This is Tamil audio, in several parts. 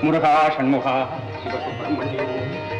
முருகா சண்முகா சிவசுப்பிரமணியம்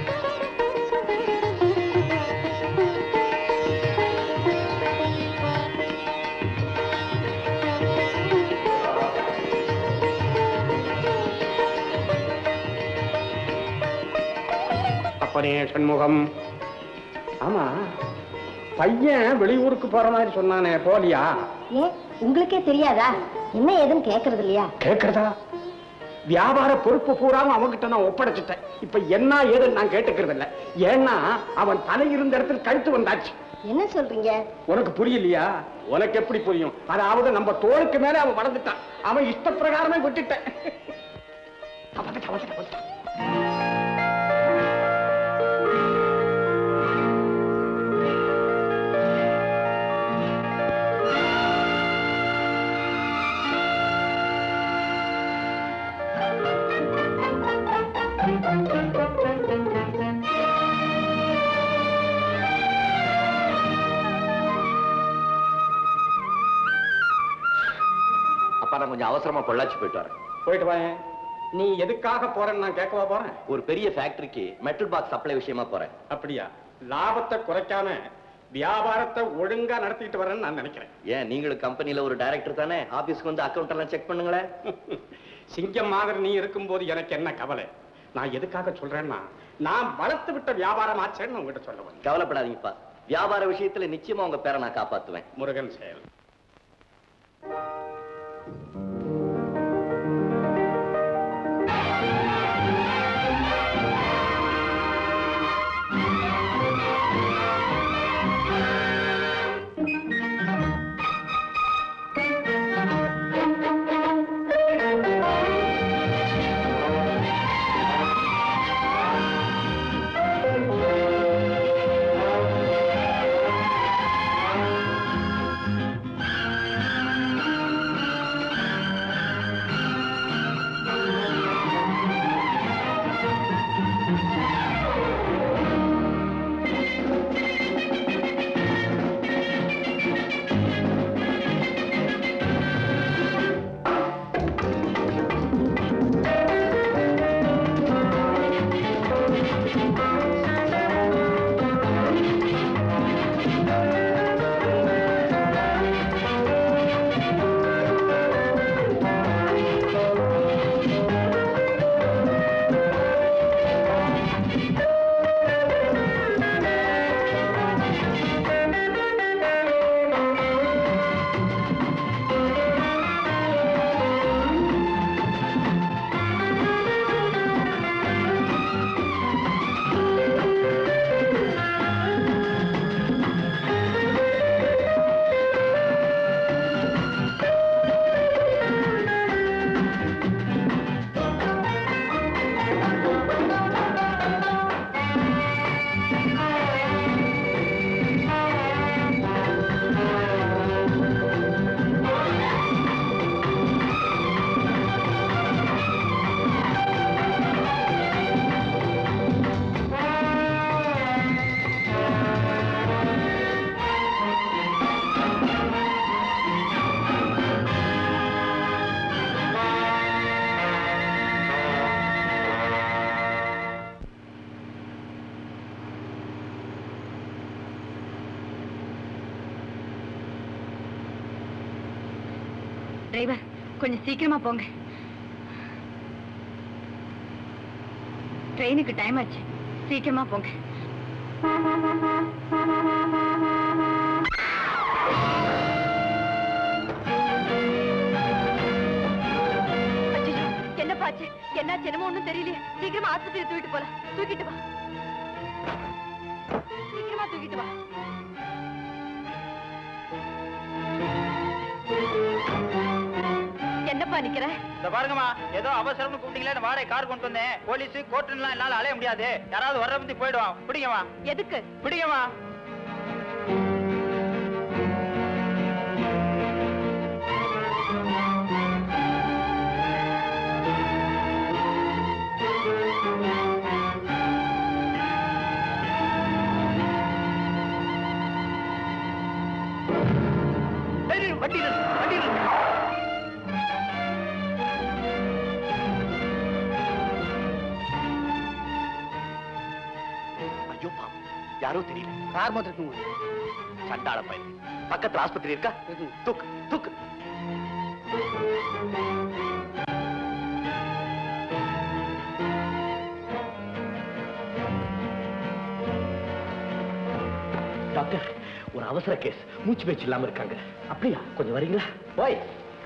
அப்பனே சண்முகம் ஆமா பையன் வெளியூருக்கு போற மாதிரி சொன்னானே போலியா ஏன் உங்களுக்கே தெரியாதா என்ன ஏதுன்னு கேக்குறது இல்லையா கேக்குறதா வியாபார பொறுப்பு பூராம அவன்கிட்ட நான் ஒப்படைச்சிட்டேன் இப்ப என்ன ஏதுன்னு நான் கேட்டுக்கிறது இல்ல ஏன்னா அவன் தலை இருந்த இடத்துல கழுத்து வந்தாச்சு என்ன சொல்றீங்க உனக்கு புரியலையா உனக்கு எப்படி புரியும் அதாவது நம்ம தோளுக்கு மேல அவன் வளர்ந்துட்டான் அவன் இஷ்ட பிரகாரமே விட்டுட்டேன் அவன் வந்துட்டான், வந்துட்டான், வந்துட்டான். அப்பா நான் கொஞ்சம் அவசரமா பொள்ளாச்சி போயிட்டு வரேன் போயிட்டு வாயேன் நீ எதுக்காக போறேன்னு நான் கேட்கவா போறேன் ஒரு பெரிய ஃபேக்டரிக்கு மெட்டல் பாக்ஸ் சப்ளை விஷயமா போறேன் அப்படியா லாபத்தை குறைக்காம வியாபாரத்தை ஒழுங்கா நடத்திட்டு வரேன்னு நான் நினைக்கிறேன் ஏன் நீங்களும் கம்பெனில ஒரு டைரக்டர் தானே ஆபீஸ்க்கு வந்து அக்கௌண்ட் எல்லாம் செக் பண்ணுங்களேன் சிங்கம் மாதிரி நீ இருக்கும்போது எனக்கு என்ன கவலை நான் எதுக்காக சொல்றேன்னா நான் வளர்த்து விட்ட வியாபாரம் ஆச்சேன்னு உங்ககிட்ட சொல்ல வந்தேன் கவலைப்படாதீங்கப்பா வியாபார விஷயத்துல நிச்சயமா உங்க பேரை நான் காப்பாத்துவேன் முருகன் செயல் டிரைவர் கொஞ்சம் சீக்கிரமா போங்க ட்ரெயினுக்கு டைம் ஆச்சு சீக்கிரமா போங்க அச்சச்சோ, என்னப்பா ஆச்சு என்ன என்னமோ ஒண்ணும் தெரியலையே சீக்கிரமா ஆஸ்பத்திரி தூக்கிட்டு போலாம் தூக்கிட்டு வா சீக்கிரமா தூக்கிட்டு வா என்னப்பா நிக்கிற இந்த பாருங்கம்மா ஏதோ அவசரம்னு கூப்பிட்டீங்களே வாடகை கார் கொண்டு வந்தேன் போலீஸ் கோர்ட்டுலாம் என்னால அலைய முடியாது யாராவது வர்ற பத்தி போயிடுவான் பிடிங்கம்மா எதுக்கு பிடிங்கம்மா ஏய், வண்டி நிறுத்து, வண்டி நிறுத்து. யாரோ தெரியல கார் மாத்திரம் இருக்குங்க சண்டாள பையன் பக்கத்துல ஆஸ்பத்திரி இருக்கா இருக்குங்க தூக்கு தூக்கு டாக்டர் ஒரு அவசர கேஸ் மூச்சு பேச்சு இல்லாம இருக்காங்க அப்படியா கொஞ்சம் வரீங்களா போய்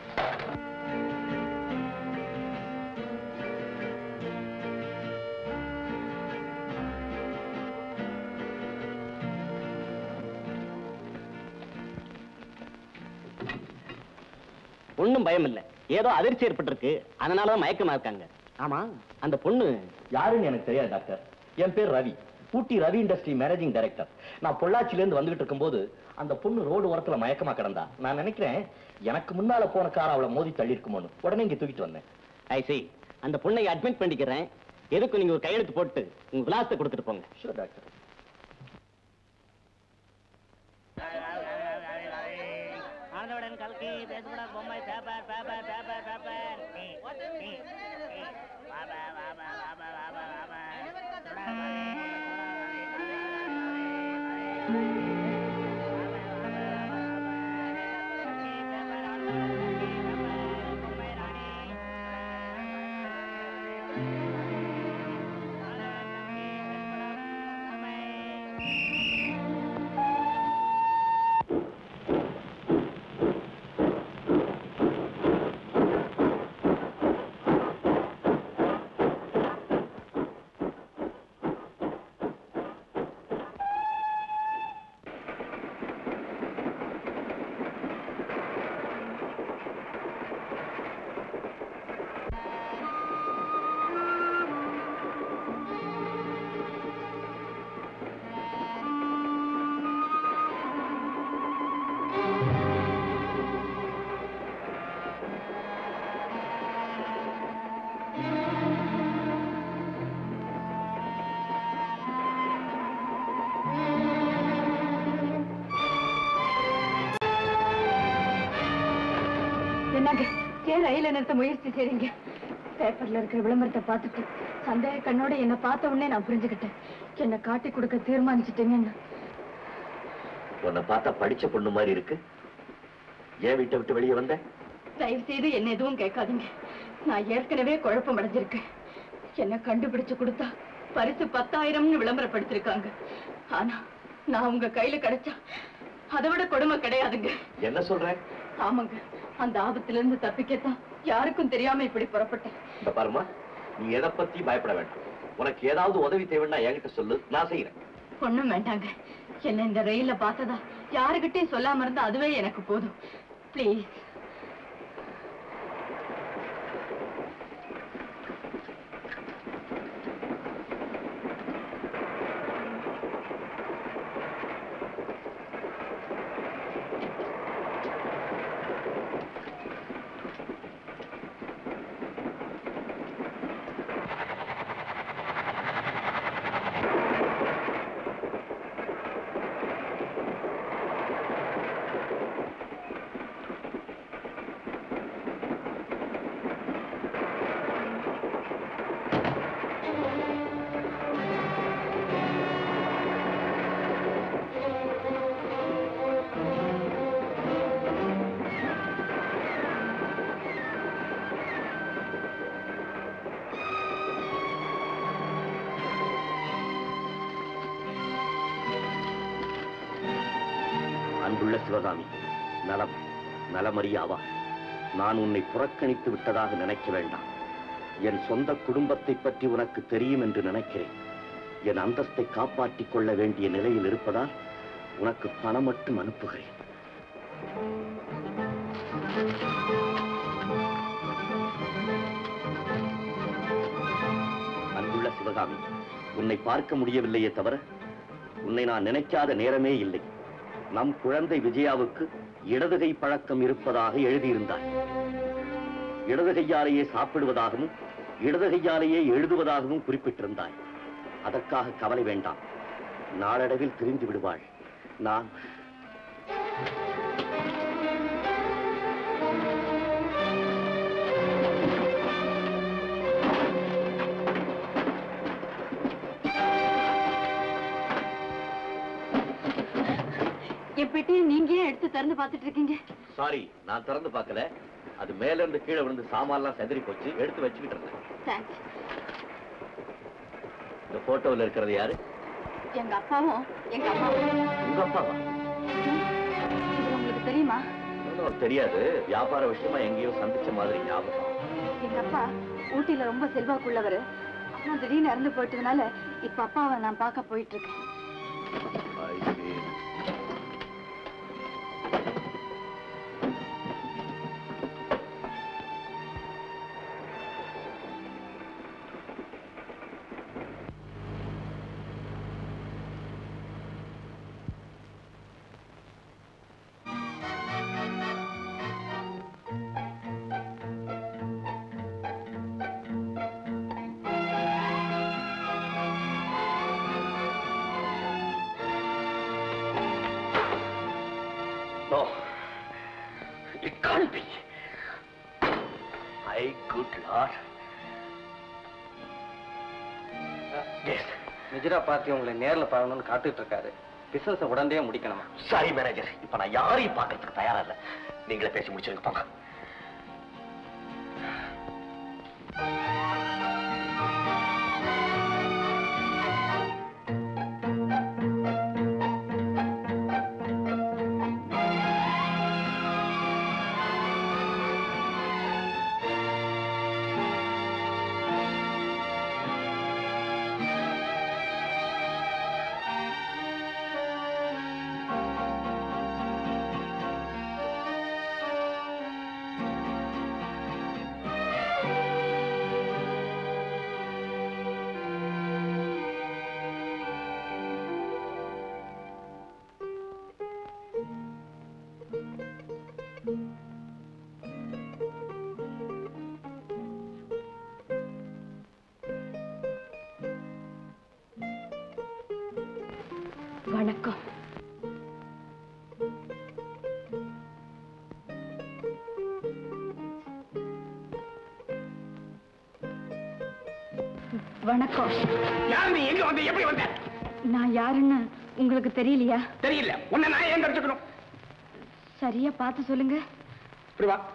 ஒண்ணும் பயம் இல்ல ஏதோ அதிர்ச்சி ஏற்பட்டிருக்கு அதனாலதான் மயக்கமா இருக்காங்க ஆமா அந்த பொண்ணு யாருன்னு எனக்கு தெரியாது டாக்டர் என் பேர் Ravi Ooty Ravi industry managing director நான் பொள்ளாச்சில இருந்து வந்துகிட்டு இருக்கும்போது அந்த பொண்ணு ரோடு ஓரத்துல மயக்கமா கிடந்தா நான் நினைக்கிறேன் எனக்கு முன்னால போன கார் அவளை மோதி தள்ளி இருக்குமோன்னு உடனே இங்க தூக்கிட்டு வந்தேன் ஐ see அந்த பொண்ணை அட்மிட் பண்ணிக்கிறேன் எதுக்கும் நீங்க ஒரு கையெழுத்து போட்டு உங்க விலாசத்தை கொடுத்துட்டு போங்க ஷூர் டாக்டர் ஆனந்தவுடன் கல்கி பேசப்பட பொம்மை பேப்பர் பேப்பர் பேப்பர் பேப்பர் என்னங்க ஏன் ரயில நிறுத்த முயற்சி செய்றீங்க பேப்பர்ல இருக்கிற விளம்பரத்தை பார்த்துட்டு சந்தேக கண்ணோட என்ன பார்த்த உடனே நான் புரிஞ்சுக்கிட்டேன் என்ன காட்டி கொடுக்க தீர்மானிச்சிட்டீங்கன்னு உன்னை பார்த்தா படிச்ச பொண்ணு மாதிரி இருக்கு ஏன் வீட்டை விட்டு வெளியே வந்த தயவு செய்து என்ன எதுவும் கேட்காதீங்க நான் ஏற்கனவே குழப்பம் அடைஞ்சிருக்கேன் என்ன கண்டுபிடிச்சு கொடுத்தா பரிசு பத்தாயிரம்னு விளம்பரப்படுத்திருக்காங்க ஆனா நான் உங்க கையில கிடைச்சா அதை விட கொடுமை கிடையாதுங்க என்ன சொல்ற ஆமாங்க அந்த ஆபத்துல இருந்து தப்பிக்கத்தான் யாருக்கும் தெரியாம இப்படி புறப்பட்டேன் இந்த பாருமா நீ எதை பத்தி பயப்பட வேண்டாம் உனக்கு ஏதாவது உதவி தேவைன்னா என்கிட்ட சொல்லு நான் செய்யறேன் ஒண்ணும் வேண்டாங்க என்ன இந்த ரயில்ல பார்த்ததா யாருகிட்டயும் சொல்லாம இருந்தா அதுவே எனக்கு போதும் ப்ளீஸ் அன்புள்ள சிவகாமி நலம் நலமறியாவா நான் உன்னை புறக்கணித்து விட்டதாக நினைக்க வேண்டாம் என் சொந்த குடும்பத்தை பற்றி உனக்கு தெரியும் என்று நினைக்கிறேன் என் அந்தஸ்தை காப்பாற்றிக் கொள்ள வேண்டிய நிலையில் இருப்பதால் உனக்கு பணம் மட்டும் அனுப்புகிறேன் அன்புள்ள சிவகாமி உன்னை பார்க்க முடியவில்லையே தவிர உன்னை நான் நினைக்காத நேரமே இல்லை நம் குழந்தை விஜயாவுக்கு இடதுகை பழக்கம் இருப்பதாக எழுதியிருந்தார் இடது கையாலேயே சாப்பிடுவதாகவும் இடது கையாலேயே எழுதுவதாகவும் குறிப்பிட்டிருந்தாய் அதற்காக கவலை வேண்டாம் நாளடைவில் தெரிந்து விடுவாள் நான் பெட்டியை நீங்க ஏன் எடுத்து திறந்து பார்த்துட்டு இருக்கீங்க சாரி நான் திறந்து பார்க்கல அது மேல இருந்து கீழே விழுந்து சாமான்லாம் செதறி போச்சு எடுத்து வச்சுக்கிட்டு இருந்தேன் தேங்க்ஸ் இந்த போட்டோவில் இருக்கிறது யாரு எங்க அப்பாவும் எங்க அம்மாவும் உங்க அப்பாவா இது உங்களுக்கு தெரியுமா இன்னும் தெரியாது வியாபார விஷயமா எங்கேயோ சந்திச்ச மாதிரி ஞாபகம் எங்க அப்பா ஊட்டியில ரொம்ப செல்வாக்குள்ளவர் அம்மா திடீர்னு இறந்து போயிட்டதுனால இப்ப அப்பாவை நான் பார்க்க போயிட்டு இருக்கேன் I see. No, it can't be. My good Lord. Yes. Vijaya party உங்களை நேர்ல பார்க்கணும்னு காத்துட்டு இருக்காரு பிசினஸ் உடனே முடிக்கணுமா சாரி மேனேஜர் இப்ப நான் யாரையும் பார்க்கறதுக்கு தயாரா இல்ல நீங்களே பேசி முடிச்சிருங்க போங்க வணக்கம் வணக்கம் யார் நீ எங்க வந்த எப்படி வந்த நான் யாருன்னு உங்களுக்கு தெரியலையா தெரியல உன்னை நான் ஏன் தெரிஞ்சுக்கணும் சரியா பார்த்து சொல்லுங்க இப்படி வா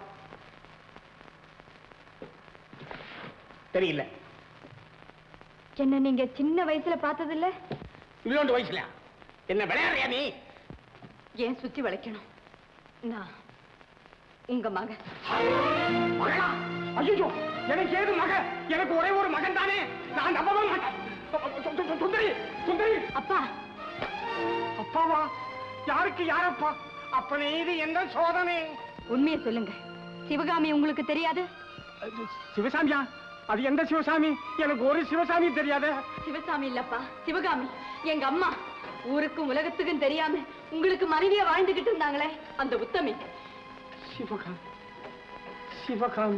தெரியல என்ன நீங்க சின்ன வயசுல பார்த்ததில்ல இவ்வளோண்டு வயசுல என்ன விளையாடுறியா நீ ஏன் சுத்தி வளைக்கணும் நான் உங்க மகன் மகளா ஐயோ எனக்கு ஏது மக எனக்கு ஒரே ஒரு மகன் தானே நான் நம்பவே மாட்டேன் சு- சு- சு- சுந்தரி சுந்தரி அப்பா அப்பாவா யாருக்கு யாரப்பா அப்பனே இது என்ன சோதனை உண்மையை சொல்லுங்க சிவகாமி உங்களுக்கு தெரியாது அது சிவசாமியா அது எந்த சிவசாமி எனக்கு ஒரு சிவசாமி தெரியாத சிவசாமி இல்லப்பா சிவகாமி எங்க அம்மா ஊருக்கும் உலகத்துக்கும் தெரியாம உங்களுக்கு மனைவியா வாழ்ந்துகிட்டு இருந்தாங்களே அந்த உத்தமி சிவகாமி சிவகாமி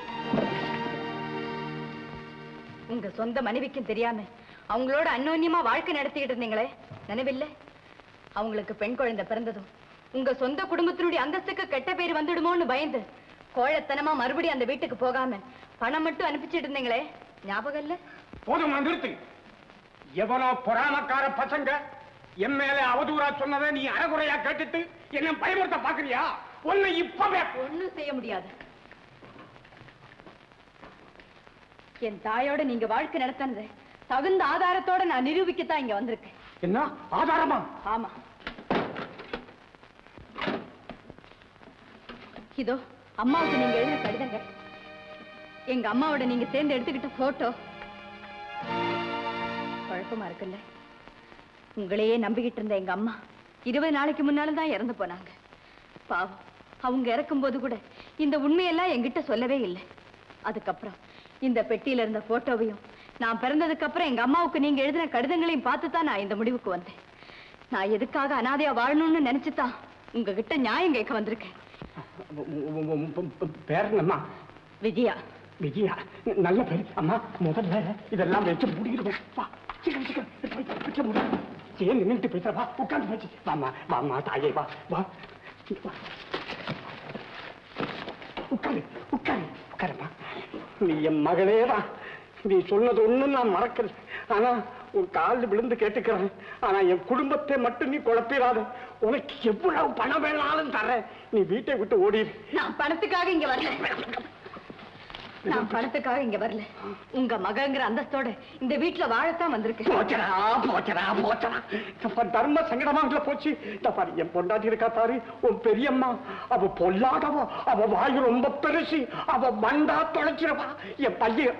உங்க சொந்த மனைவிக்கும் தெரியாம அவங்களோட அந்யோன்யமா வாழ்க்கை நடத்திக்கிட்டு இருந்தீங்களே நினைவில்லை அவங்களுக்கு பெண் குழந்தை பிறந்ததும் உங்க சொந்த குடும்பத்தினுடைய அந்தஸ்துக்கு கெட்ட பேர் வந்துடுமோன்னு பயந்து கோழத்தனமா மறுபடியும் அந்த வீட்டுக்கு போகாம பணம் மட்டும் அனுப்பிச்சிட்டு இருந்தீங்களே ஞாபகம் இல்ல போதும் நிறுத்து எவனோ பொறாமக்கார பசங்க என் மேல அவதூறா சொன்னதை நீ அறகுறையா கேட்டுட்டு என்ன பயமுறுத்த பாக்குறியா உன்னை இப்பவே ஒண்ணும் செய்ய முடியாது என் தாயோட நீங்க வாழ்க்கை நடத்தினது தகுந்த ஆதாரத்தோட நான் நிரூபிக்கத்தான் இங்க வந்திருக்கேன் என்ன ஆதாரமா ஆமா இதோ அம்மாவுக்கு நீங்க எழுதின கடிதங்கள் எங்க அம்மாவோட நீங்க சேர்ந்து எடுத்துக்கிட்ட போட்டோ குழப்பமா இருக்குல்ல உங்களையே நம்பிக்கிட்டு இருந்த எங்க அம்மா இருபது நாளைக்கு முன்னால தான் இறந்து போனாங்க பாவம் அவங்க இறக்கும்போது கூட இந்த உண்மையெல்லாம் என்கிட்ட சொல்லவே இல்லை அதுக்கப்புறம் இந்த பெட்டியில இருந்த போட்டோவையும் நான் பிறந்ததுக்கு அப்புறம் எங்க அம்மாவுக்கு நீங்க எழுதின கடிதங்களையும் பார்த்து தான் நான் இந்த முடிவுக்கு வந்தேன் நான் எதுக்காக அனாதையா வாழணும்னு நினைச்சுதான் உங்ககிட்ட நியாயம் கேட்க வந்திருக்கேன் பேர் என்னம்மா விஜயா விஜயா நல்ல பேர் அம்மா முதல்ல இதெல்லாம் வச்சு முடிக்கிறோம் வா சீக்கிரம் சீக்கிரம் எடுத்து வை, வச்சு முடி ஏன் நின்றுட்டு பேசுற வா உட்காந்து வச்சு வாமா வாமா தாயே வா வா வா. உட்காரு உட்காரு உட்காருமா நீ என் மகளே தான் நீ சொன்னது ஒண்ணு நான் மறக்கிறேன் ஆனா உன் காலில் விழுந்து கேட்டுக்கிறேன் ஆனா என் குடும்பத்தை மட்டும் நீ குழப்பிடாத உனக்கு எவ்வளவு பணம் வேணாலும் தரேன் நீ வீட்டை விட்டு ஓடிடு நான் பணத்துக்காக இங்க வரல நான் பணத்துக்காக இங்க வரல உங்க மகங்கிற அந்தஸ்தோட இந்த வீட்டுல வாழத்தான் வந்திருக்கேன் போச்சடா போச்சடா போச்சடா இப்ப தர்ம சங்கடமாகல போச்சு இந்த பாரு என் பொண்டாட்டி இருக்கா பாரு உன் பெரியம்மா அவ பொல்லாதவ அவ வாயு ரொம்ப பெருசு அவ மண்டா தொலைச்சிருவா என் பையன்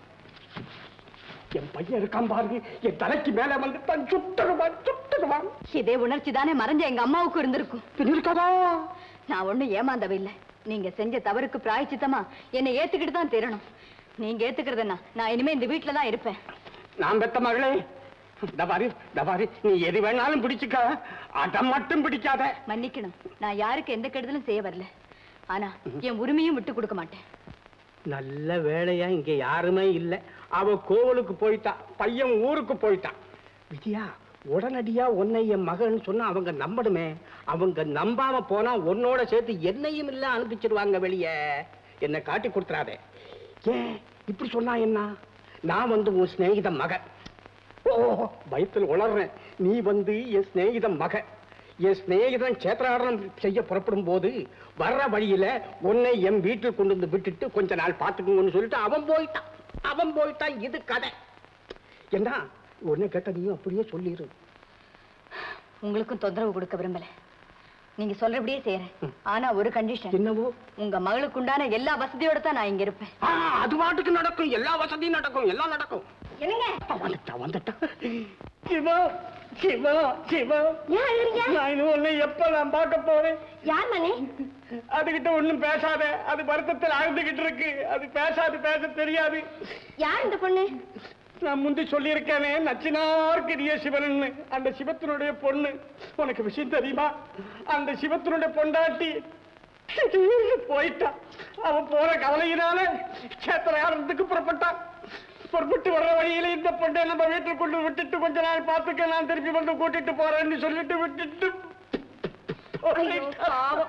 என் பையன் இருக்கான் பாருங்க என் தலைக்கு மேல வந்து தன் சுட்டுடுவான் சுட்டுடுவான் இதே உணர்ச்சி தானே மறைஞ்ச எங்க அம்மாவுக்கு இருந்திருக்கும் பின் இருக்காதா நான் ஒண்ணும் ஏமாந்தவ இல்ல நீங்க செஞ்ச தவறுக்கு பிராய்ச்சித்தமா என்னை ஏத்துக்கிட்டு தான் தீரணும் நீங்க ஏத்துக்கிறதுனா நான் இனிமே இந்த வீட்டுல தான் இருப்பேன் நான் பெத்த மகளே தபாரி தபாரி நீ எது வேணாலும் பிடிச்சுக்க அடம் மட்டும் பிடிக்காத மன்னிக்கணும் நான் யாருக்கு எந்த கெடுதலும் செய்ய வரல ஆனா என் உரிமையும் விட்டு கொடுக்க மாட்டேன் நல்ல வேலையா இங்க யாருமே இல்ல அவ கோவிலுக்கு போயிட்டா பையன் ஊருக்கு போயிட்டான் விஜயா உடனடியா உன்னை என் மகன் சொன்னா அவங்க நம்பணுமே அவங்க நம்பாம போனா உன்னோட சேர்த்து என்னையும் இல்ல அனுப்பிச்சிடுவாங்க வெளியே என்னை காட்டி கொடுத்துறாதே ஏன் இப்படி சொன்னா என்ன நான் வந்து உன் சிநேகித மகன் ஓ பயத்தில் உளர்றேன் நீ வந்து என் சிநேகிதன் மகன் என் சிநேகிதன் சேத்திராடனம் செய்ய புறப்படும் போது வர்ற வழியில உன்னை என் வீட்டில் கொண்டு வந்து விட்டுட்டு கொஞ்ச நாள் பார்த்துக்குங்கன்னு சொல்லிட்டு அவன் போயிட்டான் அவன் போயிட்டான் இது கதை என்ன உன்னை கேட்ட நீயும் அப்படியே சொல்லிடு உங்களுக்கும் தொந்தரவு கொடுக்க விரும்பல நீங்க சொல்றபடியே செய்யறேன் ஆனா ஒரு கண்டிஷன் என்னவோ உங்க மகளுக்கு உண்டான எல்லா வசதியோட தான் நான் இங்க இருப்பேன் ஆ, அது பாட்டுக்கு நடக்கும் எல்லா வசதியும் நடக்கும் எல்லாம் நடக்கும் என்னங்க வந்துட்டா வந்துட்டா சிவா சிவா சிவா ஏன் அழுறீங்க நான் இன்னும் உன்னை எப்ப நான் பார்க்க போறேன் யார் மணி அதுகிட்ட ஒண்ணும் பேசாத அது வருத்தத்தில் ஆழ்ந்துகிட்டு இருக்கு அது பேசாது பேச தெரியாது யார் இந்த பொண்ணு நான் முந்தி சொல்லியிருக்கேனே நச்சினார்கிரிய சிவன்னு அந்த சிவத்தினுடைய பொண்ணு உனக்கு விஷயம் தெரியுமா அந்த சிவத்தினுடைய பொண்டாட்டி போயிட்டா அவன் போற கவலையினால சேத்திரத்துக்கு புறப்பட்டான் புறப்பட்டு வர்ற வழியில இந்த பொண்ணை நம்ம வீட்டுக்கு கொண்டு விட்டுட்டு கொஞ்ச நாள் பார்த்துக்க நான் திருப்பி வந்து கூட்டிட்டு போறேன்னு சொல்லிட்டு விட்டுட்டு போயிட்டா.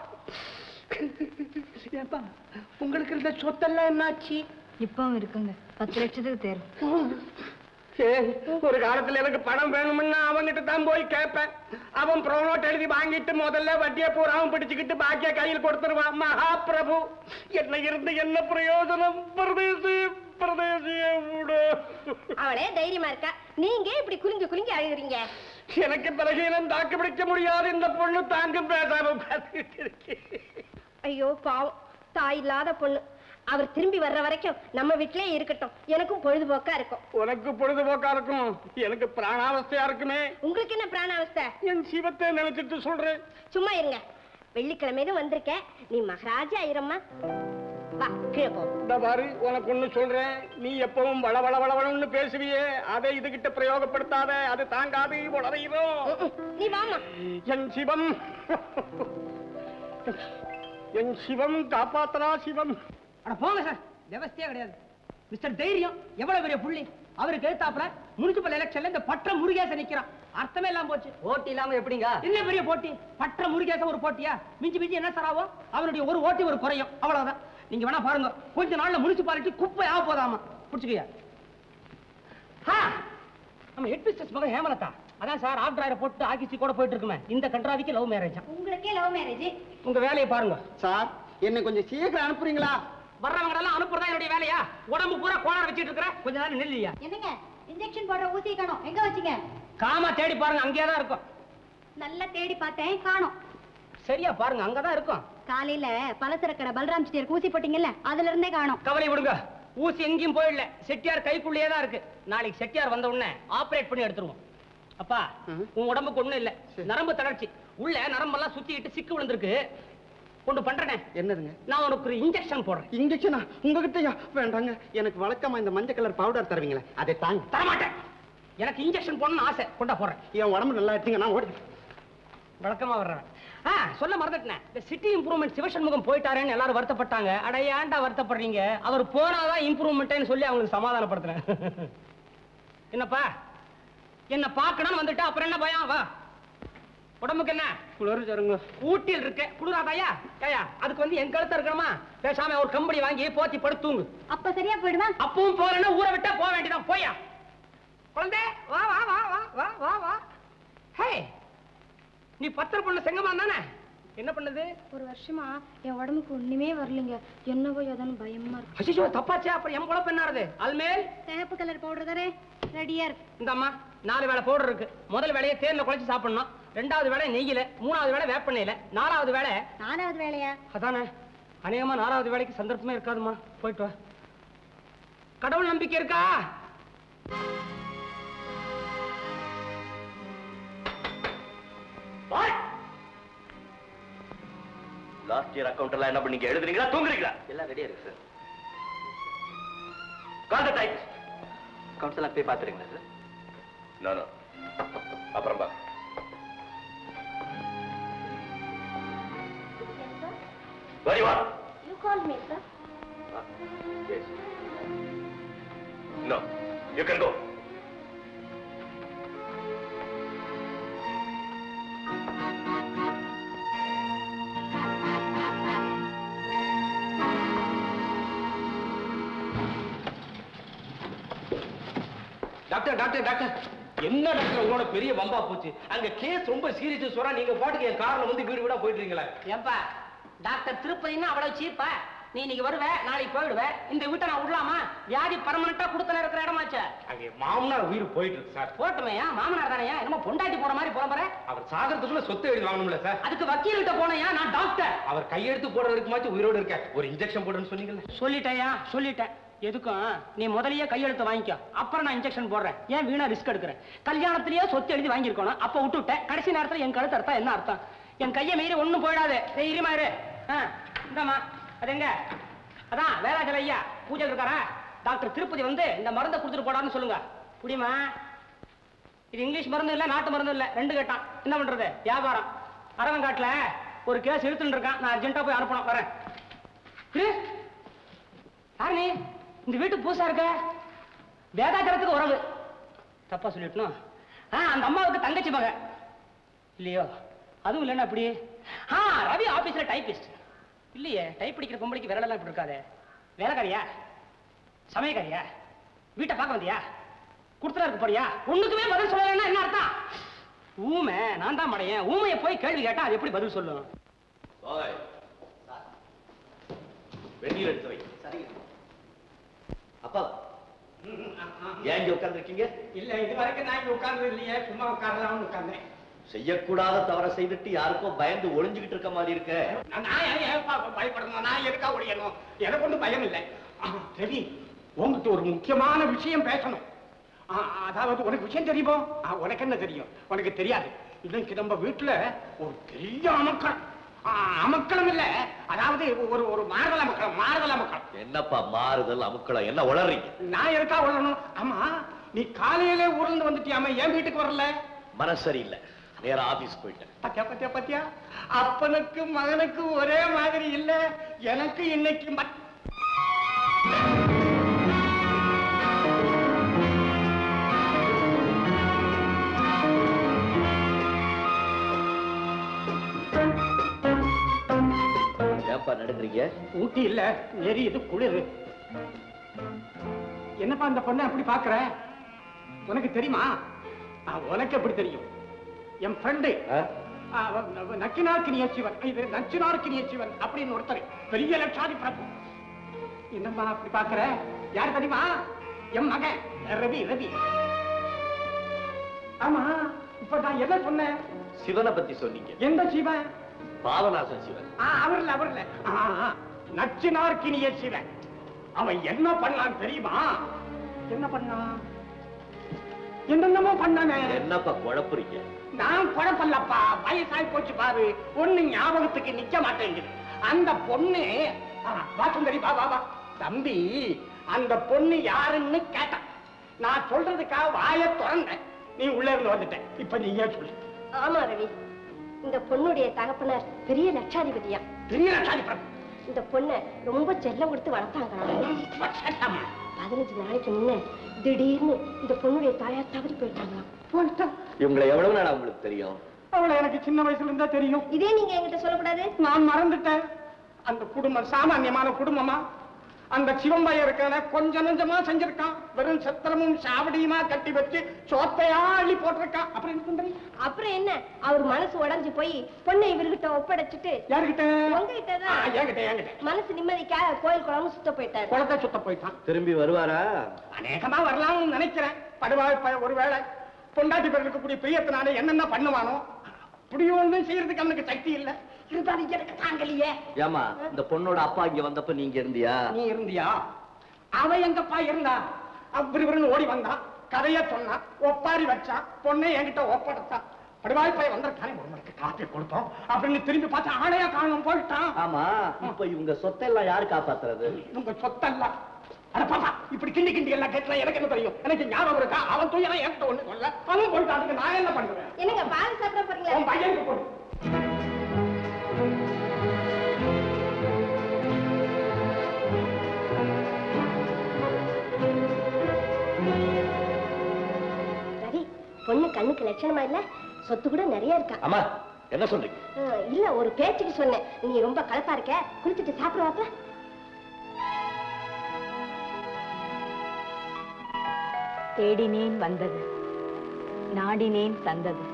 ஏப்பா உங்களுக்கு இந்த சொத்தெல்லாம் என்னாச்சு இப்பவும் இருக்குங்க பத்து லட்சத்துக்கு தேரும் ஏய், ஒரு காலத்துல எனக்கு பணம் வேணும்னா அவன்கிட்ட தான் போய் கேட்பேன் அவன் ப்ரோனோட் எழுதி வாங்கிட்டு முதல்ல வட்டியை பூராவும் பிடிச்சுக்கிட்டு பாக்கிய கையில் கொடுத்துருவான் மகா பிரபு என்ன இருந்து என்ன பிரயோஜனம் பிரதேசி பிரதேசிய விடு அவளே தைரியமா இருக்கா நீங்க இப்படி குலுங்கி குலுங்கி அழுகுறீங்க எனக்கு பலகீனம் தாக்கு பிடிக்க முடியாது இந்த பொண்ணு தாங்கும் பேசாம பார்த்துக்கிட்டு இருக்கு ஐயோ பாவம் தாய் இல்லாத பொண்ணு அவர் திரும்பி வர்ற வரைக்கும் நம்ம வீட்டிலே இருக்கட்டும் எனக்கும் பொழுதுபோக்கா இருக்கும் உனக்கு பொழுதுபோக்கா இருக்கும் எனக்கு பிராணாவஸ்தையா இருக்குமே உங்களுக்கு என்ன பிராணாவஸ்தை என் சிவத்தை நினைச்சிட்டு சொல்றேன் சும்மா இருங்க வெள்ளிக்கிழமையிலும் வந்திருக்க நீ மகாராஜா ஆயிரம்மா வா கீழே போ இந்த பாரு உனக்கு ஒண்ணு சொல்றேன் நீ எப்பவும் வள வள வளவளன்னு பேசுவியே அதை இதுகிட்ட பிரயோகப்படுத்தாத அது தாங்காது உளறையிரும் ம்ம். நீ வாமா என் சிவம் என் சிவம் காப்பாத்தரா சிவம் அட போங்க சார் விவஸ்தையே கிடையாது மிஸ்டர் தைரியம் எவ்வளவு பெரிய புள்ளி அவருக்கு எழுத்தாப்புல முனிசிபல் எலெக்ஷன்ல இந்த பற்ற முருகேச நிக்கிறான் அர்த்தமே இல்லாம போச்சு போட்டி இல்லாம எப்படிங்க என்ன பெரிய போட்டி பற்ற முருகேச ஒரு போட்டியா மிஞ்சி மிஞ்சி என்ன சார் ஆகும் அவனுடைய ஒரு ஓட்டி ஒரு குறையும் அவ்வளவுதான் நீங்க வேணா பாருங்க கொஞ்ச நாள்ல முனிசிபாலிட்டி குப்பை ஆக போதாமா புடிச்சுக்கயா நம்ம ஹெட் பிஸ்னஸ் மகன் ஹேமலதா அதான் சார் ஆப்டர் போட்டு ஆக்கிச்சு கூட போயிட்டு இருக்குமே இந்த கன்றாவிக்கு லவ் மேரேஜ் உங்களுக்கே லவ் மேரேஜ் உங்க வேலையை பாருங்க சார் என்ன கொஞ்சம் சீக்கிரம் அனுப்புறீங்களா வர்றவங்க எல்லாம் அனுப்புறதா என்னுடைய வேலையா உடம்பு பூரா கோணம் வச்சிட்டு இருக்கிற கொஞ்ச நேரம் நில்லையா என்னங்க இன்ஜெக்ஷன் போடுற ஊசி காணோம் எங்க வச்சீங்க காமா தேடி பாருங்க அங்கேயே தான் இருக்கும் நல்லா தேடி பார்த்தேன் காணோம் சரியா பாருங்க அங்கதான் இருக்கும் காலையில பலசரக்கடை பலராம் செட்டியாருக்கு ஊசி போட்டீங்கல்ல அதுல இருந்தே காணோம் கவலை விடுங்க ஊசி எங்கேயும் போயிடல செட்டியார் கைக்குள்ளேயே தான் இருக்கு நாளைக்கு செட்டியார் வந்த உடனே ஆபரேட் பண்ணி எடுத்துருவோம் அப்பா உன் உடம்புக்கு ஒண்ணும் இல்ல நரம்பு தளர்ச்சி உள்ள நரம்பெல்லாம் சுத்திக்கிட்டு சிக்கு விழுந்திருக்கு கொண்டு பண்றேனே என்னதுங்க நான் உனக்கு ஒரு இன்ஜெக்ஷன் போடுறேன் இன்ஜெக்ஷனா உங்ககிட்டயா வேண்டாங்க எனக்கு வழக்கமா இந்த மஞ்சள் கலர் பவுடர் தருவீங்களே அதை தாங்க தரமாட்டேன் எனக்கு இன்ஜெக்ஷன் போடணும்னு ஆசை கொண்டா போடுறேன் என் உடம்பு நல்லா எடுத்துங்க நான் ஓடி வழக்கமா வர்றேன் ஆ சொல்ல மறந்துட்டேன் இந்த சிட்டி இம்ப்ரூவ்மெண்ட் சிவசண்முகம் போயிட்டாரேன்னு எல்லாரும் வருத்தப்பட்டாங்க அட ஏன்டா வருத்தப்படுறீங்க அவர் போனாதான் இம்ப்ரூவ்மெண்ட்னு சொல்லி அவங்களுக்கு சமாதானப்படுத்துறேன் என்னப்பா என்ன பார்க்கணும்னு வந்துட்டா அப்புறம் என்ன பயம் வா உடம்புக்கு என்ன குளிர் தருங்க ஊட்டியில் இருக்கு குளிராதாயா ஏயா அதுக்கு வந்து என் கழுத்த இருக்கணுமா பேசாம ஒரு கம்பெனி வாங்கி போத்தி படுத்து தூங்கு அப்ப சரியா போயிடுமா அப்பவும் போறேன்னா ஊரை விட்டா போக வேண்டியதான் போயா குழந்தை வா வா வா வா வா வா வா ஹே நீ பத்திர பொண்ணு செங்கமா தானே என்ன பண்ணுது ஒரு வருஷமா என் உடம்புக்கு ஒண்ணுமே வரலைங்க என்னவோ ஏதானு பயமா இருக்கு அசிஷோ தப்பாச்சே அப்புறம் என் குழப்பம் என்ன ஆறுது அல்மேல் சிகப்பு கலர் பவுடர் தானே ரெடியா இருக்கு இந்த அம்மா நாலு வேளை பவுடர் இருக்கு முதல் வேலையை தேன்ல குழைச்சு சாப்பிடணும் ரெண்டாவது வேலை நெய்யில மூணாவது வேலை வேப்பெண்ணெயில நாலாவது வேலை நாலாவது வேலையா அதானே அநேகமா நாலாவது வேலைக்கு சந்தர்ப்பமே இருக்காதும்மா போயிட்டு வா கடவுள் நம்பிக்கை இருக்கா லாஸ்ட் இயர் அக்கவுண்ட் எல்லாம் என்ன பண்ணீங்க எழுதுறீங்களா தூங்குறீங்களா எல்லாம் ரெடியா இருக்கு sir call the time accounts எல்லாம் போய் பாத்துறீங்களா சார் நானோ அப்புறம் பா Where you are? You call me sir Yes. No, you can go. Doctor doctor doctor என்ன டாக்டர் உங்களோட பெரிய வம்பா போச்சு அங்க கேஸ் ரொம்ப சீரியஸ் சொல்றா நீங்க பாட்டுக்கு என் கார்ல வந்து வீடு வீடா போயிட்டு இருக்கீங்களா ஏன்பா டாக்டர் திருப்பதினா அவ்வளவு சீப்பா நீ இன்னைக்கு வருவ நாளைக்கு போயிடுவ இந்த வீட்டை நான் விடலாமா வியாதி பர்மனண்டா கொடுத்தன இருக்கிற இடமாச்சே அங்க மாமனார் உயிர் போயிட்டு இருக்கு சார் போட்டுமையா மாமனார் தானையா என்னமோ பொண்டாட்டி போற மாதிரி புலம்புற அவர் சாகரத்துக்குள்ள சொத்து எழுதி வாங்கணும்ல சார் அதுக்கு வக்கீல் கிட்ட போனையா நான் டாக்டர் அவர் கையெழுத்து போடுறதுக்கு மாச்சும் உயிரோடு இருக்க ஒரு இன்ஜெக்ஷன் போடுன்னு சொன்னீங்கல்ல சொல்லிட்டேயா சொல்லிட்டேன் எதுக்கும் நீ முதல்லயே கையெழுத்து வாங்கிக்கோ அப்புறம் நான் இன்ஜெக்ஷன் போடுறேன் ஏன் வீணா ரிஸ்க் எடுக்கிறேன் கல்யாணத்திலேயே சொத்து எழுதி வாங்கியிருக்கணும் அப்ப விட்டுவிட்டேன் கடைசி நேரத்துல என் கழுத்து அர்த்தம் என்ன அர்த்தம் என் கையை மீறி ஒண்ணும் போயிடாது தைரியமா இரு ஆ, இந்தாம்மா அது எங்க அதான் வேலாச்சல ஐயா பூஜை இருக்காரா டாக்டர் திருப்பதி வந்து இந்த மருந்தை கொடுத்துட்டு போடான்னு சொல்லுங்க புடியுமா இது இங்கிலீஷ் மருந்து இல்ல நாட்டு மருந்து இல்ல ரெண்டு கேட்டான் என்ன பண்றது வியாபாரம் அரவங்காட்டுல ஒரு கேஸ் இழுத்துட்டு இருக்கான் நான் அர்ஜென்ட்டா போய் அனுப்பணும் வரேன் இரு. யார் நீ இந்த வீட்டுக்கு புதுசா இருக்க வேதாச்சரத்துக்கு உறவு தப்பா சொல்லிட்டணும் ஆ அந்த அம்மாவுக்கு தங்கச்சி மக இல்லையோ அதுவும் இல்லைன்னா அப்படி ஆ ரவி ஆபீஸ்ல டைபிஸ்ட் இல்லையே டைப் படிக்கிற பொம்பளைக்கு விரலெல்லாம் இப்படி இருக்காதே வேலைக்காரியா சமயக்காரியா வீட்டை பார்க்க வந்தியா கொடுத்துட்டா இருக்க போறியா ஒண்ணுக்குமே பதில் சொல்லலைன்னா என்ன அர்த்தம் ஊமை நான் தான் மடையன் ஊமையை போய் கேள்வி கேட்டா அது எப்படி பதில் சொல்லும் ஓய். வெந்நீர் எடுத்து வை அப்பா ஏன் இங்க உட்கார்ந்திருக்கீங்க இல்ல இது வரைக்கும் நான் இங்க உட்கார்ந்து இல்லையே சும்மா உட்காரலாம்னு உட்கார்ந்தேன் செய்யக்கூடாத தவற செய்துட்டு யாருக்கோ பயந்து ஒளிஞ்சுகிட்டு இருக்க மாதிரி இருக்க நான் நான் ஏன் ஏன்பா பயப்படணும் நான் எதுக்கா ஒழியணும் எனக்கு ஒன்றும் பயம் இல்லை ஆ, ரவி உங்ககிட்ட ஒரு முக்கியமான விஷயம் பேசணும் ஆ, அதாவது உனக்கு விஷயம் தெரியுமோ ஆ, உனக்கு என்ன தெரியும் உனக்கு தெரியாது இன்னைக்கு நம்ம வீட்டுல ஒரு பெரிய அமக்களம் ஆ, அமக்களம் இல்ல அதாவது ஒரு ஒரு மாறுதல் அமக்களம் மாறுதல் அமக்களம் என்னப்பா மாறுதல் அமுக்களம் என்ன உளறீங்க நான் எதுக்கா உழணும் ஆமா நீ காலையிலே ஊர்ல இருந்து வந்துட்டியாம என் வீட்டுக்கு வரல மனசு சரியில்லை நேரா ஆபீஸ் போயிட்டேன் பத்தியா பத்தியா பத்தியா அப்பனுக்கு மகனுக்கு ஒரே மாதிரி இல்ல எனக்கு இன்னைக்கு மட்- ஏப்பா நடுங்குறீங்க ஊட்டி இல்ல எரியுது குளிரு என்னப்பா அந்த பொண்ணை அப்படி பாக்குற உனக்கு தெரியுமா ஆ, உனக்கு எப்படி தெரியும் என் ஃப்ரெண்டு ஆ? நக்கினாருக்கு நீ சிவன் இது நச்சினாருக்கு நீ சிவன் அப்படின்னு ஒருத்தர் பெரிய லட்சாதி பிரபு என்னம்மா அப்படி பாக்குற யார் தெரியுமா என் மகன் ரவி ரவி ஆமா இப்ப நான் என்ன சொன்னேன் சிவனை பத்தி சொன்னீங்க எந்த சிவன் பாவநாசன் சிவன் ஆ, அவர்ல அவர்ல ஆ, ஆ, நச்சினார்க்கினிய சிவன் அவன் என்ன பண்ணான் தெரியுமா என்ன பண்ணான் என்னென்னமோ பண்ணானே என்னப்பா குழப்புறீங்க நான் குழப்பல்லப்பா வயசாய் போச்சு பாரு ஒண்ணு ஞாபகத்துக்கு நிக்க மாட்டேங்குது அந்த பொண்ணு ஆ, வா சுந்தரி வா வா வா தம்பி அந்த பொண்ணு யாருன்னு கேட்டான் நான் சொல்றதுக்காக வாயை திறந்தேன் நீ உள்ள இருந்து வந்துட்டேன் இப்ப நீ ஏன் சொல்லு ஆமா ரவி இந்த பொண்ணுடைய தகப்பனார் பெரிய லட்சாதிபதியா பெரிய லட்சாதி பிரபு இந்த பொண்ணை ரொம்ப செல்லம் கொடுத்து வளர்த்தாங்களாம் வச்சட்டாமா. பதினஞ்சு நாளைக்கு முன்ன திடீர்னு இந்த பொண்ணுடைய தாயார் தவறி போயிட்டாங்களாம் போயிட்டா. இவங்களை எவ்வளவு நாள் உங்களுக்கு தெரியும் அவளை எனக்கு சின்ன வயசுல இருந்தா தெரியும் இதே நீங்க என்கிட்ட சொல்லக்கூடாது நான் மறந்துட்டேன் அந்த குடும்பம் சாமானியமான குடும்பமா அந்த சிவம்பைய இருக்கான கொஞ்ச நஞ்சமா செஞ்சிருக்கான் வெறும் சத்திரமும் சாவடியுமா கட்டி வச்சு சோத்தையா அள்ளி போட்டிருக்கான் அப்புறம் என்ன பண்றீங்க அப்புறம் என்ன அவர் மனசு உடைஞ்சு போய் பொண்ணை இவர்கிட்ட ஒப்படைச்சிட்டு யாருகிட்ட உங்ககிட்ட ஆ, தான் என்கிட்ட என்கிட்ட மனசு நிம்மதிக்காக கோயில் குளம் சுத்த போயிட்டாரு குளத்தை சுத்த போயிட்டான் திரும்பி வருவாரா அநேகமா வரலாம்னு நினைக்கிறேன் படுவாய் ப- ஒருவேளை பொண்டாட்டி பேர் இருக்கக்கூடிய பிரியத்தினால என்னென்ன பண்ணுவானோ இப்படியும் ஒண்ணும் செய்யறதுக்கு அவனுக்கு சக்தி இல்ல இருந்தாலும் எனக்கு தாங்கலையே ஏமா இந்த பொண்ணோட அப்பா இங்க வந்தப்ப நீங்க இருந்தியா நீ இருந்தியா அவ எங்கப்பா இருந்தா அவ்விருவருன்னு ஓடி வந்தான் கதைய சொன்னான் ஒப்பாரி வச்சான் பொண்ணை என்கிட்ட ஒப்படைச்சான் படுவாய் பையன் வந்திருக்கானே ஒருவனுக்கு காப்பி கொடுத்தோம் அப்படின்னு திரும்பி பார்த்தா ஆளையா காணும் போயிட்டான் ஆமா இப்ப இவங்க சொத்தெல்லாம் யாரு காப்பாத்துறது உங்க சொத்தெல்லாம் அட பாப்பா இப்படி கிண்டி கிண்டி எல்லாம் கேட்டா எனக்கு என்ன தெரியும் எனக்கு ஞாபகம் இருக்கா அவன் தூயனா என்கிட்ட ஒண்ணு சொல்ல அவன் போயிட்டு அதுக்கு நான் என்ன பண்ணுவேன் என்னங்க பால் சாப்பிட போறீங்களா உன் பையனுக்கு கொடு ரவி பொண்ணு கண்ணுக்கு லட்சணமா இல்ல சொத்து கூட நிறைய இருக்கா அம்மா என்ன சொல்றீங்க அஹ், இல்ல ஒரு பேச்சுக்கு சொன்னேன் நீ ரொம்ப கலப்பா இருக்க குளிச்சுட்டு சாப்பிடுவாப்ப தேடினேன் வந்தது நாடினேன் தந்தது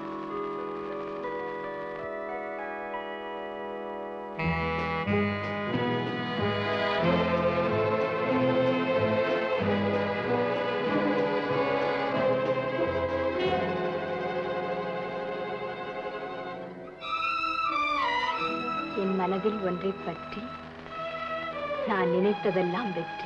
என் மனதில் ஒன்றை பற்றி நான் நினைத்ததெல்லாம் வெற்றி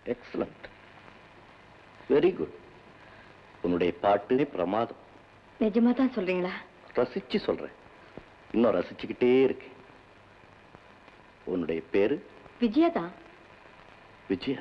எக்ஸலண்ட் வெரி குட் உன்னுடைய பாட்டு பிரமாதம் நிஜமா தான் சொல்றீங்களா ரசிச்சு சொல்றேன் இன்னும் ரசிச்சுக்கிட்டே இருக்கு உன்னுடைய பேரு விஜயா தான் விஜயா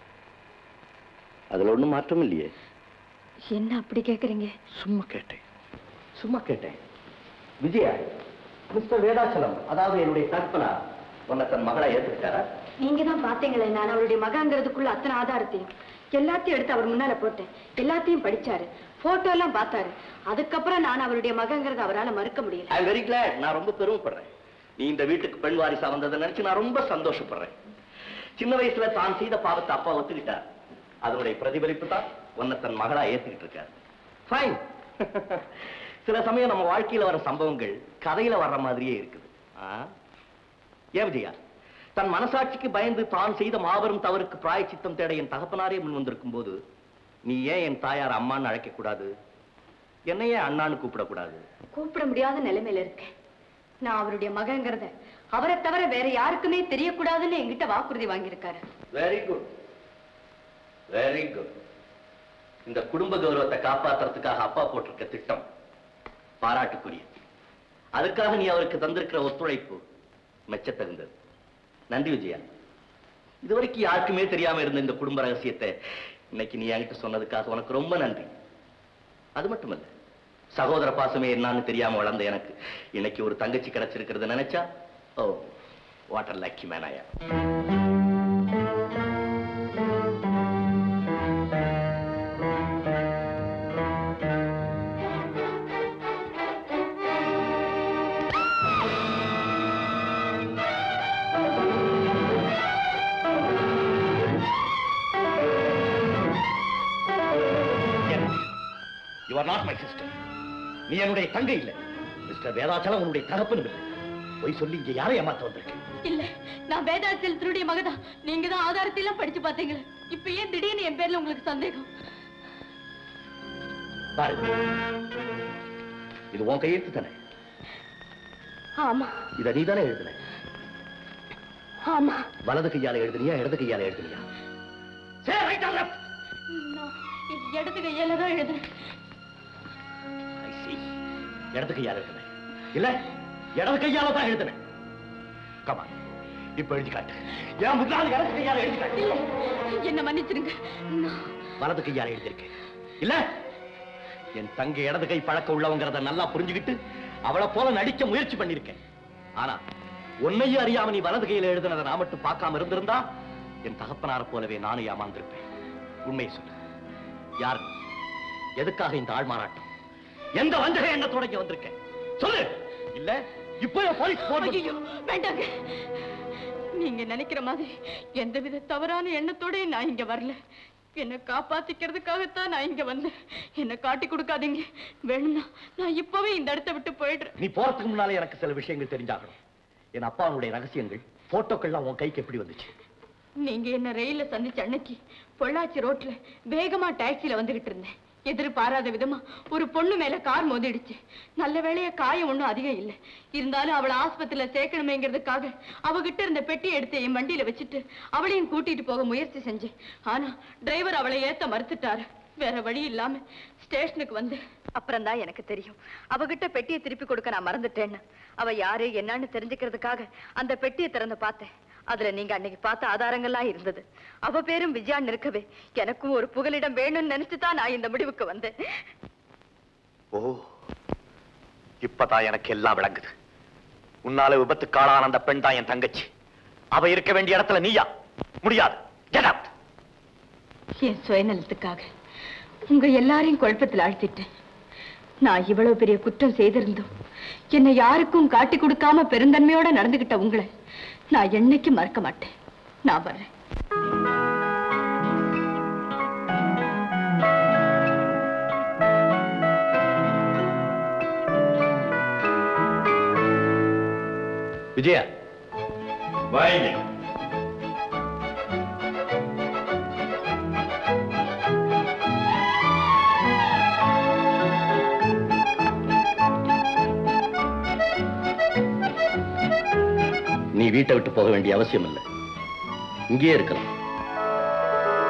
அதுல ஒண்ணும் மாற்றம் இல்லையே என்ன அப்படி கேக்குறீங்க சும்மா கேட்டேன் சும்மா கேட்டேன் விஜயா மிஸ்டர் வேதாச்சலம் அதாவது என்னுடைய கற்பனா உன்னை தன் மகளா ஏத்துக்கிட்டாரா நீங்க தான் பாத்தீங்களே நான் அவருடைய மகங்கிறதுக்குள்ள அத்தனை ஆதாரத்தையும் எல்லாத்தையும் எடுத்து அவர் முன்னால போட்டேன் எல்லாத்தையும் படிச்சாரு போட்டோ எல்லாம் பார்த்தாரு அதுக்கப்புறம் நான் அவருடைய மகங்கிறத அவரால மறுக்க முடியல ஐ வெரி கிளாட் நான் ரொம்ப பெருமைப்படுறேன் நீ இந்த வீட்டுக்கு பெண் வாரிசா வந்ததை நினைச்சு நான் ரொம்ப சந்தோஷப்படுறேன் சின்ன வயசுல தான் செய்த பாவத்தை அப்பா ஒத்துக்கிட்டார் அதனுடைய பிரதிபலிப்பு தான் உன்னை தன் மகளா ஏத்துக்கிட்டு இருக்காரு ஃபைன் சில சமயம் நம்ம வாழ்க்கையில வர சம்பவங்கள் கதையில வர்ற மாதிரியே இருக்குது ஆ? ஏன் விஜயா தன் மனசாட்சிக்கு பயந்து தான் செய்த மாபெரும் தவறுக்கு பிராயச்சித்தம் தேட என் தகப்பனாரே முன் வந்திருக்கும் போது நீ ஏன் என் தாயார் அம்மான்னு அழைக்க கூடாது என்னையே அண்ணான்னு கூப்பிடக்கூடாது கூப்பிட முடியாத நிலைமையில இருக்கேன் நான் அவருடைய மகங்கிறத அவரை தவிர வேற யாருக்குமே தெரியக்கூடாதுன்னு என்கிட்ட வாக்குறுதி வாங்கியிருக்காரு வெரி குட் வெரி குட் இந்த குடும்ப கௌரவத்தை காப்பாத்துறதுக்காக அப்பா போட்டிருக்க திட்டம் பாராட்டுக்குரியது அதுக்காக நீ அவருக்கு தந்திருக்கிற ஒத்துழைப்பு மெச்சத்தகுந்தது நன்றி விஜயா இதுவரைக்கும் யாருக்குமே தெரியாம இருந்த இந்த குடும்ப ரகசியத்தை இன்னைக்கு நீ என்கிட்ட சொன்னதுக்காக உனக்கு ரொம்ப நன்றி அது மட்டுமல்ல சகோதர பாசமே என்னன்னு தெரியாம வளர்ந்த எனக்கு இன்னைக்கு ஒரு தங்கச்சி கிடைச்சிருக்கிறது நினைச்சா ஓ வாட்டர் லக்கி மேன் ஐயா you are not my sister நீ என்னுடைய தங்கை இல்ல மிஸ்டர் வேதாச்சலம் உன்னுடைய தகப்பனும் இல்லை போய் சொல்லி இங்க யாரை ஏமாத்த வந்திருக்கேன் இல்ல நான் வேதாச்சல் திருடைய மகதான் நீங்க தான் ஆதாரத்தை எல்லாம் படிச்சு பாத்தீங்களே இப்ப ஏன் திடீர்னு என் பேர்ல உங்களுக்கு சந்தேகம் பாரு இது உன் கையெழுத்து தானே ஆமா இத நீ தானே எழுதுன ஆமா வலது கையால எழுதுனியா இடது கையால எழுதுனியா சரி ரைட் ஆர் லெஃப்ட் நான் இது இடது கையால தான் எழுதுறேன் ஐ see இடது கையால எழுதுனேன் இல்ல இடது கையால தான் எழுதுனேன் கமா இப்ப எழுதி காட்டு ஏன் முன்னாள் இடது கையால எழுதி காட்டு இல்ல என்ன மன்னிச்சிருங்க நான் வலது கையால எழுதியிருக்கேன் இல்ல என் தங்கை இடது கை பழக்கம் உள்ளவங்கிறத நல்லா புரிஞ்சுக்கிட்டு அவளை போல நடிக்க முயற்சி பண்ணிருக்கேன் ஆனா உன்னையும் அறியாம நீ வலது கையில எழுதுனதை நான் மட்டும் பார்க்காம இருந்திருந்தா என் தகப்பனார போலவே நானும் ஏமாந்திருப்பேன் உண்மையை சொல்லு யார் நீ? எதுக்காக இந்த ஆள் மாறாட்டம் எந்த வஞ்சக எண்ணத்தோட இங்க வந்திருக்கேன் சொல்லு இல்ல இப்போ போலீஸ் போன் பண்ணு. ஐயோ வேண்டாங்க நீங்க நினைக்கிற மாதிரி எந்தவித தவறான எண்ணத்தோட நான் இங்க வரல என்னை காப்பாத்திக்கிறதுக்காகத்தான் நான் இங்க வந்தேன் என்னை காட்டி கொடுக்காதீங்க வேணும்னா நான் இப்பவே இந்த இடத்த விட்டு போயிடுறேன் நீ போறதுக்கு முன்னாலே எனக்கு சில விஷயங்கள் தெரிஞ்சாகணும் என் அப்பாவுடைய ரகசியங்கள் போட்டோக்கள்லாம் உன் கைக்கு எப்படி வந்துச்சு நீங்க என்ன ரயில்ல சந்திச்ச அன்னைக்கு பொள்ளாச்சி ரோட்ல வேகமா டாக்ஸில வந்துகிட்டு இருந்தேன் எதிர்பாராத விதமா ஒரு பொண்ணு மேல கார் மோதிடுச்சு நல்ல வேளையா காயம் ஒண்ணும் அதிகம் இல்ல இருந்தாலும் அவளை ஆஸ்பத்திரியில சேர்க்கணுமேங்கிறதுக்காக அவகிட்ட இருந்த பெட்டியை எடுத்து என் வண்டியில வச்சுட்டு அவளையும் கூட்டிட்டு போக முயற்சி செஞ்சேன் ஆனா டிரைவர் அவளை ஏத்த மறுத்துட்டாரு வேற வழி இல்லாம ஸ்டேஷனுக்கு வந்து அப்புறம் தான் எனக்கு தெரியும் அவகிட்ட பெட்டியை திருப்பி கொடுக்க நான் மறந்துட்டேன்னு அவ யாரு என்னன்னு தெரிஞ்சுக்கிறதுக்காக அந்த பெட்டியை திறந்து பார்த்தேன் அதுல நீங்க அன்னைக்கு பார்த்த ஆதாரங்கள்லாம் இருந்தது அவ பேரும் விஜயான்னு இருக்கவே எனக்கும் ஒரு புகலிடம் வேணும்னு நினைச்சு தான் நான் இந்த முடிவுக்கு வந்தேன் ஓ இப்பதான் எனக்கு எல்லாம் விளங்குது உன்னால விபத்துக்கு ஆளான அந்த பெண் தான் என் தங்கச்சி அவ இருக்க வேண்டிய இடத்துல நீயா முடியாது Get out. என் சுயநலத்துக்காக உங்க எல்லாரையும் குழப்பத்தில் ஆழ்த்திட்டேன் நான் இவ்வளவு பெரிய குற்றம் செய்திருந்தோம் என்னை யாருக்கும் காட்டி கொடுக்காம பெருந்தன்மையோட நடந்துகிட்ட உங்களை நான் என்னைக்கு மறக்க மாட்டேன் நான் வர்றேன் விஜயா வாங்க நீ வீட்டை விட்டு போக வேண்டிய அவசியம் இல்லை இங்கேயே இருக்கலாம்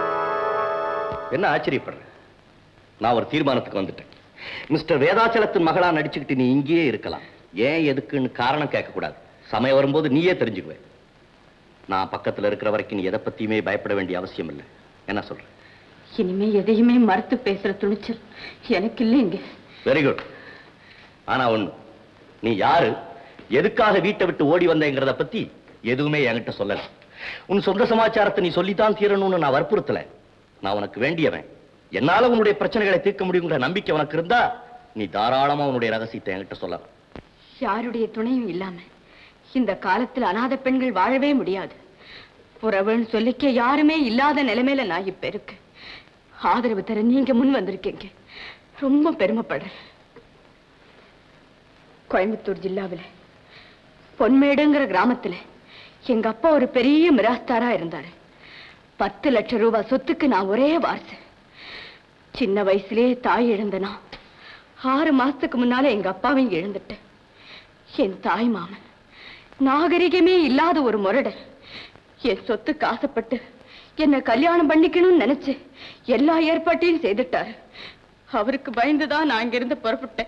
என்ன ஆச்சரியப்படுறேன் நான் ஒரு தீர்மானத்துக்கு வந்துட்டேன் மிஸ்டர் வேதாச்சலத்தின் மகளா நடிச்சுக்கிட்டு நீ இங்கேயே இருக்கலாம் ஏன் எதுக்குன்னு காரணம் கேட்கக்கூடாது சமயம் வரும்போது நீயே தெரிஞ்சுக்குவே நான் பக்கத்துல இருக்கிற வரைக்கும் நீ எதை பத்தியுமே பயப்பட வேண்டிய அவசியம் இல்லை என்ன சொல்ற இனிமே எதையுமே மறுத்து பேசுற துணிச்சல் எனக்கு இல்லைங்க வெரி குட் ஆனா ஒண்ணு நீ யாரு எதுக்காக வீட்டை விட்டு ஓடி வந்தேங்கிறத பத்தி எதுவுமே என்கிட்ட சொல்லல உன் சொந்த சமாச்சாரத்தை நீ சொல்லித்தான் தீரணும்னு நான் வற்புறுத்தல நான் உனக்கு வேண்டியவன் என்னால உன்னுடைய பிரச்சனைகளை தீர்க்க முடியுங்கிற நம்பிக்கை உனக்கு இருந்தா நீ தாராளமா உன்னுடைய ரகசியத்தை என்கிட்ட சொல்லலாம் யாருடைய துணையும் இல்லாம இந்த காலத்துல அனாதை பெண்கள் வாழவே முடியாது புறவன் சொல்லிக்க யாருமே இல்லாத நிலைமையில நான் இப்ப இருக்கேன் ஆதரவு தர நீங்க முன் வந்திருக்கீங்க ரொம்ப பெருமைப்படுறேன் கோயம்புத்தூர் ஜில்லாவில் பொன்மேடுங்கிற கிராமத்துல எங்க அப்பா ஒரு பெரிய மிராஸ்தாரா இருந்தாரு பத்து லட்சம் ரூபாய் சொத்துக்கு நான் ஒரே வாரிசு சின்ன வயசுலயே தாய் இழந்தனா ஆறு மாசத்துக்கு முன்னால எங்க அப்பாவையும் இழந்துட்டேன் என் தாய் மாமன் நாகரிகமே இல்லாத ஒரு முரடர் என் சொத்துக்கு ஆசைப்பட்டு என்ன கல்யாணம் பண்ணிக்கணும்னு நினைச்சு எல்லா ஏற்பாட்டையும் செய்துட்டாரு அவருக்கு பயந்துதான் நான் இங்கிருந்து புறப்பட்டேன்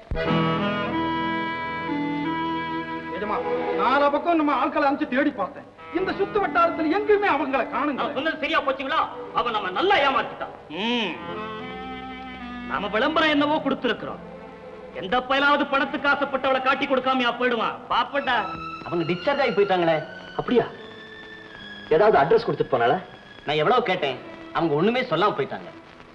எஜமா நாலா பக்கம் நம்ம ஆட்களை அனுப்பிச்சு தேடி பார்த்தேன் இந்த சுத்து வட்டாரத்துல எங்கேயுமே அவங்கள காணுங்க சொன்னது சரியா போச்சுங்களா அவன் நம்ம நல்லா ஏமாத்திட்டான் நாம விளம்பரம் என்னவோ கொடுத்திருக்கிறோம் எந்த பயலாவது பணத்துக்கு ஆசைப்பட்டவளை காட்டி கொடுக்காமயா போயிடுவான் பாப்பட்டா அவங்க டிஸ்சார்ஜ் ஆகி போயிட்டாங்களே அப்படியா ஏதாவது அட்ரஸ் கொடுத்துட்டு போனால நான் எவ்வளவு கேட்டேன் அவங்க ஒண்ணுமே சொல்லாம போயிட்டாங்க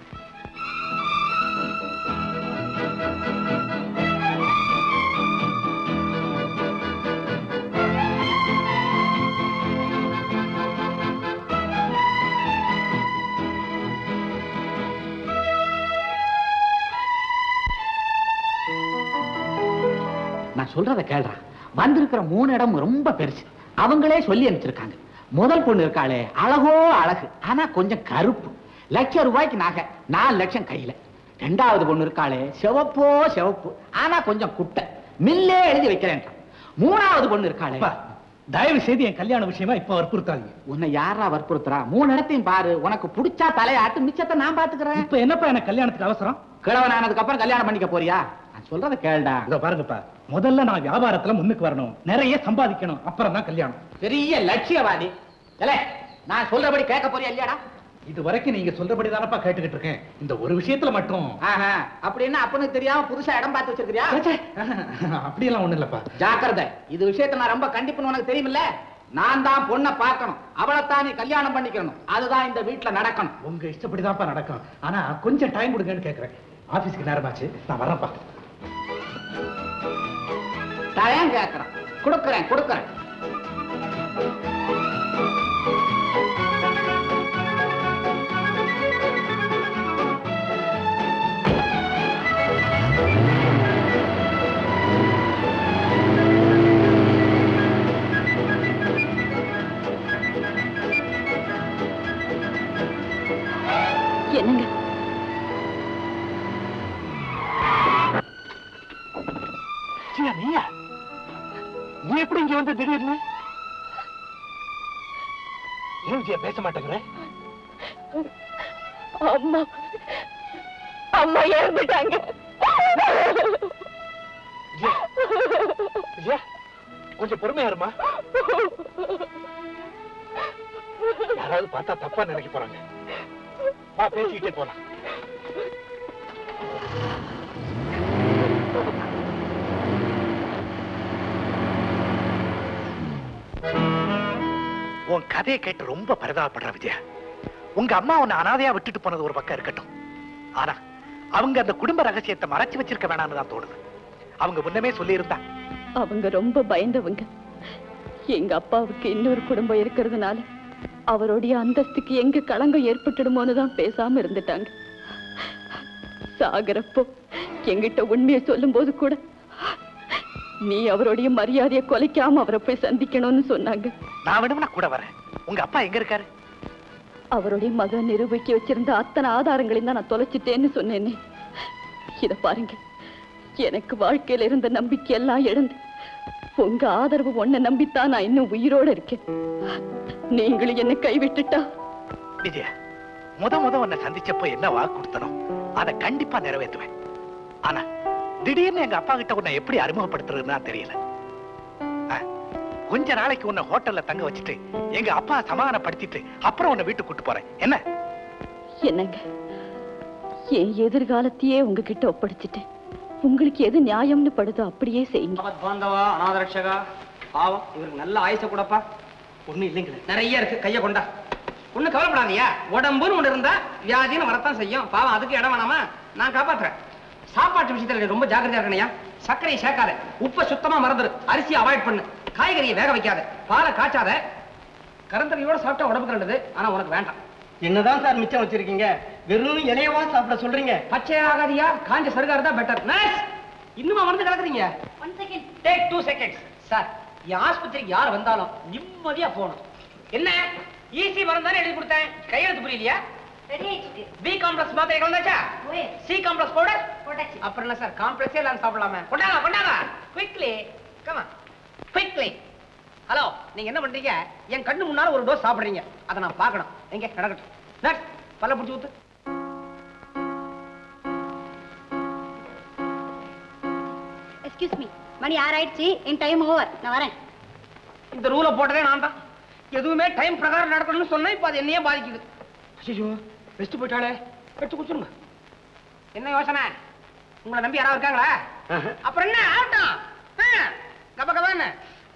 நான் சொல்றத கேள்றா வந்திருக்கிற மூணு இடம் ரொம்ப பெருசு அவங்களே சொல்லி அனுப்பிச்சிருக்காங்க முதல் பொண்ணு இருக்காளே அழகோ அழகு ஆனா கொஞ்சம் கருப்பு லட்சம் ரூபாய்க்கு நகை நாலு லட்சம் கையில ரெண்டாவது பொண்ணு இருக்காளே சிவப்போ சிவப்பு ஆனா கொஞ்சம் குட்டை மில்லே எழுதி வைக்கிறேன் மூணாவது பொண்ணு இருக்காளே தயவு செய்து என் கல்யாண விஷயமா இப்ப வற்புறுத்தாதீங்க உன்னை யாரா வற்புறுத்துறா மூணு இடத்தையும் பாரு உனக்கு பிடிச்சா தலையாட்டு மிச்சத்தை நான் பாத்துக்கிறேன் இப்ப என்னப்பா எனக்கு கல்யாணத்துக்கு அவசரம் கிழவன் ஆனதுக்கு அப்புறம் கல்யாணம் பண்ணிக்க போறியா நான் சொல்றத கேளுடா இதோ பாருங்கப்பா முதல்ல நான் வியாபாரத்துல முன்னுக்கு வரணும் நிறைய சம்பாதிக்கணும் அப்புறம் தான் கல்யாணம் பெரிய லட்சியவாதி ஏலே, நான் சொல்றபடி கேட்க போறியா இல்லையாடா இது வரைக்கும் நீங்க சொல்றபடி தானப்பா கேட்டுக்கிட்டு இருக்கேன் இந்த ஒரு விஷயத்துல மட்டும் ஆஹா, அப்படின்னா அப்பனுக்கு தெரியாம புதுசா இடம் பார்த்து வச்சிருக்கிறியா அப்படியெல்லாம் ஒண்ணு இல்லப்பா ஜாக்கிரதை இது விஷயத்தை நான் ரொம்ப கண்டிப்புன்னு உனக்கு தெரியுமில்ல நான் தான் பொண்ணை பார்க்கணும் அவளைத்தான் நீ கல்யாணம் பண்ணிக்கணும் அதுதான் இந்த வீட்டுல நடக்கணும் உங்க இஷ்டப்படிதான்ப்பா நடக்கும் ஆனா கொஞ்சம் டைம் கொடுங்கன்னு கேக்குறேன் ஆபீஸ்க்கு நேரமாச்சு நான் வரேன்ப்பா தயம் கேட்கறேன் கொடுக்கறேன் கொடுக்கறேன் என்னங்க ஜியா, நீயா நீ எப்படி இங்க வந்து திடீர்னு ஏன் ஜியா பேச மாட்டேங்கிற அம்மா அம்மா இறந்துட்டாங்க ஜியா, ஜியா, கொஞ்சம் பொறுமையா இருமா யாராவது பார்த்தா தப்பா நினைக்க போறாங்க வா பேசிக்கிட்டே போலாம் உன் கதையை கேட்டு ரொம்ப பரிதாபப்படுற விஜயா உங்க அம்மா உன்னை அனாதையா விட்டுட்டு போனது ஒரு பக்கம் இருக்கட்டும் ஆனா அவங்க அந்த குடும்ப ரகசியத்தை மறைச்சு வச்சிருக்க வேணாம்னு தான் தோணுது அவங்க முன்னமே சொல்லியிருந்தா அவங்க ரொம்ப பயந்தவங்க எங்க அப்பாவுக்கு இன்னொரு குடும்பம் இருக்கிறதுனால அவருடைய அந்தஸ்துக்கு எங்க களங்கம் ஏற்பட்டுடுமோன்னு தான் பேசாம இருந்துட்டாங்க சாகரப்போ எங்கிட்ட உண்மையை சொல்லும்போது கூட நீ அவருடைய மரியாதையை கொலைக்காம அவரை போய் சந்திக்கணும்னு சொன்னாங்க நான் வேணும்னா கூட வரேன் உங்க அப்பா எங்க இருக்காரு அவருடைய மகன் நிரூபிக்க வச்சிருந்த அத்தனை ஆதாரங்களையும் தான் நான் தொலைச்சிட்டேன்னு சொன்னேனே இத பாருங்க எனக்கு வாழ்க்கையில இருந்த நம்பிக்கை எல்லாம் இழந்து உங்க ஆதரவு ஒன்ன நம்பித்தான் நான் இன்னும் உயிரோட இருக்கேன் நீங்களும் என்னை கைவிட்டுட்டா விஜயா முத முத உன்னை சந்திச்சப்போ என்ன வாக்கு கொடுத்தனோ அதை கண்டிப்பா நிறைவேற்றுவேன் ஆனா திடீர்னு எங்க அப்பா கிட்ட உன்னை எப்படி அறிமுகப்படுத்துறதுன்னா தெரியல ஆ, கொஞ்ச நாளைக்கு உன்னை ஹோட்டல்ல தங்க வச்சுட்டு எங்க அப்பா சமாதானப்படுத்திட்டு அப்புறம் உன்னை வீட்டுக்கு கூட்டு போறேன் என்ன என்னங்க என் எதிர்காலத்தையே உங்ககிட்ட ஒப்படைச்சிட்டேன் உங்களுக்கு எது நியாயம்னு படுதோ அப்படியே செய்யுங்க பாந்தவா அநாத ரட்சகா பாவம் இவருக்கு நல்ல ஆயுச கூடப்பா ஒண்ணும் இல்லைங்களே நிறைய இருக்கு கைய கொண்டா ஒண்ணும் கவலைப்படாதீயா உடம்புன்னு ஒண்ணு இருந்தா வியாதின்னு வரத்தான் செய்யும் பாவம் அதுக்கு இடம் வேணாமா நான் காப்பாத்துறேன் சாப்பாட்டு விஷயத்துல நீ ரொம்ப ஜாக்கிரதையா இருக்கணையா சர்க்கரையை சேர்க்காத உப்பை சுத்தமா மறந்துரு அரிசியை அவாய்ட் பண்ணு காய்கறியை வேக வைக்காத பாலை காய்ச்சாத கரந்தரையோட சாப்பிட்டா உடம்புக்கு நல்லது ஆனா உனக்கு வேண்டாம் என்னதான் சார் மிச்சம் வச்சிருக்கீங்க வெறும் இலையவா சாப்பிட சொல்றீங்க பச்சையாகாதியா காஞ்ச சருகா இருந்தா பெட்டர் நர்ஸ் இன்னுமா மறந்து கலக்குறீங்க one second take two seconds sir என் ஆஸ்பத்திரிக்கு யார் வந்தாலும் நிம்மதியா போகணும் என்ன ஈஸி மருந்து தானே எழுதி கொடுத்தேன் கையெழுத்து புரியலையா ரெடி ஆயிடுச்சு பி காம்ப்ளெக்ஸ் மாத்திரை கலந்தாச்சா ஓயே சி காம்ப்ளெக்ஸ் பவுடர் போட்டாச்சு அப்புறம் என்ன சார் காம்ப்ளெக்ஸே எல்லாம் சாப்பிடலாமே கொண்டாங்க கொண்டாங்க குவிக்லி கமா குவிக்லி ஹலோ நீங்க என்ன பண்றீங்க என் கண்ணு முன்னால ஒரு டோஸ் சாப்பிடுறீங்க அதை நான் பார்க்கணும் எங்க நடக்கட்டும் நர்ஸ் பல்ல பிடிச்சி ஊத்து எக்ஸ்கியூஸ் மீ மணி ஆறாயிடுச்சு என் டைம் ஓவர் நான் வரேன் இந்த ரூலை போட்டதே நான் தான் எதுவுமே டைம் பிரகாரம் நடக்கணும்னு சொன்னா இப்போ அது என்னையே பாதிக்குது ஐயோ வெஸ்ட் போயிட்டாளே எடுத்து குடிச்சிருங்க என்ன யோசனை உங்களை நம்பி யாராவது இருக்காங்களா அப்புறம் என்ன ஆகட்டும் ஆ, கப கபான்னு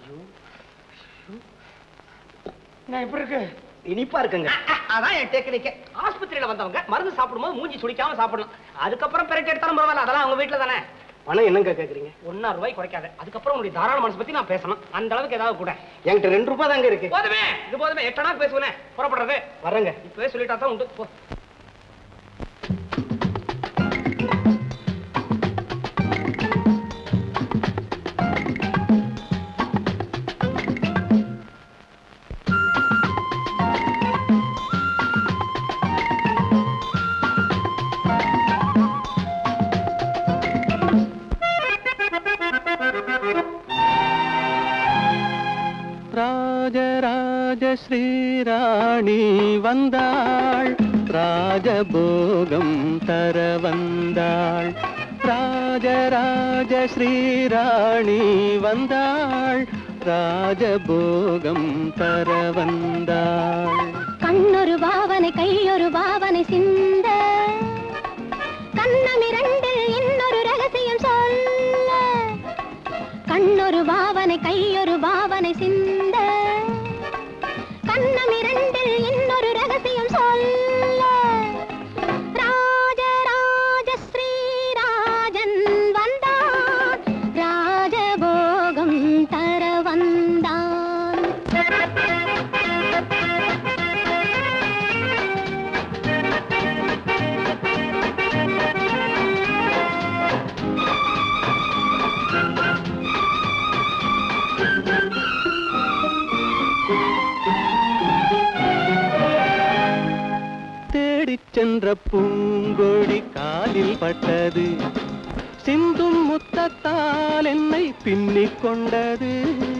நான் எப்படி இருக்கு இனிப்பா இருக்குங்க அ, அ, அதான் என் டெக்னிக்கு ஆஸ்பத்திரியில வந்தவங்க மருந்து சாப்பிடும்போது மூஞ்சி சுடிக்காம சாப்பிடணும் அதுக்கப்புறம் பெரட்டி எடுத்தாலும் பரவாயில்ல அதெல்லாம் அவங்க வீட்டுல தானே பணம் என்னங்க கேக்குறீங்க ஒன்னா ரூபாய் குறைக்காத அதுக்கப்புறம் உங்களுடைய தாராள மனசு பத்தி நான் பேசணும் அந்த அளவுக்கு ஏதாவது கூட என்கிட்ட ரெண்டு ரூபாய் தாங்க இருக்கு போதுமே இது போதுமே எட்டனா பேசுவேன் புறப்படுறது வரேங்க இப்பவே சொல்லிட்டா தான் உண்டு போ ராஜராஜ ஸ்ரீராணி வந்தாள் ராஜபோகம் தர வந்தாள் ராஜராஜ ஸ்ரீராணி வந்தாள் ராஜபோகம் தர வந்தாள் கண்ணொரு பாவனை கையொரு பாவனை சிந்த கண்ணமிரண்டில் இன்னொரு ரகசியம் சொல்ல கண்ணொரு பாவனை கையொரு பாவனை சிந்த கண்ணமிரண்டில் இன்னொரு ரகசியம் சொல்ல ராஜராஜ ஸ்ரீராஜன் வந்தான் ராஜபோகம் தர வந்தான் தேடிச் சென்ற பூங்கொடி காலில் பட்டது சிந்தும் முத்தத்தால் என்னை பின்னிக் கொண்டது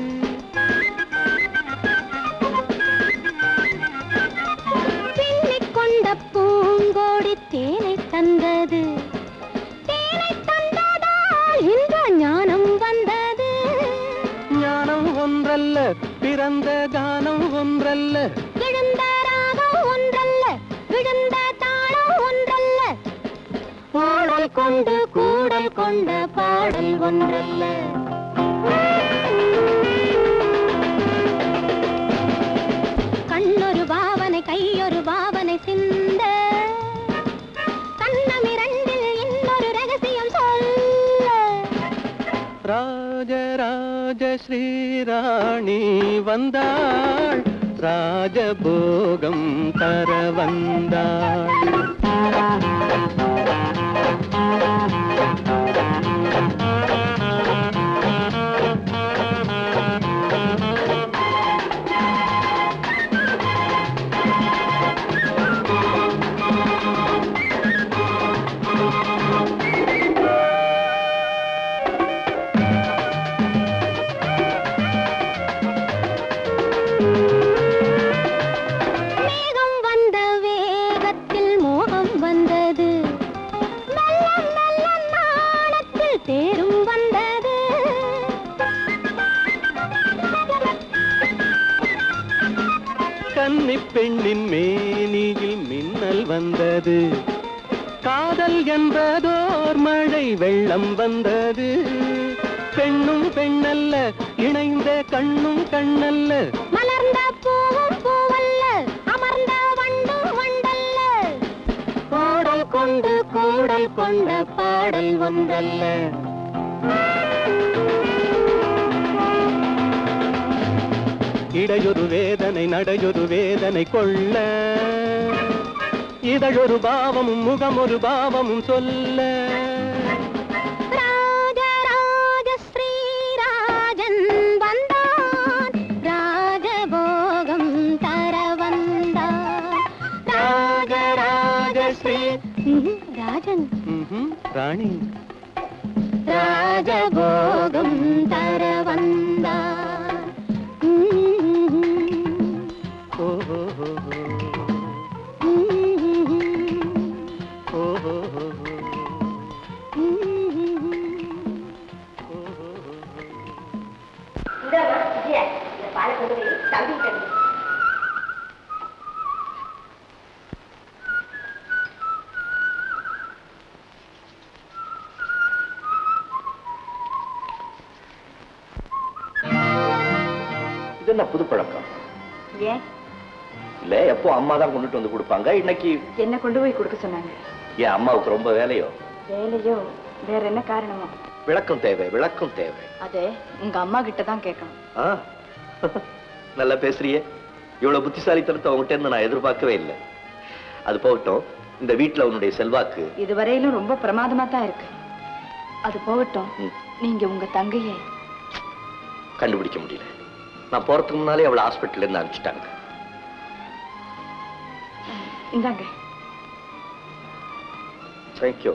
பின்னிக் கொண்ட பூங்கோடி தேனை தந்தது தேனை தந்ததால் இந்த ஞானம் வந்தது ஞானம் ஒன்றல்ல பிறந்த கானம் ஒன்றல்ல விழுந்த ராகம் ஒன்றல்ல விழுந்த தாளம் ஒன்றல்ல பாடல் கொண்டு கூடல் கொண்ட பாடல் ஒன்றல்ல கண்ணொரு பாவனை கையொரு பாவனை சிந்த கண்ணமிரண்டில் இன்னொரு ரகசியம் சொல்ல ராஜராஜ ஸ்ரீராணி வந்தாள் ராஜபோகம் தர வந்தாள் மேகம் வந்த வேகத்தில் கன்னி பெண்ணின் மேனியில் மின்னல் வந்தது காதல் என்பதோர் மழை வெள்ளம் வந்தது பெண்ணும் பெண்ணல்ல இணைந்த கண்ணும் கண்ணல்ல மலர்ந்த பூவும் பூவல்ல அமர்ந்த வண்டும் வண்டல்ல பாடல் கொண்டு கூடல் கொண்ட பாடல் ஒன்றல்ல இடையொரு வேதனை நடையொரு வேதனை கொள்ள இதழொரு பாவமும் முகமொரு பாவமும் சொல்ல ராஜராஜ ஸ்ரீராஜன் வந்தான் ராஜபோகம் தர வந்தான் ராஜராஜ ஸ்ரீ ம்ஹும், ராஜன் ம்ஹும், ராணி ராஜபோகம் தர வந்தான் ம்ஹும், ஓ ஓ, ஓ, ஓ. ம்ஹும், ஓ, ஓ, ஓ, ஓ. ம்ஹும். இந்தாம்மா, விஜயா, இந்த பாலை கொண்டு போய் தம்பி கண்டு இது என்ன புது பழக்கம் ஏன் இல்ல எப்போ அம்மா தான் கொண்டுட்டு வந்து கொடுப்பாங்க இன்னைக்கு என்ன கொண்டு போய் கொடுக்க சொன்னாங்க என் அம்மாவுக்கு ரொம்ப வேலையோ வேலையோ வேற என்ன காரணமோ விளக்கம் தேவை விளக்கம் தேவை அதே உங்க அம்மா கிட்ட தான் கேட்கணும் ஆ நல்லா பேசுறியே இவ்வளவு புத்திசாலித்தனத்தை உங்ககிட்ட இருந்து நான் எதிர்பார்க்கவே இல்லை அது போகட்டும் இந்த வீட்டுல உன்னுடைய செல்வாக்கு இதுவரையிலும் ரொம்ப பிரமாதமா தான் இருக்கு அது போகட்டும் ம். நீங்க உங்க தங்கையை கண்டுபிடிக்க முடியல நான் போறதுக்கு முன்னாலே அவளை ஹாஸ்பிட்டல்ல இருந்து அனுப்பிச்சிட்டாங்க இந்தாங்க தேங்க்யூ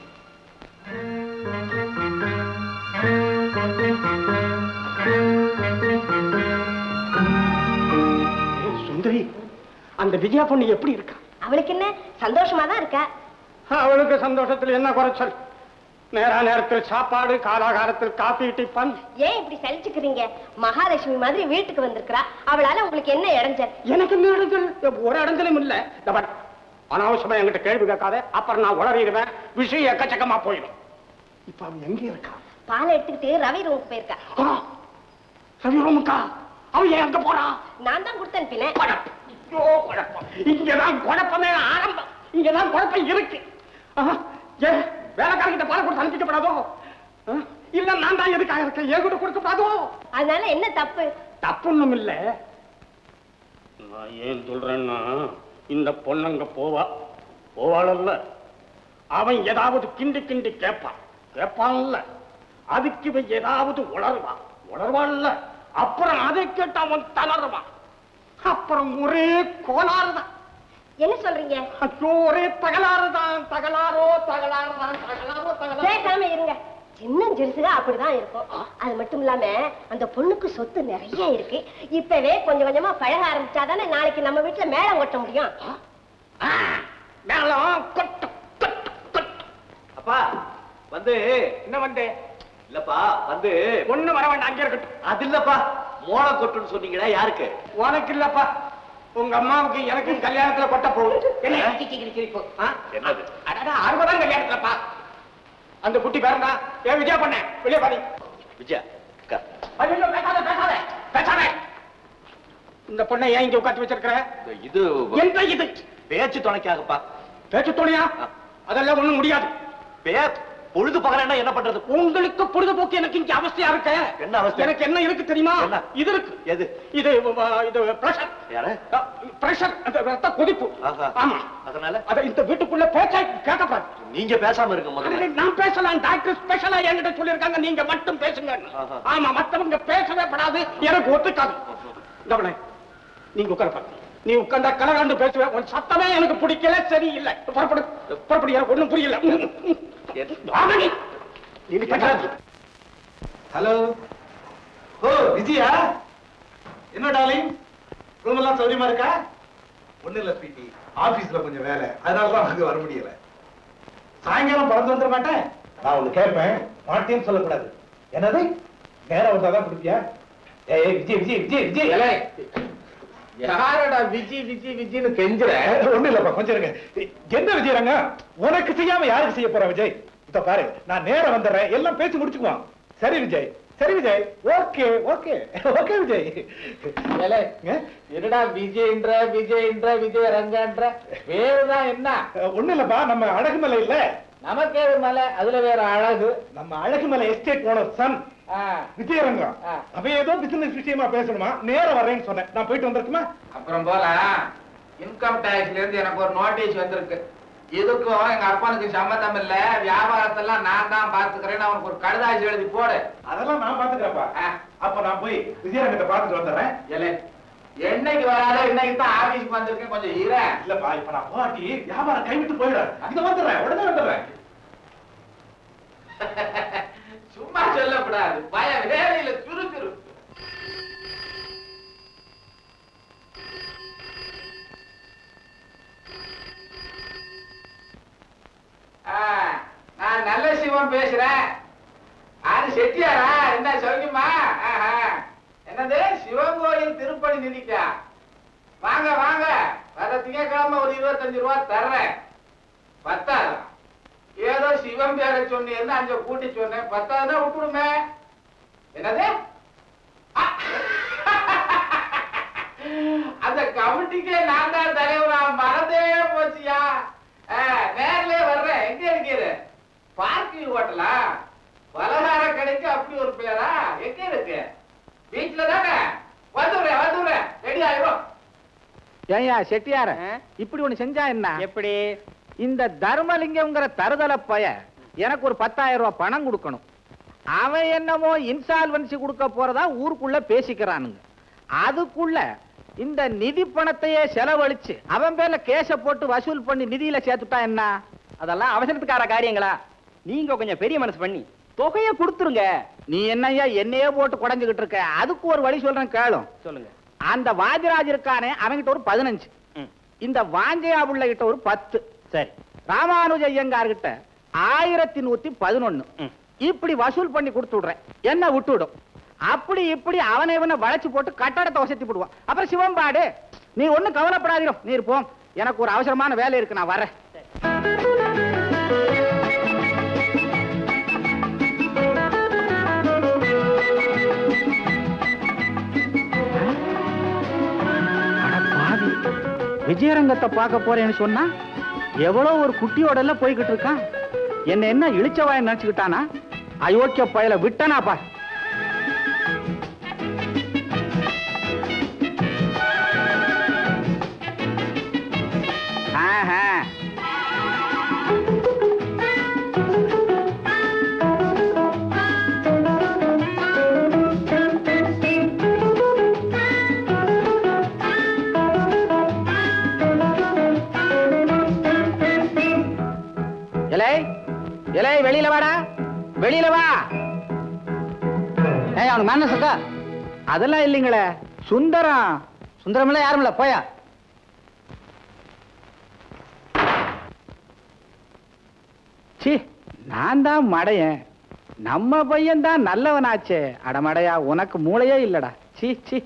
ஏய், சுந்தரி அந்த விஜயா பொண்ணு எப்படி இருக்கா அவளுக்கு என்ன சந்தோஷமா தான் இருக்கா அவளுக்கு சந்தோஷத்துல என்ன குறைச்சல் நேரா நேரத்தில் சாப்பாடு காலாகாரத்தில் காபி டிஃபன் ஏன் இப்படி சலிச்சுக்கிறீங்க மகாலட்சுமி மாதிரி வீட்டுக்கு வந்திருக்கிறா அவளால உங்களுக்கு என்ன இடைஞ்சல் எனக்கு இந்த இடத்தில் ஒரு இடத்திலும் இல்ல இந்த பாரு, அனாவசியமா என்கிட்ட கேள்வி கேட்காத அப்புறம் நான் உளறிடுவேன் விஷயம் எக்கச்சக்கமா போயிடும் இப்ப அவன் எங்க இருக்கா பாலை எடுத்துக்கிட்டு ரவி ரூமுக்கு போயிருக்கா ஆ, ரவி ரூமுக்கா அவன் ஏன் அங்க போறான் நான் தான் கொடுத்து அனுப்பினேன் குழப்பம். ஐயோ, குழப்பம். இங்கதான் குழப்பமே ஆரம்பம் இங்கதான் குழப்பம் இருக்கு ஆஹா, ஏன் வேலைக்காரங்கிட்ட பாலை கொடுத்து அனுப்பிக்கப்படாதோ ஆ, இல்ல நான் தான் எதுக்காக இருக்கேன் என் கூட கொடுக்கப்படாதோ அதனால என்ன தப்பு தப்புன்னும் இல்ல நான் ஏன் சொல்றேன்னா இந்த பொண்ணங்க போவா போவாளல்ல அவன் ஏதாவது கிண்டி கிண்டி கேட்பான் கேட்பான்ல அதுக்கு இவன் ஏதாவது உளருவான் உளர்வான்ல அப்புறம் அதை கேட்டு அவன் தளருவான் அப்புறம் ஒரே கோளாறுதான் என்ன சொல்றீங்க ஐயோ ஒரே தகலாறுதான் தகலாரோ தகலாறுதான் தகலாரோ தகலாரோ பேசாம இருங்க சின்ன ஜெருசுగా அப்படிதான் இருக்கும் அது மட்டும் இல்லாம அந்த பொண்ணுக்கு சொத்து நிறைய இருக்கு இப்பவே கொஞ்சம் கொஞ்சமா பழக ஆரம்பிச்சாதானே நாளைக்கு நம்ம வீட்டுல மேளம் கொட்ட முடியும் ஆ, மேளம் கொட்டு கொட்டு கொட்டு அப்பா வந்து என்ன வந்து இல்லப்பா வந்து ஒண்ணு வர வேண்டாம் அங்கே இருக்கட்டும் அது இல்லப்பா மோள கொட்டுன்னு சொன்னீங்களா யாருக்கு உனக்கு இல்லப்பா உங்க அம்மாவுக்கு எனக்கு கல்யாணத்துல கொட்ட போகுது என்ன கிச்சி கிச்சி கிச்சி ஆ? என்னது அடடா அறுபதாம் கல்யாணத்துலப்பா அந்த குட்டி பேருந்தா ஏன் விஜயா பண்ண வெளியே பாதி விஜயா அக்கா ஐயோ பேசாத பேசாத பேசாத இந்த பொண்ணை ஏன் இங்க உட்காந்து வச்சிருக்கிற இது என்ன இது பேச்சு துணைக்காகப்பா பேச்சு துணையா அதெல்லாம் ஒண்ணும் முடியாது பே பொழுது பகலன்னா என்ன பண்றது உங்களுக்கு பொழுதுபோக்கு எனக்கு இங்க அவஸ்தையா இருக்க என்ன அவஸ்தை? எனக்கு என்ன இருக்கு தெரியுமா என்ன? இது இருக்கு எது இது வ- இது பிரஷர் யாரு பிரஷர் அந்த ரத்த கொதிப்பு ஆஹா. ஆமா அதனால அத இந்த வீட்டுக்குள்ள பேச்சா கேட்கக்கூடாது நீங்க பேசாம இருங்க முதல்ல அடடே, நான் பேசலாம் டாக்டர் ஸ்பெஷலா என்கிட்ட சொல்லியிருக்காங்க நீங்க மட்டும் பேசுங்க ஆஹா. ஆமா மத்தவங்க பேசவே படாது எனக்கு ஒத்துக்காது கவலை நீங்க உட்கார நீ உட்கார்ந்தா கலகாண்டு பேசுவேன் உன் சத்தமே எனக்கு பிடிக்கல சரியில்லை புறப்படு புறப்படு எனக்கு ஒண்ணும் புரியல வாங்க நீ. நீ பேசாத. ஹலோ ஓ விஜயா என்ன டார்லிங் ரூம் எல்லாம் சௌரியமா இருக்கா ஒண்ணு இல்ல ஸ்வீட்டி ஆபீஸ்ல கொஞ்சம் வேலை அதனால தான் அங்க வர முடியல சாயங்காலம் பறந்து வந்துட மாட்டேன் நான் ஒண்ணு கேட்பேன் மாட்டேன்னு சொல்லக்கூடாது என்னது நேரம் வந்தாதான் குடிப்பியா ஏய் விஜய் விஜய் விஜய் விஜய் ஏலே, யாரடா விஜி விஜி விஜின்னு கெஞ்சுற ஒண்ணு இல்லப்பா கொஞ்சம் இருங்க என்ன விஜயரங்க உனக்கு செய்யாம யாருக்கு செய்ய போற விஜய் இத பாரு நான் நேரா வந்துடுறேன் எல்லாம் பேசி முடிச்சுக்குவான் சரி விஜய் சரி Vijay okay okay okay Vijay ஏலே, என்னடா விஜய்ன்ற விஜய்ன்ற விஜய் ரங்கன்ற பேருதான் என்ன ஒண்ணு இல்லப்பா நம்ம அழகுமலை இல்ல நமக்கே மலை அதுல வேற அழகு நம்ம Azhagumalai estate owner son Vijayarangam அவன் ஏதோ பிசினஸ் விஷயமா பேசணுமா நேரா வரேன்னு சொன்னேன் நான் போயிட்டு வந்திருக்குமா அப்புறம் போலாம் இன்கம் டாக்ஸ்ல இருந்து எனக்கு ஒரு நோட்டீஸ் வந்திருக்கு இதுக்கும் எங்க அப்பனுக்கு சம்மந்தம் இல்ல வியாபாரத்தெல்லாம் நான் தான் பாத்துக்கிறேன்னு அவனுக்கு ஒரு கடுதாசி எழுதி போடு அதெல்லாம் நான் பாத்துக்கிறேன்ப்பா அப்ப நான் போய் விஜயரங்கத்தை பாத்துட்டு வந்துடுறேன் ஏலே, என்னைக்கு வராத இன்னைக்கு தான் ஆபீஸ்க்கு வந்திருக்கேன் கொஞ்சம் ஈர இல்லப்பா இப்ப நான் போட்டி வியாபாரம் கைவிட்டு போயிடுறேன் இங்க வந்துடுறேன் உடனே வந்துடுறேன் சும்மா சொல்லக்கூடாது பய வேலையில சுறுசுறு ஆ, நான் நல்ல சிவம் பேசுறேன் அது செட்டியாரா என்ன சொல்லுமா என்னது சிவன் கோயில் திருப்பணி நிதிக்கா வாங்க வாங்க வர திங்கக்கிழமை ஒரு இருபத்தஞ்சு ரூபா தர்றேன் பத்தாதா ஏதோ சிவன் பேரை சொன்னீர்னு அங்க கூட்டி சொன்னேன் பத்தாதான் விட்டுடுமே என்னது ஆ! அந்த கமிட்டிக்கே நான் தான் தலைவரா மறந்தே போச்சியா ஆ, நேர்லயே வர்றேன் எங்க இருக்கிறது பார்க்கிங் ஹோட்டலா பலகார கடைக்கு அப்படி ஒரு பேரா எங்க இருக்கு பீச்ல தானே வந்துடுறேன் வந்துடுறேன் ரெடி ஆயிரும் ஏயா செட்டியார இப்படி ஒண்ணு செஞ்சா என்ன எப்படி இந்த தர்மலிங்கம்ங்கிற தருதல பய எனக்கு ஒரு பத்தாயிரம் ரூபாய் பணம் கொடுக்கணும் அவன் என்னமோ இன்சால்வன்சி கொடுக்க போறதா ஊருக்குள்ள பேசிக்கிறானுங்க அதுக்குள்ள இந்த நிதி பணத்தையே செலவழிச்சு அவன் பேர்ல கேஸ போட்டு வசூல் பண்ணி நிதியில சேர்த்துட்டா என்ன அதெல்லாம் அவசரத்துக்கார காரியங்களா நீங்க கொஞ்சம் பெரிய மனசு பண்ணி தொகையை கொடுத்துருங்க நீ என்னய்யா என்னையே போட்டு குடஞ்சுகிட்டு இருக்க அதுக்கு ஒரு வழி சொல்றேன் கேளும் சொல்லுங்க அந்த வாஜராஜ் இருக்கானே அவன்கிட்ட ஒரு பதினஞ்சு இந்த வாஞ்சையா புள்ள கிட்ட ஒரு பத்து சரி ராமானுஜ ஐயங்கார் கிட்ட ஆயிரத்தி நூத்தி பதினொன்னு இப்படி வசூல் பண்ணி கொடுத்து விடுறேன் என்ன விட்டுவிடும் அப்படி இப்படி அவனை இவனை வளைச்சு போட்டு கட்டடத்தை வசதி போடுவான் அப்புறம் சிவம்பாடு நீ ஒண்ணும் கவலைப்படாதீரோ நீ இருப்போம் எனக்கு ஒரு அவசரமான வேலை இருக்கு நான் வரேன் அட பாவி விஜயரங்கத்தை பார்க்க போறேன்னு சொன்னா எவ்வளவு ஒரு குட்டியோட எல்லாம் போய்கிட்டு இருக்கான் என்ன என்ன இழிச்சவாய நினைச்சுக்கிட்டானா அயோக்கிய பயல விட்டனாப்பா ஆஹா இலை இலை வெளியில வாடா வெளியில வா ஏய் அவனுக்கு மனசு இருக்கா அதெல்லாம் இல்லைங்களே சுந்தரம் சுந்தரம் இல்ல யாரும் இல்ல போயா சி நான் தான் மடையன் நம்ம பையன் தான் நல்லவனாச்சே அடமடையா உனக்கு மூளையே இல்லடா சீ சீ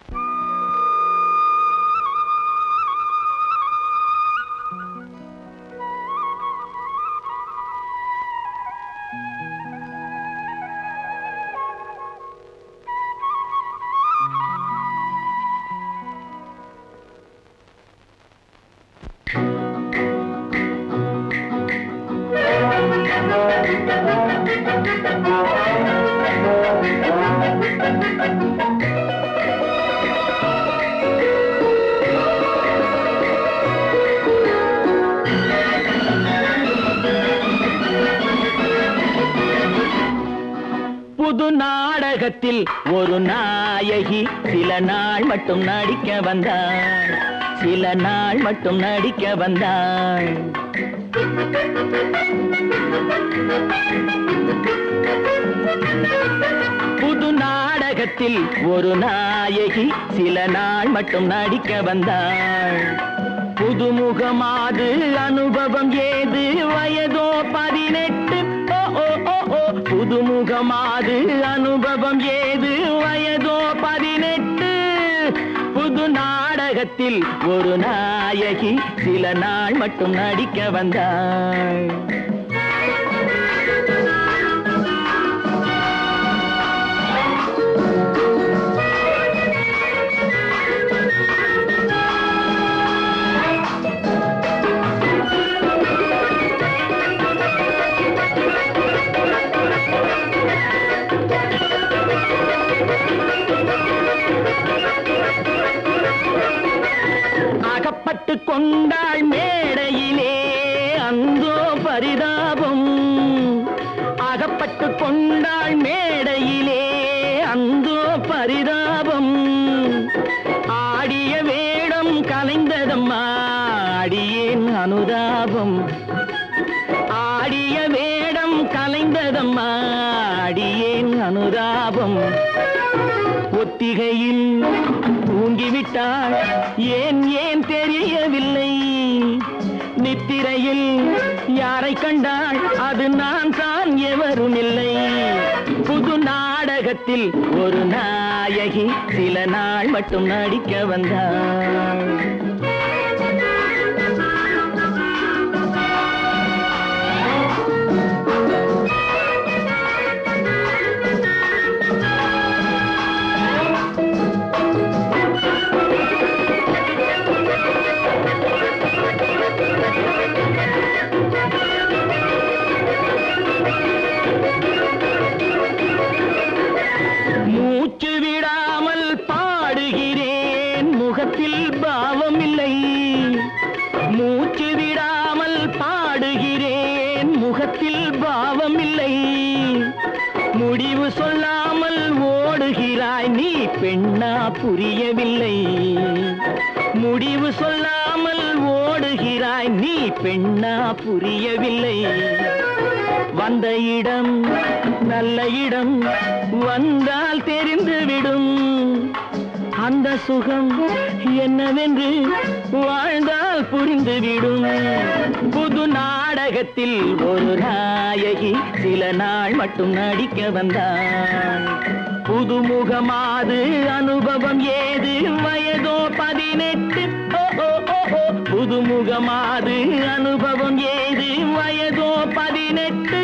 புது நாடகத்தில் ஒரு நாயகி சில நாள் மட்டும் நடிக்க வந்தாள் சில நாள் மட்டும் நடிக்க வந்தாள் புது நாடகத்தில் ஒரு நாயகி சில நாள் மட்டும் நடிக்க வந்தாள் புதுமுகமாது அனுபவம் ஏது வயதோ பதினெட்டு ஓ ஓ ஓ ஓ புதுமுகமாது அனுபவம் ஏது வயதோ பதினெட்டு புது நாடக நாடகத்தில் ஒரு நாயகி சில நாள் மட்டும் நடிக்க வந்தாள் அகப்பட்டு கொண்டாள் மேடையிலே அந்தோ பரிதாபம் அகப்பட்டு கொண்டாள் மேடையிலே அந்தோ பரிதாபம் ஆடிய வேடம் கலைந்ததம்மா அடியேன் அனுதாபம் ஆடிய வேடம் கலைந்ததம்மா அடியேன் அனுதாபம் ஒத்திகையில் தூங்கிவிட்டாள் ஏன் ஏன் தெரியவில்லை நித்திரையில் யாரை கண்டாள் அது நான் தான் எவரும் இல்லை புது நாடகத்தில் ஒரு நாயகி சில நாள் மட்டும் நடிக்க வந்தாள் மூச்சு விடாமல் பாடுகிறேன் முகத்தில் பாவம் இல்லை மூச்சு விடாமல் பாடுகிறேன் முகத்தில் பாவம் இல்லை முடிவு சொல்லாமல் ஓடுகிறாய் நீ பெண்ணா புரியவில்லை முடிவு சொல்லாமல் ஓடுகிறாய் நீ பெண்ணா புரியவில்லை வந்த இடம் நல்ல இடம் வந்தால் தெரிந்துவிடும் அந்த சுகம் என்னவென்று வாழ்ந்தால் புரிந்துவிடும் புது நாடகத்தில் ஒரு நாயகி சில நாள் மட்டும் நடிக்க வந்தாள் புதுமுகமாது அனுபவம் ஏது வயதோ பதினெட்டு ஓ, ஓ, ஓ, ஓ. புதுமுகமாது அனுபவம் ஏது வயதோ பதினெட்டு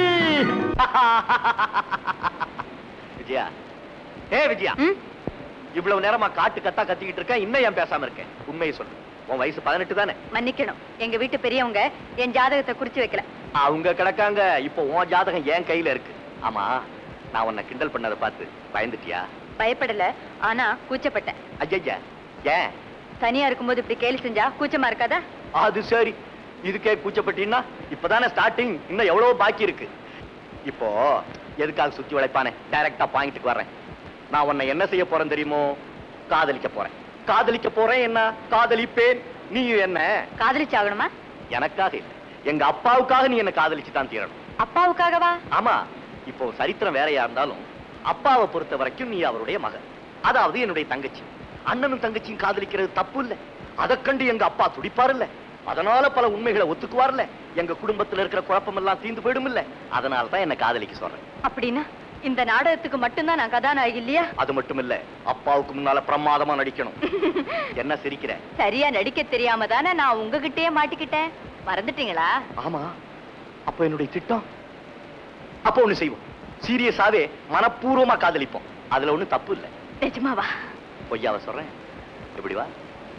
விஜயா ஏ விஜயா இவ்வளவு நேரமா காட்டு கத்தா கத்திக்கிட்டு இருக்கேன் இன்னும் ஏன் பேசாம இருக்கேன் உண்மையை சொல்லு உன் வயசு பதினெட்டு தானே மன்னிக்கணும் எங்க வீட்டு பெரியவங்க என் ஜாதகத்தை குறிச்சு வைக்கல அவங்க கிடக்காங்க இப்போ உன் ஜாதகம் என் கையில இருக்கு ஆமா நான் உன்னை கிண்டல் பண்ணதை பார்த்து பயந்துட்டியா பயப்படல ஆனா கூச்சப்பட்டேன் ஐயா ஏன் தனியா இருக்கும்போது இப்படி கேலி செஞ்சா கூச்சமா இருக்காதா அது சரி இதுக்கே கூச்சப்பட்டீங்கன்னா இப்பதானே ஸ்டார்டிங் இன்னும் எவ்வளவு பாக்கி இருக்கு இப்போ எதுக்காக சுத்தி உழைப்பானே டைரக்டா பாயிண்ட்டுக்கு வர்றேன் நான் உன்னை என்ன செய்ய போறேன் தெரியுமோ காதலிக்க போறேன் காதலிக்க போறேன் என்ன காதலிப்பேன் நீ என்ன காதலிச்சாகணுமா எனக்காக இல்ல எங்க அப்பாவுக்காக நீ என்ன காதலிச்சு தான் தீரணும் அப்பாவுக்காகவா ஆமா இப்போ சரித்திரம் வேறையா இருந்தாலும் அப்பாவை பொறுத்த வரைக்கும் நீ அவருடைய மகன் அதாவது என்னுடைய தங்கச்சி அண்ணனும் தங்கச்சியும் காதலிக்கிறது தப்பு இல்ல அதை கண்டு எங்க அப்பா துடிப்பார் இல்ல அதனால பல உண்மைகளை ஒத்துக்குவார்ல எங்க குடும்பத்துல இருக்கிற குழப்பம் எல்லாம் தீந்து போயிடும் இல்ல அதனால தான் என்ன காதலிக்க சொல்றேன் அப்படின்னா இந்த நாடகத்துக்கு மட்டும்தான் நான் கதாநாயகி இல்லையா அது மட்டும் இல்ல அப்பாவுக்கு முன்னால பிரமாதமா நடிக்கணும் என்ன சிரிக்கிற சரியா நடிக்க தெரியாம தானே நான் உங்ககிட்டயே மாட்டிக்கிட்டேன் மறந்துட்டீங்களா ஆமா அப்ப என்னுடைய திட்டம் அப்ப ஒண்ணு செய்வோம் சீரியஸாவே மனப்பூர்வமா காதலிப்போம் அதுல ஒண்ணும் தப்பு இல்ல நிஜமாவா பொய்யாவ சொல்றேன் எப்படி வா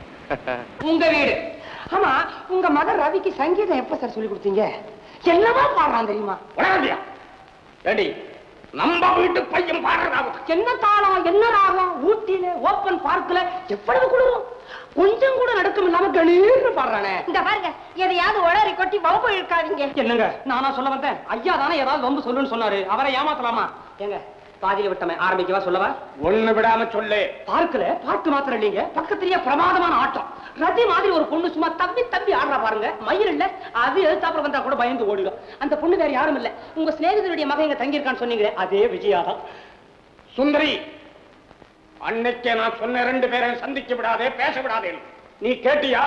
உங்க வீடு ஆமா உங்க மகன் ரவிக்கு சங்கீதம் எப்ப சார் சொல்லி கொடுத்தீங்க என்னவா பாடுறான் தெரியுமா உலகண்டியா ஏடி நம்ம வீட்டு பையன் பாடுறதாகும் என்ன தாளம் என்ன ராகம் ஊட்டியில ஓப்பன் பார்க்ல எவ்வளவு குளிரும் கொஞ்சம் கூட நடுக்கம் இல்லாம கணீர்னு பாடுறானே இந்த பாருங்க எதையாவது உளறி கொட்டி வம்பு இழுக்காதீங்க என்னங்க நானா சொல்ல வந்தேன் ஐயா தானே ஏதாவது ரொம்ப சொல்லுன்னு சொன்னாரு அவரை ஏமாத்தலாமா ஏங்க பாதியில விட்டமே ஆரம்பிக்கவா சொல்லவா ஒண்ணு விடாம சொல்லு பார்க்கல பாட்டு மாத்திரம் இல்லைங்க பக்கத்துலயே பிரமாதமான ஆட்டம் ரதி மாதிரி ஒரு பொண்ணு சும்மா தம்பி தம்பி ஆடுறா பாருங்க மயில் இல்ல அது எதிர்த்தாப்புல வந்தா கூட பயந்து ஓடிடும் அந்த பொண்ணு வேற யாரும் இல்ல உங்க சிநேகிதருடைய மகன் இங்க தங்கியிருக்கான்னு சொன்னீங்களே அதே விஜயா தான் சுந்தரி அன்னைக்கே நான் சொன்ன ரெண்டு பேரையும் சந்திக்க விடாதே பேச விடாதே நீ கேட்டியா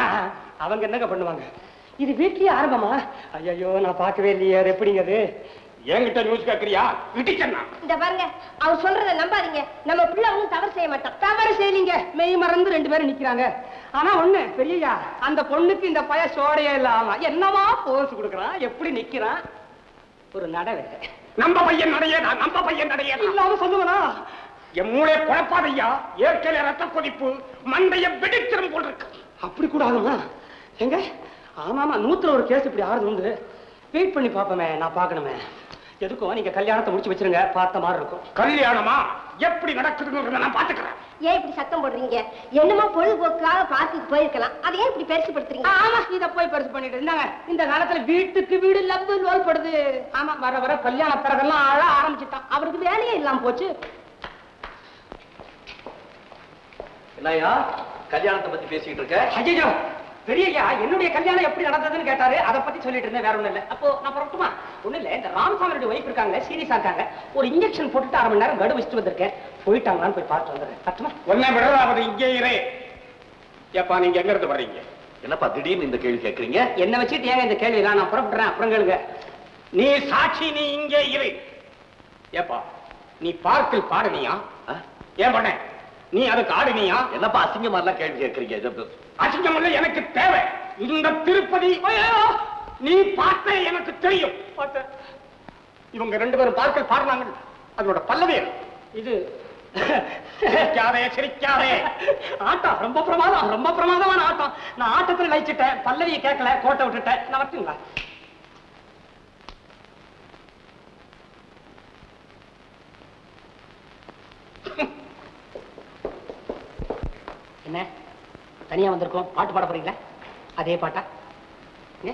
அவங்க என்னங்க பண்ணுவாங்க இது வீட்லயே ஆரம்பமா ஐயோ நான் பார்க்கவே இல்லையே அது எப்படிங்க அது என்கிட்ட நியூஸ் கேக்குறியா இடிச்சண்ணா இந்த பாருங்க அவர் சொல்றத நம்பாதீங்க நம்ம பிள்ளை ஒன்றும் தவறு செய்ய மாட்டான் தவறு செய்யலீங்க மெய் மறந்து ரெண்டு பேரும் நிக்கிறாங்க ஆனா ஒண்ணு பெரியய்யா அந்த பொண்ணுக்கு இந்த பய சோடையே இல்லாம என்னமா போஸ் கொடுக்கறான் எப்படி நிக்கிறான் ஒரு நடவை நம்ம பையன் நடையேடா நம்ம பையன் நடையேடா இல்லாம சொல்லுவனா என் மூளை குழப்பாதையா ஏற்கனவே ரத்த கொதிப்பு மண்டைய வெடித்திரும் போல் இருக்கு அப்படி கூட ஆகுமா எங்க ஆமாமா நூத்துல ஒரு கேஸ் இப்படி ஆறுது உண்டு வெயிட் பண்ணி பாப்போமே நான் பார்க்கணுமே எதுக்கும் நீங்க கல்யாணத்தை முடிச்சு வச்சிருங்க பார்த்த மாதிரி இருக்கும் கல்யாணமா எப்படி நடக்குதுங்கிறத நான் பாத்துக்கிறேன் ஏன் இப்படி சத்தம் போடுறீங்க என்னமோ பொழுதுபோக்காக பார்க்குக்கு போயிருக்கலாம் அதை ஏன் இப்படி பெருசுப்படுத்துறீங்க ஆமா இத போய் பெருசு பண்ணிட்டு இருந்தாங்க இந்த காலத்துல வீட்டுக்கு வீடு லவ் லோல் படுது ஆமா வர வர கல்யாண பிறகெல்லாம் அழ ஆரம்பிச்சுட்டான் அவருக்கு வேலையே இல்லாம போச்சு என்னையா கல்யாணத்தை பத்தி பேசிட்டு இருக்க ஐயோ பெரியய்யா என்னுடைய கல்யாணம் எப்படி நடந்ததுன்னு கேட்டாரு அதை பத்தி சொல்லிட்டு இருந்தேன் வேற ஒண்ணும் இல்ல அப்போ நான் புறட்டுமா ஒண்ணு இல்ல இந்த ராமசாமியோட ஒய்ஃப் இருக்காங்க சீரியஸா இருக்காங்க ஒரு இன்ஜெக்ஷன் போட்டுட்டு அரை மணி நேரம் கடு வச்சுட்டு வந்திருக்கேன் போயிட்டாங்களான்னு போய் பார்த்து வந்துடுறேன் பட்டுமா உன்னை விடலாவது இங்கே இரு ஏப்பா நீங்க எங்க இருந்து வர்றீங்க என்னப்பா திடீர்னு இந்த கேள்வி கேக்குறீங்க என்ன வச்சுட்டு ஏங்க இந்த கேள்வி நான் புறப்படுறேன் அப்புறம் கேளுங்க நீ சாட்சி நீ இங்கே இரு ஏப்பா நீ பார்க்கில் பாடுனியா ஏன் பண்ண நீ அதுக்கு ஆடுனியா என்னப்பா அசிங்கமா எல்லாம் கேள்வி கேக்குறீங்க இது அசிங்கம் இல்ல எனக்கு தேவை இந்த திருப்பதி ஐயோ, நீ பார்த்த எனக்கு தெரியும் பார்த்த இவங்க ரெண்டு பேரும் பார்க்கல் பாடுறாங்க அதோட பல்லவி என்ன? இது சிரிக்காதே சிரிக்காதே ஆட்டம் ரொம்ப பிரமாதம் ரொம்ப பிரமாதமான ஆட்டம் நான் ஆட்டத்துல லயிச்சிட்டேன் பல்லவியை கேட்கல கோட்டை விட்டுட்டேன் நான் வரட்டுங்களா என்ன தனியா வந்திருக்கோம் பாட்டு பாட போறீங்களா அதே பாட்டா ஏ?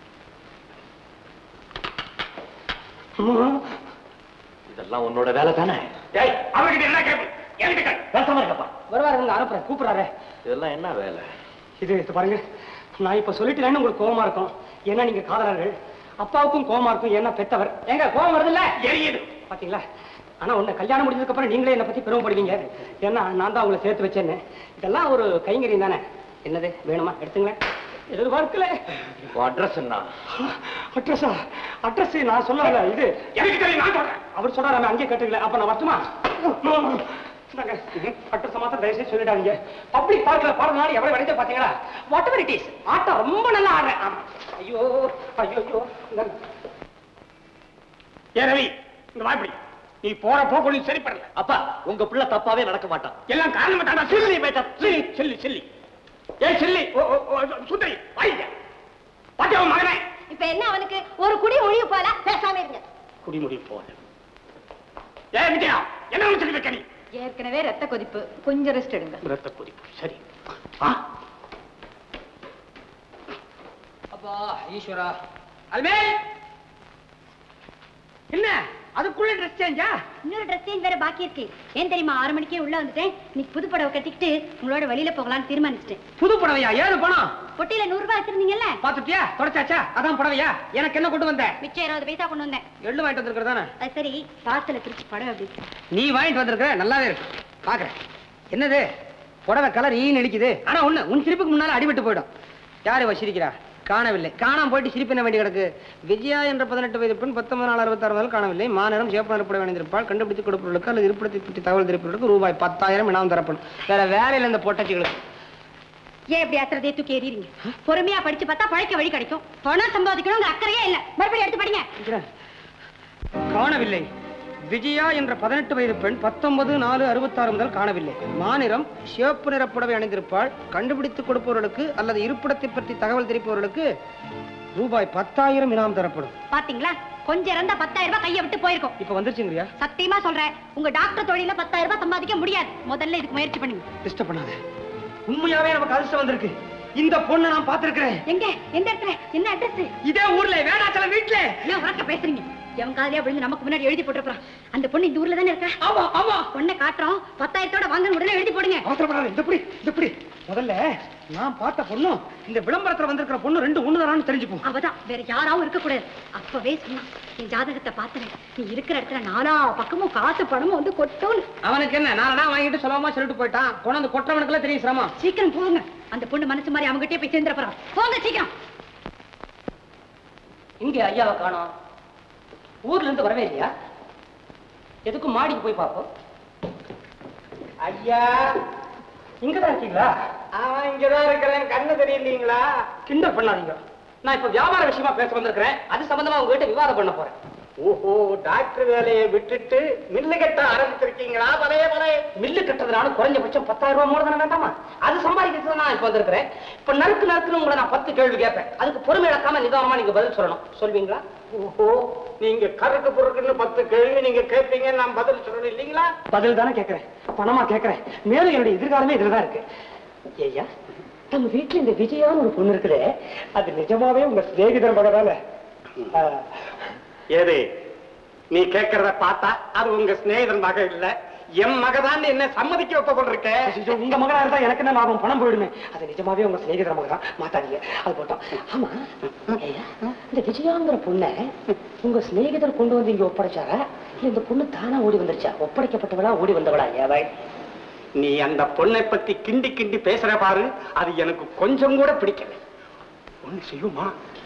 இதெல்லாம் உன்னோட வேலை தானே டேய் அவர்கிட்ட என்ன கேட்பு என்கிட்ட கேளு. பேசாம இருக்கப்பா வருவாரு உங்க அனுப்புறேன் கூப்பிடுறாரு இதெல்லாம் என்ன வேலை இது இது பாருங்க நான் இப்ப சொல்லிட்டேன்னு உங்களுக்கு கோவமா இருக்கும் ஏன்னா நீங்க காதலர்கள் அப்பாவுக்கும் கோவமா இருக்கும் ஏன்னா பெத்தவர் எங்க கோவம் வருது இல்ல எரியுது பாத்தீங்களா ஆனா உன்னை கல்யாணம் முடிஞ்சதுக்கு அப்புறம் நீங்களே என்னை பத்தி பெருமைப்படுவீங்க ஏன்னா நான் தான் உங்களை சேர்த்து வச்சேன்னு இதெல்லாம் ஒரு கைங்கரியம் தானே என்னது வேணுமா எடுத்துங்களேன் எதிர்பார்க்கல அட்ரஸ் என்ன அட்ரஸா அட்ரஸ் நான் சொல்லல இது எனக்கு தெரியும் நான் சொல்றேன் அவர் சொல்றாரு அங்கேயே கேட்டுக்கல அப்ப நான் வரட்டுமா அட்ரஸ் மாத்திரம் தயவுசெய்து சொல்லிடாதீங்க பப்ளிக் பார்க்ல பாடுறதுனால எவ்வளவு விளைஞ்ச பாத்தீங்களா வாட் எவர் இட் இஸ் ஆட்டம் ரொம்ப நல்லா ஆடுறேன் ஆமா. ஐயோ ஐயோ ஐயோ இந்தாங்க. ஏ ரவி இந்த வாய்ப்படி நீ போற போக்கு நீ சரிப்படல அப்பா உங்க பிள்ளை தப்பாவே நடக்க மாட்டான் எல்லாம் காரணம் தாண்டா சில்லி மேட்டா சில்லி சில்லி சில்லி ஏ சில்லி ஓ ஓ, ஓ சுந்தரி வாங்க பாத்தியா உன் மகனே இப்ப என்ன அவனுக்கு ஒரு குடி ஒழிவு போல பேசாம இருங்க குடிமுடி போல ஏ விஜயா என்ன நினைச்சுட்டு இருக்க நீ ஏற்கனவே ரத்த கொதிப்பு கொஞ்சம் ரெஸ்ட் எடுங்க ரத்த கொதிப்பு சரி அப்பா ஈஸ்வரா அல்மேல் என்ன அதுக்குள்ள ட்ரெஸ் சேஞ்சா இன்னொரு ட்ரெஸ் சேஞ்ச் வேற பாக்கி இருக்கு ஏன் தெரியுமா ஆறு மணிக்கே உள்ள வந்துட்டேன் இன்னைக்கு புது புடவை கட்டிக்கிட்டு உங்களோட வெளியில போகலாம்னு தீர்மானிச்சிட்டேன் புது புடவையா ஏது பணம் பொட்டியில நூறு ரூபாய் வச்சிருந்தீங்கல்ல பாத்துட்டியா தொடச்சாச்சா அதான் புடவையா எனக்கு என்ன கொண்டு வந்த மிச்சம் இருபது பைசா கொண்டு வந்தேன் எள்ளு வாங்கிட்டு வந்திருக்கிறதானே அது சரி பாத்துல பிரிச்சு புடவை அப்படி நீ வாங்கிட்டு வந்திருக்க நல்லாவே இருக்கு பாக்குறேன் என்னது புடவை கலர் ஈ நடிக்குது ஆனா ஒண்ணு உன் சிரிப்புக்கு முன்னால அடிபட்டு போயிடும் யாரு இவ சிரிக்கிறா காணவில்லை காணாம போயிட்டு சிரிப்பு என்ன வேண்டி கிடக்கு விஜயா என்ற பதினெட்டு வயது பெண் பத்தொன்பது நாள் அறுபத்தாறு முதல் காணவில்லை மாநிலம் சிவப்பு நிறப்பட வேண்டியிருப்பால் கண்டுபிடித்து கொடுப்பவர்களுக்கு அல்லது இருப்பிடத்தை பற்றி தகவல் தெரிவிப்பவர்களுக்கு ரூபாய் பத்தாயிரம் இனாம் தரப்படும் வேற வேலையில இந்த பொட்டச்சிகளுக்கு ஏன் இப்படி அத்திரத்தையே தூக்கி எறிறீங்க பொறுமையா படிச்சு பார்த்தா பழைக்க வழி கிடைக்கும் பணம் சம்பாதிக்கணுங்கிற அக்கறையே இல்ல மறுபடியும் எடுத்து படிங்க காணவில்லை விஜயா என்ற பதினெட்டு வயது பெண் பத்தொன்பது நாலு அறுபத்தாறு முதல் காணவில்லை மாநிலம் சிவப்பு நிற புடவை அணிந்திருப்பாள் கண்டுபிடித்து கொடுப்பவர்களுக்கு அல்லது இருப்பிடத்தை பற்றி தகவல் தெரிவிப்பவர்களுக்கு ரூபாய் பத்தாயிரம் இனாம் தரப்படும் பாத்தீங்களா கொஞ்சம் இருந்தா பத்தாயிரம் ரூபாய் கையை விட்டு போயிருக்கும் இப்ப வந்துருச்சுங்கய்யா சத்தியமா சொல்றேன் உங்க டாக்டர் தொழில பத்தாயிரம் ரூபாய் சம்பாதிக்க முடியாது முதல்ல இதுக்கு முயற்சி பண்ணுங்க டிஸ்டர்ப் பண்ணாத உண்மையாவே நமக்கு அதிர்ஷ்டம் வந்திருக்கு இந்த பொண்ணை நான் பார்த்திருக்கிறேன் எங்க எந்த இடத்துல என்ன அட்ரஸ் இதே ஊர்ல வேணாச்சல வீட்டுல ஏன் உறக்க பேசுறீங்க எவன் காதலியா விழுந்து நமக்கு முன்னாடி எழுதி போட்டுருக்கான் அந்த பொண்ணு இந்த ஊர்ல தானே இருக்கா ஆமா ஆமா பொண்ணை காட்டுறோம் பத்தாயிரத்தோட வாங்க உடனே எழுதி போடுங்க அவசரப்படாத இந்த இப்படி இந்த இப்படி முதல்ல நான் பார்த்த பொண்ணும் இந்த விளம்பரத்துல வந்திருக்கிற பொண்ணு ரெண்டு ஒண்ணுதானான்னு தெரிஞ்சுப்போம் அவதான் வேற யாராவும் இருக்க கூடாது அப்பவே சொன்னான் என் ஜாதகத்தை பார்த்தேன் நீ இருக்கிற இடத்துல நாலா பக்கமும் காசு பணமும் வந்து கொட்டும் அவனுக்கு என்ன நாலடா வாங்கிட்டு சுலபமா சொல்லிட்டு போயிட்டான் கொண்டாந்து கொட்டுறவனுக்குலாம் தெரியும் சிரமம் சீக்கிரம் போங்க அந்த பொண்ணு மனசு மாதிரி அவங்ககிட்டயே போய் சேர்ந்துட போறான் போங்க சீக்கிரம் இங்க ஐயாவை காணோம் ஊர்ல இருந்து வரவே இல்லையா எதுக்கும் மாடிக்கு போய் பார்ப்போம் ஐயா இங்கதான் இருக்கீங்களா அவன் இங்கதான் இருக்கிறேன் கண்ணு தெரியலீங்களா கிண்டல் பண்ணாதீங்க நான் இப்ப வியாபார விஷயமா பேச வந்திருக்கிறேன் அது சம்பந்தமா உங்ககிட்ட விவாதம் பண்ண போறேன் ஓஹோ டாக்டர் வேலையை விட்டுட்டு மில்லு கட்ட ஆரம்பிச்சிருக்கீங்களா பழைய பழைய மில்லு கட்டுறதுனால குறைஞ்சபட்சம் பத்தாயிரம் ரூபாய் மூலதனம் வேண்டாமா அது சம்பாதிக்கிறது நான் இப்ப வந்திருக்கிறேன் இப்ப நறுக்கு நறுக்குன்னு உங்களை நான் பத்து கேள்வி கேட்பேன் அதுக்கு பொறுமை இழக்காம நிதானமா நீங்க பதில் சொல்லணும் சொல்வீங்களா ஓஹோ நீங்க கருக்கு பொறுக்குன்னு பத்து கேள்வி நீங்க கேட்பீங்க நான் பதில் சொல்லணும் இல்லீங்களா பதில் தானே கேட்கிறேன் பணமா கேட்கிறேன் மேலும் என்னுடைய எதிர்காலமே இதுலதான் இருக்கு ஐயா நம்ம வீட்டுல இந்த விஜயான்னு ஒரு பொண்ணு இருக்குதே அது நிஜமாவே உங்க சிநேகிதர் மகதானே ஏது நீ கேட்கறத பார்த்தா அது உங்க சிநேகிதன் மக இல்ல என் மகதான் என்ன சம்மதிக்க வைப்ப போல் இருக்க ஐயோ, உங்க மகனா இருந்தா எனக்கு என்ன லாபம் பணம் போயிடுமே அது நிஜமாவே உங்க சிநேகிதர் மகதான் மாத்தாதீங்க அது போட்டோம் ஆமா ஐயா, இந்த விஜயாங்கிற பொண்ணை உங்க சிநேகிதர் கொண்டு வந்து இங்க ஒப்படைச்சாரா இல்ல இந்த பொண்ணு தானா ஓடி வந்துருச்சா ஒப்படைக்கப்பட்டவளா ஓடி வந்தவளா ஏவாய் நீ அந்த பொண்ணை பத்தி கிண்டி கிண்டி பேசுற பாரு அது எனக்கு கொஞ்சம் கூட பிடிக்கல ஒண்ணு செய்யுமா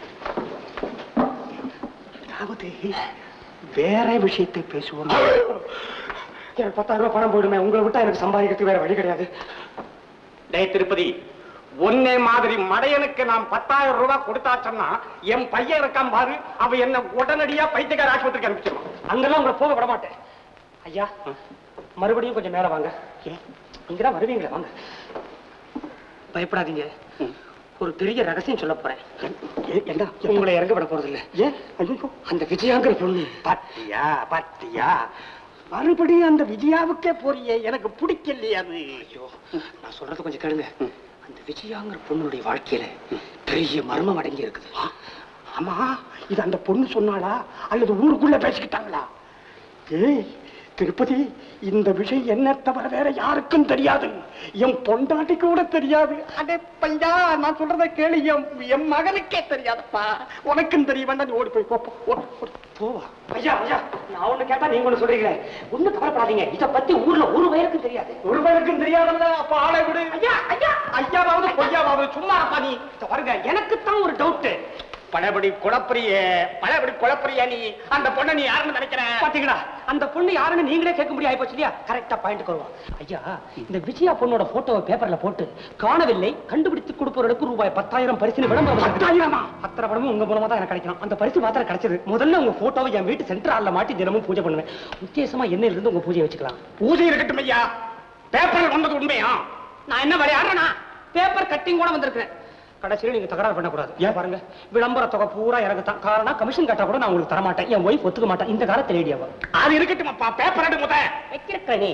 அதாவது வேற விஷயத்தை பேசுவோம் எனக்கு பத்தாயிரம் ரூபாய் பணம் போயிடுமே உங்களை விட்டா எனக்கு சம்பாதிக்கிறதுக்கு வேற வழி கிடையாது டேய் திருப்பதி ஒன்னே மாதிரி மடையனுக்கு நான் பத்தாயிரம் ரூபாய் கொடுத்தாச்சன்னா என் பையன் இருக்கான் பாரு அவ என்ன உடனடியா பைத்தியக்கார ஆஸ்பத்திரிக்கு அனுப்பிச்சிருவான் அங்கெல்லாம் உங்களை போக விட மாட்டேன் ஐயா மறுபடியும் கொஞ்சம் மேல வாங்க இங்கதான் வருவீங்களே வாங்க பயப்படாதீங்க ஒரு பெரிய ரகசியம் சொல்ல போறேன் என்ன உங்களை இறங்க விட போறது இல்ல ஏன் ஐயோ அந்த விஜயாங்கிற பொண்ணு பாத்தியா பாத்தியா மறுபடியும் அந்த விஜயாவுக்கே போறியே எனக்கு பிடிக்கலையே அது ஐயோ நான் சொல்றது கொஞ்சம் கேளுங்க அந்த விஜயாங்கிற பொண்ணுடைய வாழ்க்கையில பெரிய மர்மம் அடங்கி இருக்குது ஆமா இது அந்த பொண்ணு சொன்னாளா அல்லது ஊருக்குள்ள பேசிக்கிட்டாங்களா ஏய் திருப்பதி இந்த விஷயம் என்ன தவிர வேற யாருக்கும் தெரியாது என் பொண்டாட்டி கூட தெரியாது அடே பையா நான் சொல்றத கேளு என் என் மகனுக்கே தெரியாதுப்பா உனக்கும் தெரிய வேண்டாம் நீ ஓடி போய் போ, போ, ஓடு, ஓடு. போவா ஐயா ஐயா நான் ஒண்ணு கேட்டா நீங்க ஒண்ணு சொல்றீங்களே ஒண்ணு கவலைப்படாதீங்க இத பத்தி ஊர்ல ஒரு வயலுக்கும் தெரியாது ஒரு பேருக்கும் தெரியாதல்ல அப்ப ஆளை விடு ஐயா ஐயா ஐயாவது பொய்யாவது சும்மா இருப்பா நீ இத பாருங்க எனக்கு தான் ஒரு டவுட் பழபடி குழப்பறிய பழபடி குழப்பறிய நீ அந்த பொண்ணை நீ யாருன்னு நினைக்கிற பாத்தீங்களா அந்த பொண்ணு யாருன்னு நீங்களே கேட்க முடியும் ஆயிப்போச்சு இல்லையா கரெக்டா பாயிண்ட் வருவோம் ஐயா இந்த விஜயா பொண்ணோட போட்டோவை பேப்பர்ல போட்டு காணவில்லை கண்டுபிடித்து கொடுப்பவர்களுக்கு ரூபாய் பத்தாயிரம் பரிசு விளம்பரம் பத்தாயிரமா? அத்தனை படமும் உங்க மூலமா தான் எனக்கு கிடைக்கணும் அந்த பரிசு மாத்திரம் கிடைச்சது முதல்ல உங்க போட்டோவை என் வீட்டு சென்டர் ஹால்ல மாட்டி தினமும் பூஜை பண்ணுவேன் உத்தேசமா என்ன இருந்து உங்க பூஜையை வச்சுக்கலாம் பூஜை இருக்கட்டும் ஐயா பேப்பரில் வந்தது உண்மையா நான் என்ன விளையாடுறேனா பேப்பர் கட்டிங் கூட வந்திருக்கிறேன் கடைசியில நீங்க தகராறு பண்ணக்கூடாது ஏன் பாருங்க விளம்பர தொகை பூரா எனக்கு தான் காரணம் கமிஷன் கட்டா கூட நான் உங்களுக்கு தர மாட்டேன் என் ஒய்ஃப் ஒத்துக்க மாட்டேன் இந்த காலத்துல லேடியாவா அது இருக்கட்டும் அப்பா பேப்பர் எடு முத வைக்கிறேனே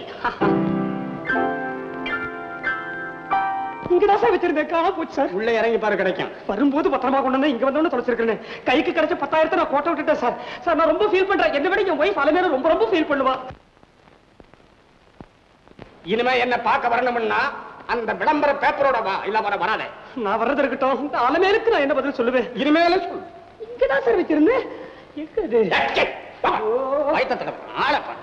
இங்கதான் சார் வச்சிருந்தேன் காணா போச்சு சார் உள்ள இறங்கி பாரு கிடைக்கும் வரும்போது பத்திரமா கொண்டு வந்து இங்க வந்தோன்னு தொலைச்சிருக்கேன் கைக்கு கிடைச்ச பத்தாயிரத்தை நான் கோட்டை விட்டுட்டேன் சார் சார் நான் ரொம்ப ஃபீல் பண்றேன் என்ன விட என் ஒய்ஃப் அலமேல ரொம்ப ரொம்ப ஃபீல் பண்ணுவா இனிமே என்ன பார்க்க வரணும்னா அந்த விளம்பர பேப்பரோட வா இல்ல வர வராதே நான் வர்றது இருக்கட்டும் இந்த அலமேலுக்கு நான் என்ன பதில் சொல்லுவேன் இனிமேல சொல் இங்கதான் சார் வச்சிருந்தேன் எங்க இது ஏக்கே, வா. வயித்தை தடவு. ஆளை பாரு.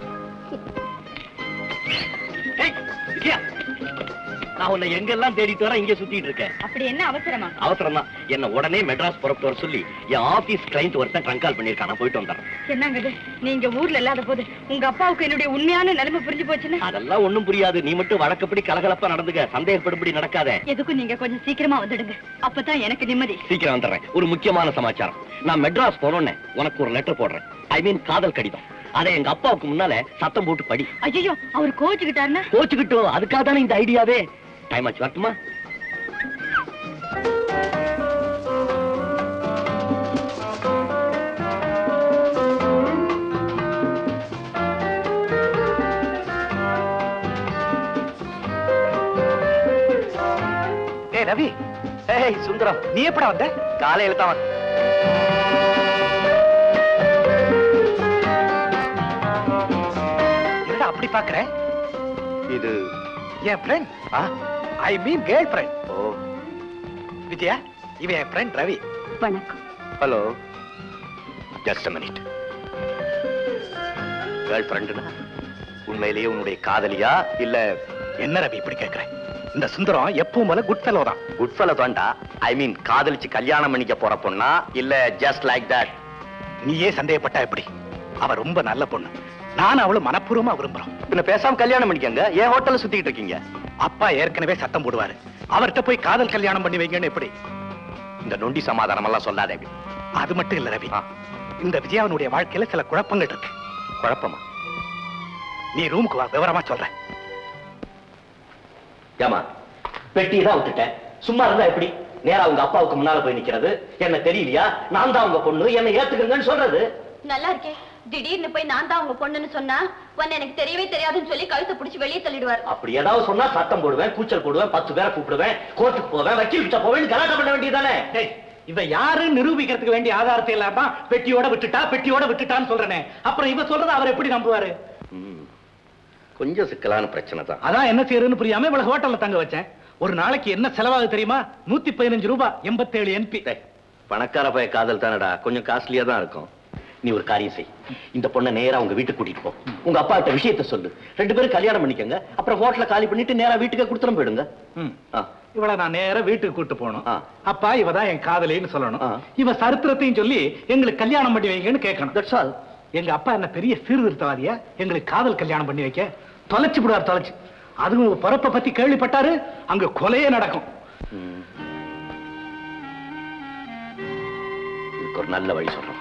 ஏய், விஜயா, நான் உன்னை எங்கெல்லாம் தேடிட்டு வரேன் இங்கே சுத்திட்டு இருக்கேன் அப்படி என்ன அவசரமா அவசரம் தான் என்ன உடனே மெட்ராஸ் புறப்பட்டு வர சொல்லி என் ஆபீஸ் கிளைண்ட் ஒருத்தன் ட்ரங்க் கால் பண்ணிருக்கான் நான் போயிட்டு வந்துடுறேன் என்னங்க இது நீங்க ஊர்ல இல்லாத போது உங்க அப்பாவுக்கு என்னுடைய உண்மையான நிலைமை புரிஞ்சு போச்சுன்னா அதெல்லாம் ஒண்ணும் புரியாது நீ மட்டும் வழக்கப்படி கலகலப்பா நடந்துக்க சந்தேகப்படும்படி நடக்காத எதுக்கும் நீங்க கொஞ்சம் சீக்கிரமா வந்துடுங்க அப்பதான் எனக்கு நிம்மதி சீக்கிரம் வந்துடுறேன் ஒரு முக்கியமான சமாச்சாரம் நான் மெட்ராஸ் போனோன்னே உனக்கு ஒரு லெட்டர் போடுறேன் ஐ மீன் காதல் கடிதம் அதை எங்க அப்பாவுக்கு முன்னால சத்தம் போட்டு படி ஐயோ அவர் கோச்சுக்கிட்டாருன்னா கோச்சுக்கிட்டோம் அதுக்காக தானே இந்த ஐடியாவே டைம் ஆச்சு வரட்டுமா ஏய் ரவி ஏய் சுந்தரம் நீ எப்படா வந்த காலையில தான் வந்தேன். என்னடா அப்படி பாக்குற இது என் ஃப்ரெண்ட் ஆ ஐ மீன் கேர்ள் ஃப்ரெண்ட் ஓ விஜயா இவன் என் ஃப்ரெண்ட் ரவி வணக்கம் ஹலோ ஜஸ்ட் மினிட் கேர்ள் ஃப்ரெண்டுனா உண்மையிலேயே உன்னுடைய காதலியா இல்ல என்ன ரவி இப்படி கேக்குற இந்த சுந்தரம் எப்பவும் போல குட் ஃபெலோ தான் குட் ஃபெலோ தான்டா ஐ மீன் காதலிச்சு கல்யாணம் பண்ணிக்க போற பொண்ணா இல்ல ஜஸ்ட் லைக் தட் நீயே சந்தேகப்பட்டா எப்படி அவ ரொம்ப நல்ல பொண்ணு நான் அவளும் மனப்பூர்வமா விரும்புறோம் பின்ன பேசாம கல்யாணம் பண்ணிக்கங்க ஏன் ஹோட்டல்ல சுத்திட்டு இருக்கீங்க அப்பா ஏற்கனவே சத்தம் போடுவாரு அவர்கிட்ட போய் காதல் கல்யாணம் பண்ணி வைங்கன்னு எப்படி இந்த நொண்டி சமாதானம் எல்லாம் சொல்லாதே அது மட்டும் இல்ல ரவி இந்த விஜயாவனுடைய வாழ்க்கையில சில குழப்பங்கள் இருக்கு குழப்பமா நீ ரூமுக்கு வா விவரமா சொல்றேன் ஏமா பெட்டியை தான் விட்டுட்டேன் சும்மா இருந்தா எப்படி நேரா உங்க அப்பாவுக்கு முன்னால போய் நிக்கிறது என்ன தெரியலையா நான் தான் உங்க பொண்ணு என்ன ஏத்துக்குங்கன்னு சொல்றது நல்லா இருக்கே திடீர்னு போய் நான் தான் உங்க பொண்ணுன்னு சொன்னா உன்னை எனக்கு தெரியவே தெரியாதுன்னு சொல்லி கழுத்தை பிடிச்சி வெளியே தள்ளிடுவார் அப்படி ஏதாவது சொன்னா சத்தம் போடுவேன் கூச்சல் போடுவேன் பத்து பேரை கூப்பிடுவேன் கோர்ட்டுக்கு போவேன் வக்கீல் கிட்ட போவேன் கலாட்டம் பண்ண வேண்டியதானே இவ யாரு நிரூபிக்கிறதுக்கு வேண்டிய ஆதாரத்தை இல்லாம பெட்டியோட விட்டுட்டா பெட்டியோட விட்டுட்டான்னு சொல்றேனே அப்புறம் இவ சொல்றத அவர் எப்படி நம்புவாரு கொஞ்சம் சிக்கலான பிரச்சனை தான் அதான் என்ன செய்யறதுன்னு புரியாம இவளை ஹோட்டல்ல தங்க வச்சேன் ஒரு நாளைக்கு என்ன செலவாகுது தெரியுமா நூத்தி பதினஞ்சு ரூபாய் எண்பத்தேழு என்பி பணக்கார பைய காதல் தானடா கொஞ்சம் காஸ்ட்லியா தான் இருக்கும் நீ ஒரு காரியம் செய் இந்த பொண்ணை நேரா உங்க வீட்டுக்கு கூட்டிட்டு போ உங்க அப்பா கிட்ட விஷயத்த சொல்லு ரெண்டு பேரும் கல்யாணம் பண்ணிக்கங்க அப்புறம் ஹோட்டல காலி பண்ணிட்டு நேரா வீட்டுக்கு கொடுத்துரும் போயிடுங்க ஆ. இவளை நான் நேரா வீட்டுக்கு கூட்டு போகணும் அப்பா இவ தான் என் காதலின்னு சொல்லணும் இவ சரித்திரத்தையும் சொல்லி எங்களுக்கு கல்யாணம் பண்ணி வைங்கன்னு கேட்கணும் எங்க அப்பா என்ன பெரிய சீர்திருத்தவாதியா எங்களுக்கு காதல் கல்யாணம் பண்ணி வைக்க தொலைச்சு விடுவார் தொலைச்சு அதுவும் பிறப்பை பத்தி கேள்விப்பட்டாரு அங்க கொலையே நடக்கும் இதுக்கு ஒரு நல்ல வழி சொல்றோம்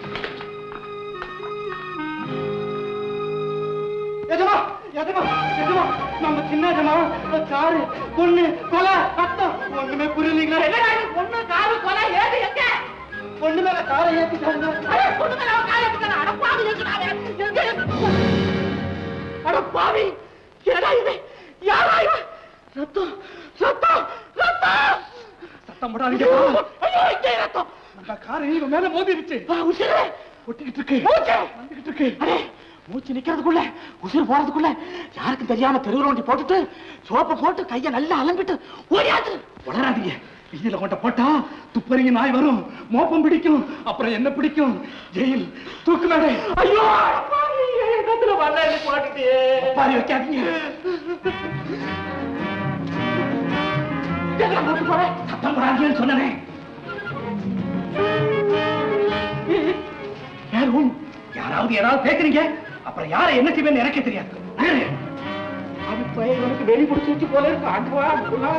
எஜமா எஜமா எஜமா நம்ம சின்ன எஜமா காரு பொண்ணு கொலை ரத்தம் ஒண்ணுமே புரியலீங்களா என்னடா இது பொண்ணு காரு கொலை ஏது எங்க பொண்ணு மேல காரை ஏத்திட்டாங்க பொண்ணு மேல காரை ஏத்திட்டாங்க அட பாவி ஏத்திட்டாங்க எங்க அட பாவி என்னடா இது யாரா இவன் ரத்தம் ரத்தம் ரத்தம் சத்தம் போடாதீங்க ஐயோ இங்கே ரத்தம் அந்த காரு இவன் மேல மோதிருச்சு உசிரே ஒட்டிக்கிட்டு இருக்கு மூச்சு வந்துகிட்டு இருக்கு அடே மூச்சு நிக்கிறதுக்குள்ள உசுர் போறதுக்குள்ள யாருக்கும் தெரியாம தெருவில் வண்டி போட்டுட்டு சோப்பை போட்டு கைய நல்லா அலம்பிட்டு ஓடியாச்சு வளராதீங்க இதுல கொண்ட போட்டா துப்பறிங்க நாய் வரும் மோப்பம் பிடிக்கும் அப்புறம் என்ன பிடிக்கும் ஜெயில் தூக்கு மேடை ஐயோ பாவி, என் கத்துல வண்ண போட்டுட்டியே பாரி வைக்காதீங்க எங்க போட்டு போறேன் சத்தம் போடாதீங்கன்னு சொன்னனே யார் உன் யாராவது ஏதாவது கேக்குறீங்க அப்புறம் யாரை என்ன செய்வேன்னு எனக்கே தெரியாது நகரு. அது பையன் எனக்கு வெளி பிடிச்சி வச்சு போல இருக்கு ஆண்டுவா ஆண்டுவா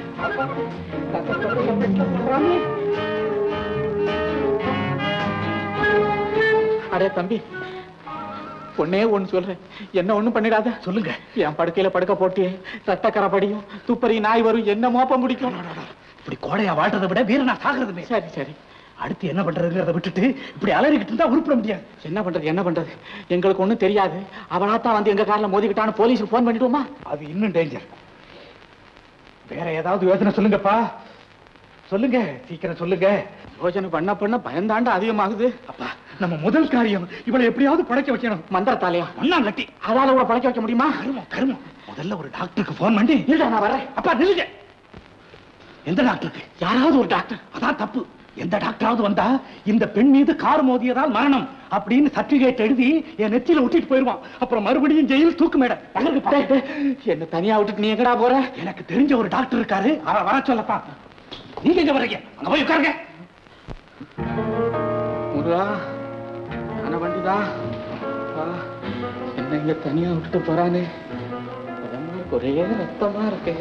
அடே தம்பி பொண்ணே ஒண்ணு சொல்றேன் என்ன ஒண்ணும் பண்ணிடாத சொல்லுங்க என் படுக்கையில படுக்க போட்டு ரத்தக்கரை படியும் துப்பறி நாய் வரும் என்ன மோப்பம் பிடிக்கும் இப்படி கோடையா வாழ்றதை விட வீரனா சாகிறதுமே சரி சரி அடுத்து என்ன பண்றதுங்கிறத விட்டுட்டு இப்படி அலறிக்கிட்டு இருந்தா உருப்பிட முடியாது என்ன பண்றது என்ன பண்றது எங்களுக்கு ஒண்ணும் தெரியாது அவனா தான் வந்து எங்க கார்ல மோதிக்கிட்டான்னு போலீஸுக்கு போன் பண்ணிடுவோமா அது இன்னும் டேஞ்சர் வேற ஏதாவது யோசனை சொல்லுங்கப்பா சொல்லுங்க சீக்கிரம் சொல்லுங்க யோசனை பண்ண பண்ண பயந்தாண்ட அதிகமாகுது அப்பா நம்ம முதல் காரியம் இவளை எப்படியாவது படைக்க வைக்கணும் மந்திரத்தாலையா மண்ணாங்கட்டி அதால கூட பழைக்க வைக்க முடியுமா கருமம் கருமம் முதல்ல ஒரு டாக்டருக்கு போன் பண்ணி இல்ல நான் வரேன் அப்பா நில்லுங்க எந்த டாக்டருக்கு யாராவது ஒரு டாக்டர் அதான் தப்பு எந்த டாக்டராவது வந்தா இந்த பெண் மீது கார் மோதியதால் மரணம் அப்படின்னு சர்டிபிகேட் எழுதி என் நெத்தியில விட்டுட்டு போயிருவான் அப்புறம் மறுபடியும் ஜெயில் தூக்கு மேடம் என்ன தனியா விட்டுட்டு நீ எங்கடா போற எனக்கு தெரிஞ்ச ஒரு டாக்டர் இருக்காரு அவ வர சொல்லப்பா நீங்க எங்க வர்றீங்க அங்க போய் உட்காருங்க முருகா ஆன வண்டிதான் ஆ, என்ன இங்க தனியா விட்டுட்டு போறானே உடம்புல ஒரே ரத்தமா இருக்கு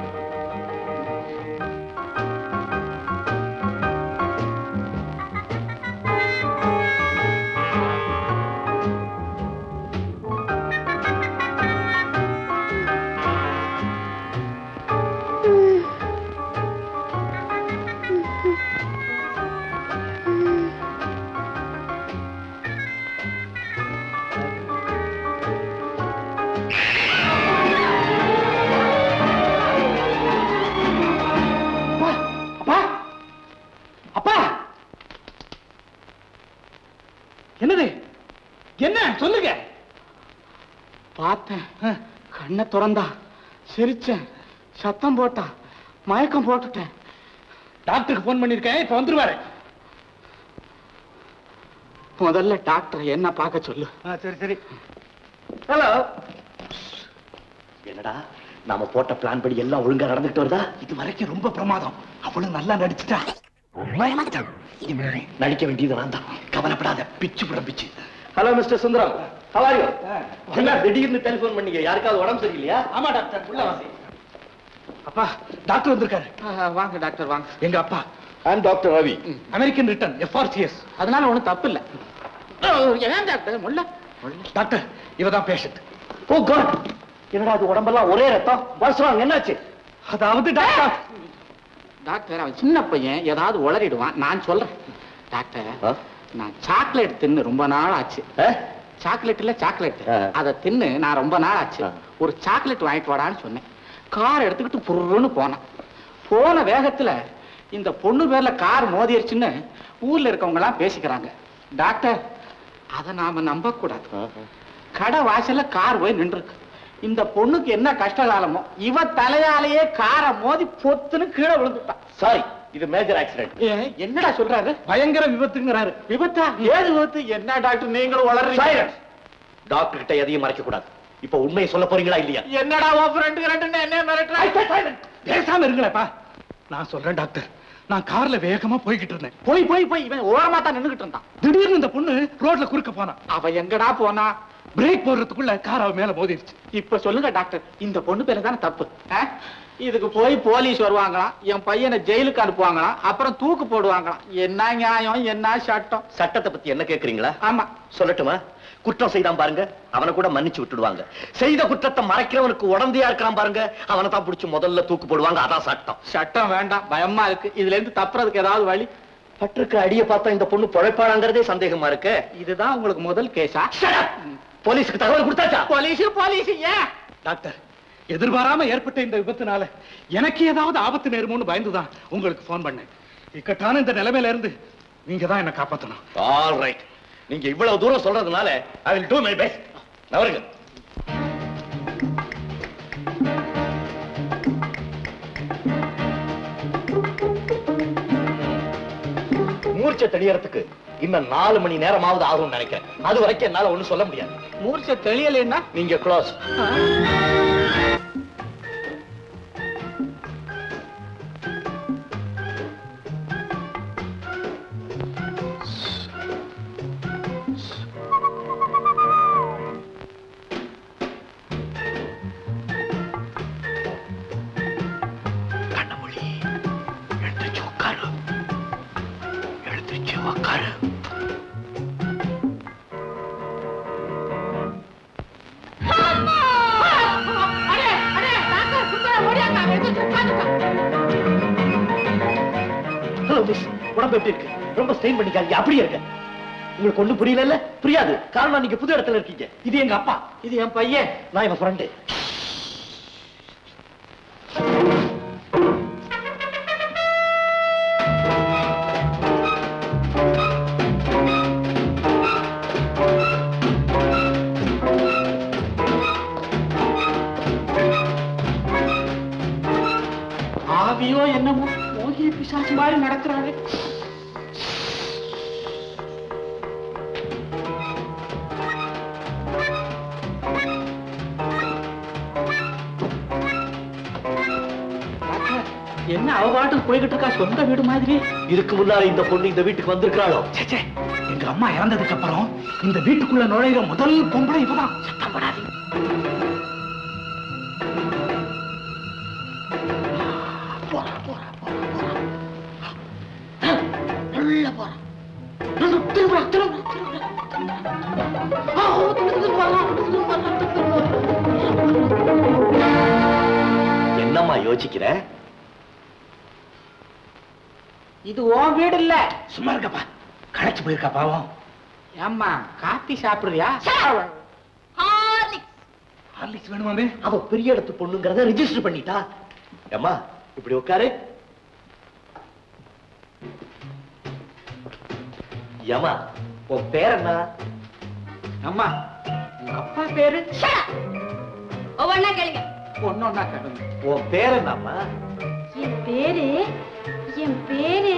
அப்பா அப்பா என்னது என்ன சொல்லுங்க பார்த்தேன் கண்ணை திறந்தா சிரிச்சேன் சத்தம் போட்டா மயக்கம் போட்டுட்டேன் டாக்டருக்கு போன் பண்ணிருக்கேன் இப்ப வந்துருவாரு முதல்ல டாக்டர் என்ன பார்க்க சொல்லு சரி சரி ஹலோ என்னடா நாம போட்ட பிளான் படி எல்லாம் ஒழுங்கா நடந்துட்டு வருதா இது வரைக்கும் ரொம்ப பிரமாதம் அவளும் நல்லா நடிச்சுட்டா நடிக்க வேண்டியது நான் தான் கவலைப்படாத பிச்சு புடம் பிச்சு hello mister Sundaram how are you என்ன திடீர்னு டெலிபோன் பண்ணீங்க யாருக்காவது உடம்பு சரியில்லையா ஆமா டாக்டர் உள்ள வாங்க அப்பா டாக்டர் வந்திருக்காரு வாங்க டாக்டர் வாங்க எங்க அப்பா I'm doctor Ravi American return FRCS அதனால ஒண்ணும் தப்பு இல்ல ஏன் டாக்டர் முல்ல டாக்டர் இவதான் பேஷண்ட் ஓ காட் என்னடா அது உடம்பெல்லாம் ஒரே ரத்தம் வருஷம் என்னாச்சு அதாவது டாக்டர் டாக்டர் அவன் சின்ன பையன் ஏதாவது உளறிடுவான் நான் சொல்றேன் டாக்டர் நான் சாக்லேட் தின்னு ரொம்ப நாள் ஆச்சு சாக்லேட் இல்ல சாக்லேட் அதை தின்னு நான் ரொம்ப நாள் ஆச்சு ஒரு சாக்லேட் வாங்கிட்டு வாடான்னு சொன்னேன் கார் எடுத்துக்கிட்டு புருன்னு போனேன் போன வேகத்துல இந்த பொண்ணு பேர்ல கார் மோதிருச்சுன்னு ஊர்ல இருக்கவங்க எல்லாம் பேசிக்கிறாங்க டாக்டர் அதை நாம நம்ப கூடாது கடை வாசல்ல கார் போய் நின்றுருக்கு இந்த பொண்ணுக்கு என்ன கஷ்டகாலமோ இவ தலையாலேயே காரை மோதி பொத்துன்னு கீழே விழுந்துட்டான் சாரி இது மேஜர் ஆக்சிடென்ட் ஏன், என்னடா சொல்றாரு பயங்கர விபத்துங்கிறாரு விபத்தா ஏது விபத்து என்ன டாக்டர் நீங்களும் வளர்றீங்க டாக்டர் கிட்ட எதையும் மறைக்க கூடாது இப்ப உண்மையை சொல்ல போறீங்களா இல்லையா என்னடா உன் ஃப்ரெண்டு ரெண்டு என்ன மிரட்டுற பேசாம இருங்களேப்பா நான் சொல்றேன் டாக்டர் நான் கார்ல வேகமா போய்கிட்டு இருந்தேன் போய் போய் போய் இவன் ஓரமா தான் நின்னுகிட்டு இருந்தான் திடீர்னு இந்த பொண்ணு ரோட்ல குறுக்க போனா அவ எங்கடா போனா பிரேக் போடுறதுக்குள்ள கார் அவ மேல மோதிருச்சு இப்ப சொல்லுங்க டாக்டர் இந்த பொண்ணு பேரு தானே தப்பு ஆ? இதுக்கு போய் போலீஸ் வருவாங்களாம் என் பையனை ஜெயிலுக்கு அனுப்புவாங்களாம் அப்புறம் தூக்கு போடுவாங்களாம் என்ன நியாயம் என்ன சட்டம் சட்டத்தை பத்தி என்ன கேக்குறீங்களா ஆமா சொல்லட்டுமா குற்றம் செய்தான் பாருங்க அவனை கூட மன்னிச்சு விட்டுடுவாங்க செய்த குற்றத்தை மறைக்கிறவனுக்கு உடந்தையா இருக்கிறான் பாருங்க அவனை தான் பிடிச்சு முதல்ல தூக்கு போடுவாங்க அதான் சட்டம் சட்டம் வேண்டாம் பயமா இருக்கு இதுல இருந்து தப்புறதுக்கு ஏதாவது வழி பட்டிருக்க அடிய பார்த்தா இந்த பொண்ணு பொழைப்பாளாங்கிறதே சந்தேகமா இருக்கு இதுதான் உங்களுக்கு முதல் கேஸா போலீஸுக்கு தகவல் கொடுத்தாச்சா போலீஸ் போலீஸ் ஏன் டாக்டர் எதிர்பாராம ஏற்பட்ட இந்த விபத்துனால எனக்கு ஏதாவது ஆபத்து நேருமோன்னு பயந்துதான் உங்களுக்கு ஃபோன் பண்ணேன் இக்கட்டான இந்த நிலைமையில இருந்து நீங்க தான் என்ன காப்பாத்தணும் ஆல் ரைட் நீங்க இவ்வளவு தூரம் சொல்றதுனால I will do my best நவருங்க மூர்ச்சை தெளியறதுக்கு இன்னும் நாலு மணி நேரமாவது ஆகும்னு நினைக்கிறேன் அது வரைக்கும் என்னால ஒண்ணும் சொல்ல முடியாது மூர்ச்சை தெளியலைன்னா நீங்க க்ளோஸ் கண்ணமொழி எழுந்திருச்சு உட்காரு எழுந்திருச்சு உட்காரு ஹலோ மிஸ் உடம்பு எப்படி இருக்கு ரொம்ப ஸ்ட்ரெயின் பண்ணிக்காதீங்க அப்படியே இருக்கு உங்களுக்கு ஒண்ணும் புரியல புரியாது காரணம் நீங்க புது இடத்துல இருக்கீங்க இது எங்க அப்பா இது என் பையன் நான் இவன் ஃப்ரெண்டு ஆவியோ என்னமோ மோகிய பிசாசு மாதிரி நடக்கிறாரு டாக்டர், என்ன அவ பாட்டுக்கு போய்கிட்டு இருக்கா சொந்த வீடு மாதிரி இதுக்கு முன்னால இந்த பொண்ணு இந்த வீட்டுக்கு வந்திருக்காளோ ச்சே, ச்சே. எங்க அம்மா இறந்ததுக்கு அப்புறம் இந்த வீட்டுக்குள்ள நுழையிற முதல் பொம்பளை இவதான் சத்தம் படாது என்னம்மா யோசிக்கிற இது உன் வீடு இல்ல சும்மா இருக்கப்பா களைச்சு போயிருக்கா பாவம் ஏம்மா காப்பி சாப்பிடுறியா ஹார்லிக்ஸ் வேணுமாமே அவ பெரிய இடத்து பொண்ணுங்கிறத ரிஜிஸ்டர் பண்ணிட்டா அம்மா இப்படி உட்காரு ஏமா உன் பேர் என்ன அம்மா உங்க அப்பா பேரு ஒவ்வொன்னா கேளுங்க ஒன்னொன்னா கேளுங்க உன் பேர் என்னம்மா என் பேரு என் பேரு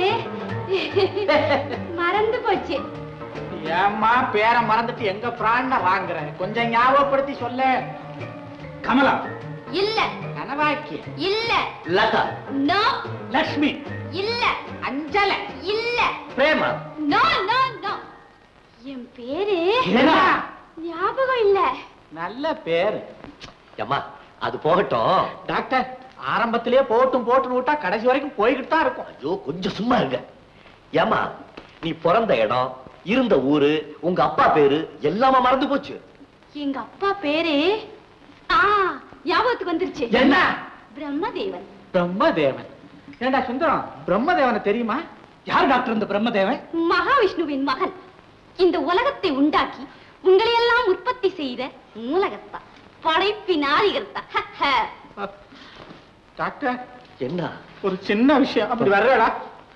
மறந்து போச்சு ஏம்மா பேரை மறந்துட்டு எங்க பிராண்ட வாங்குற கொஞ்சம் ஞாபகப்படுத்தி சொல்ல கமலா இல்ல கனவாக்கி இல்ல லதா நோ லட்சுமி இல்ல அஞ்சல இல்ல பிரேமா நோ நோ நோ என் பேரு என்னடா? ஞாபகம் இல்ல நல்ல பேரு ஏம்மா அது போகட்டும் டாக்டர் ஆரம்பத்திலேயே போட்டும் போட்டு விட்டா கடைசி வரைக்கும் போய்கிட்டு தான் இருக்கும் ஐயோ கொஞ்சம் சும்மா இருங்க ஏமா நீ பிறந்த இடம் இருந்த ஊரு உங்க அப்பா பேரு எல்லாமே மறந்து போச்சு எங்க அப்பா பேரு ஆ ஞாபகத்துக்கு வந்துருச்சு என்ன? பிரம்மதேவன் பிரம்மதேவன் ஏண்டா சுந்தரம் பிரம்மதேவனை தெரியுமா யார் டாக்டர் இந்த பிரம்மதேவன் மகாவிஷ்ணுவின் மகன் இந்த உலகத்தை உண்டாக்கி உங்களையெல்லாம் உற்பத்தி செய்த மூலகர்த்தா படைப்பின் ஆதிகர்த்தா டாக்டர் என்ன ஒரு சின்ன விஷயம் அப்படி வர்றடா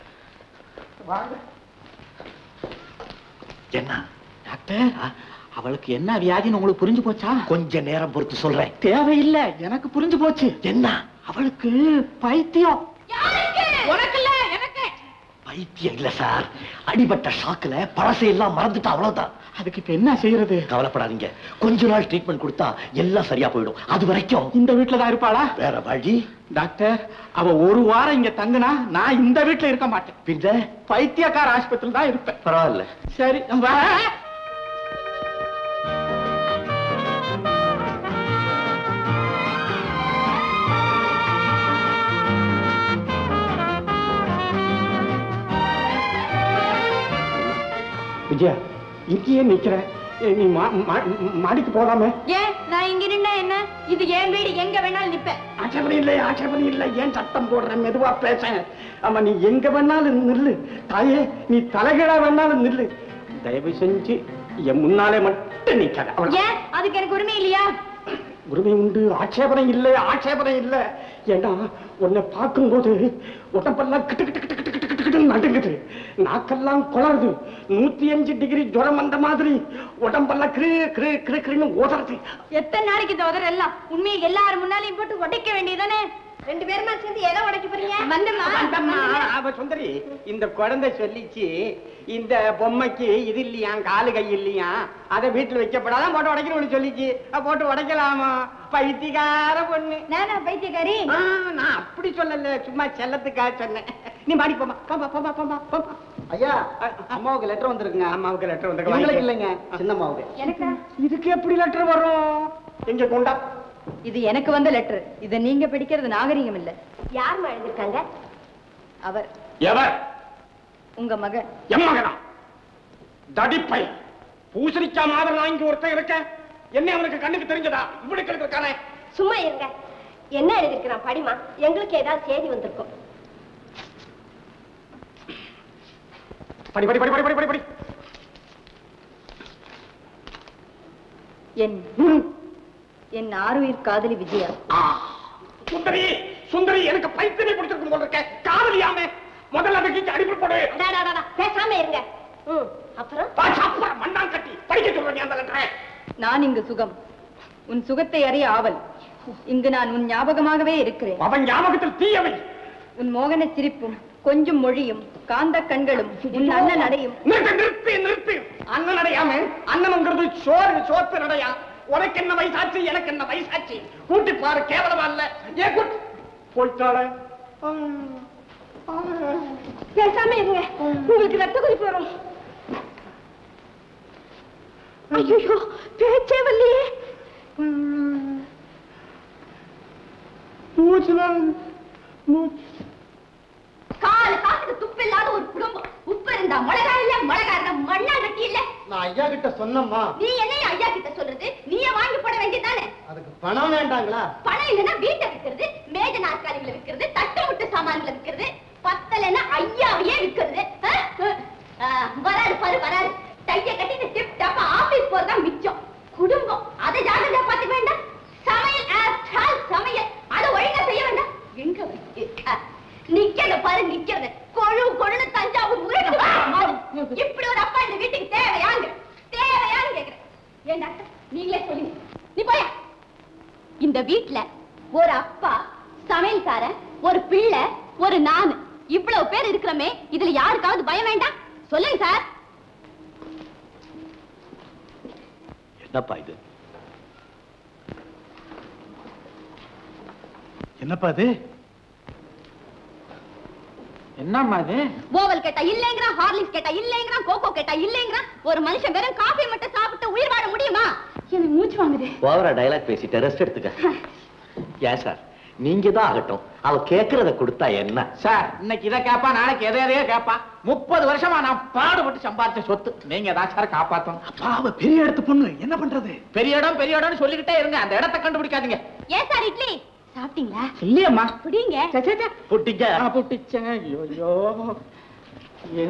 என்ன டாக்டர் அவளுக்கு என்ன வியாதின்னு உங்களுக்கு புரிஞ்சு போச்சா கொஞ்ச நேரம் பொறுத்து சொல்றேன் தேவையில்லை எனக்கு புரிஞ்சு போச்சு என்ன அவளுக்கு பைத்தியம் உனக்கு இல்ல எனக்கு பைத்தியம் இல்ல சார் அடிபட்ட ஷாக்குல பழசையெல்லாம் மறந்துட்டா அவ்வளவுதான் அதுக்கு இப்ப என்ன செய்யறது கவலைப்படாதீங்க கொஞ்ச நாள் ட்ரீட்மெண்ட் கொடுத்தா எல்லாம் சரியா போயிடும் அது வரைக்கும் இந்த வீட்டுல தான் இருப்பாளா வேற வழி டாக்டர் அவ ஒரு வாரம் இங்க தங்குனா நான் இந்த வீட்டுல இருக்க மாட்டேன் பின்ன பைத்தியக்கார ஆஸ்பத்திரியில் தான் இருப்பேன் பரவாயில்ல சரி வா. விஜயா இங்கேயே நிக்கிற ஏய், நீ மா- மா- மாடிக்கு போலாமே ஏன் நான் இங்க நின்னா என்ன இது என் வீடு எங்க வேணாலும் நிப்பேன் ஆட்சேபனை இல்லை ஆட்சேபனை இல்லை ஏன் சத்தம் போடுற மெதுவா பேச ஆமா நீ எங்க வேணாலும் நில்லு தாயே நீ தலைகீழா வேணாலும் நில்லு தயவு செஞ்சு என் முன்னாலே மட்டும் நிக்காத அவ்வளவு. ஏன் அதுக்கு எனக்கு உரிமை இல்லையா உரிமை உண்டு ஆட்சேபனை இல்லை ஆட்சேபனை இல்லை ஏன்னா உன்னை பார்க்கும்போது உடம்பெல்லாம் கிட்டு கிட்டு கிட்டு கிட்டு கிட்டு கிட்டு கிட்டு நடுங்குது நாக்கெல்லாம் குளருது நூத்தி அஞ்சு டிகிரி ஜுரம் வந்த மாதிரி உடம்பெல்லாம் கிரு கிரு கிரு கிருன்னு ஓதுறது எத்தனை நாளைக்கு இந்த உதற எல்லாம் உண்மையை எல்லாரும் முன்னாலையும் போட்டு உடைக்க வேண்டியதானே ரெண்டு பேருமா சேர்ந்து எதை உடைக்க போறீங்க வந்தம்மா வந்தம்மா, அவ சுந்தரி இந்த குழந்தை சொல்லிச்சு இந்த பொம்மைக்கு இது இல்லையா காலு கை இல்லையா அதை வீட்டுல வைக்கப்படாதான் போட்டு உடைக்கணும்னு சொல்லிச்சு அஹ் போட்டு உடைக்கலாமா பைத்தியக்கார பொண்ணு நானா பைத்தியக்காரி ஆ, நான் அப்படி சொல்லல சும்மா செல்லத்துக்காக சொன்னேன் நீ மாடி போமா போமா போமா போமா போமா ஐயா அம்மாவுக்கு லெட்டர் வந்திருக்குங்க அம்மாவுக்கு லெட்டர் இவங்களுக்கு வந்து இல்லைங்க சின்னம்மாவுக்கு எனக்கா இதுக்கு எப்படி லெட்டர் வரும் எங்க கொண்டா இது எனக்கு வந்த லெட்டர் இதை நீங்க படிக்கிறது நாகரிகம் இல்ல யாரும்மா எழுதிருக்காங்க அவர் எவர் உங்க மகன் என் மகனா தடிப்பை பூசணிக்கா மாதிரி நான் இங்க ஒருத்தன் இருக்கேன் என்ன அவனுக்கு கண்ணுக்கு தெரிஞ்சதா இவனுக்கு இருக்கானே சும்மா இருங்க என்ன எழுதிருக்கிறான் படிமா எங்களுக்கு ஏதாவது செய்தி வந்திருக்கும் படி படி படி படி படி படி படி என் என் ஆறுயிர் காதலி விஜயா சுந்தரி சுந்தரி எனக்கு பைத்தியமே பிடிச்சிருக்கும் போல இருக்க காதலியாமே முதல்ல அதுக்கு அடிப்படை போடு அடா, அடா, அடா, பேசாம இருங்க ம் அப்புறம் பா, சாப்பா, மண்ணான் கட்டி படிக்க சொல்றேன் அந்த லெட்டரை நான் இங்கு சுகம் உன் சுகத்தை அறிய ஆவல் இங்கு நான் உன் ஞாபகமாகவே இருக்கிறேன் அவன் ஞாபகத்தில் தீயவை உன் மோகன சிரிப்பும் கொஞ்சம் மொழியும் காந்த கண்களும் உன் அண்ணன் அடையும் நிறுத்து நிறுத்து நிறுத்து அண்ணன் அடையாம அண்ணனுங்கிறது சோறு சோத்து நடையா உனக்கு என்ன வயசாச்சு எனக்கு என்ன வயசாச்சு கூட்டி பாரு கேவலமா இல்ல ஏன் கூட்டி போயிட்டாளே ஆ, ஆ. பேசாம இருங்க உங்களுக்கு ரத்த கொதிப்பு வரும் ஐயோ பேச்சே வரலையே மூச்சுதான் மூச்சு காலு காசுக்கு துப்பு இல்லாத ஒரு குடும்பம் உப்பு இருந்தா மிளகா இல்ல மிளகா இருந்தா மண்ணா கட்டி இல்ல நான் ஐயா கிட்ட சொன்னம்மா நீ என்ன ஐயா கிட்ட சொல்றது நீயே வாங்கி போட வேண்டியதானே அதுக்கு பணம் வேண்டாங்களா பணம் இல்லைன்னா வீட்டை விக்கிறது மேஜ நாற்காலிகளை விக்கிறது தட்டு முட்டு சாமான்களை விக்கிறது பத்தலைன்னா ஐயாவையே விக்கிறது ஆ? ஆ, வராரு பாரு வராரு டைய கட்டிட்டு டிப் டாப்பா ஆபீஸ் போறதா மிச்சம் குடும்பம் அதை ஜாகிரதையா பாத்துக்க வேண்டாம் சமையல் after all சமையல் அதை ஒழுங்கா செய்ய வேண்டாம் எங்க வைக்க நிக்கிறத பாரு நிக்கிறத கொழு கொழுன்னு தஞ்சாவூர் உருட்டு மாடு. இப்படி ஒரு அப்பா இந்த வீட்டுக்கு தேவையாங்க தேவையான்னு கேக்குறேன் ஏன் டாக்டர் நீங்களே சொல்லுங்க நீ போயா இந்த வீட்ல ஒரு அப்பா சமையல்காரன் ஒரு பிள்ளை ஒரு நானு இவ்வளவு பேர் இருக்கிறோமே இதுல யாருக்காவது பயம் வேண்டாம் சொல்லுங்க சார் என்னப்பா இது என்னப்பா அது என்னம்மா அது ஓவல் கேட்டா இல்லைங்கிறான் ஹார்லிக்ஸ் கேட்டா இல்லைங்கிறான் கோகோ கேட்டா இல்லைங்கிறான் ஒரு மனுஷன் வெறும் காஃபி மட்டும் சாப்பிட்டு உயிர் வாழ முடியுமா எனக்கு மூச்சு வாங்குது ஓவரா டயலாக் பேசிட்டு ரெஸ்ட் எடுத்துக்க ஏன் சார் நீங்க தான் ஆகட்டும் அவ கேக்குறத கொடுத்தா என்ன சார் இன்னைக்கு இதை கேப்பா நாளைக்கு எதை எதையோ கேப்பா முப்பது வருஷமா நான் பாடுபட்டு சம்பாதிச்ச சொத்து நீங்க தான் சார் காப்பாத்தணும் அவ பெரிய இடத்து பொண்ணு என்ன பண்றது பெரிய இடம் பெரிய இடம்னு சொல்லிக்கிட்டே இருங்க அந்த இடத்தை கண்டுபிடிக்காதீங்க ஏன் சார் இட்லி சாப்பிட்டீங்களா இல்லையம்மா புடிங்க புட்டிங்க புட்டிச்சேன் ஐயோ ஏ.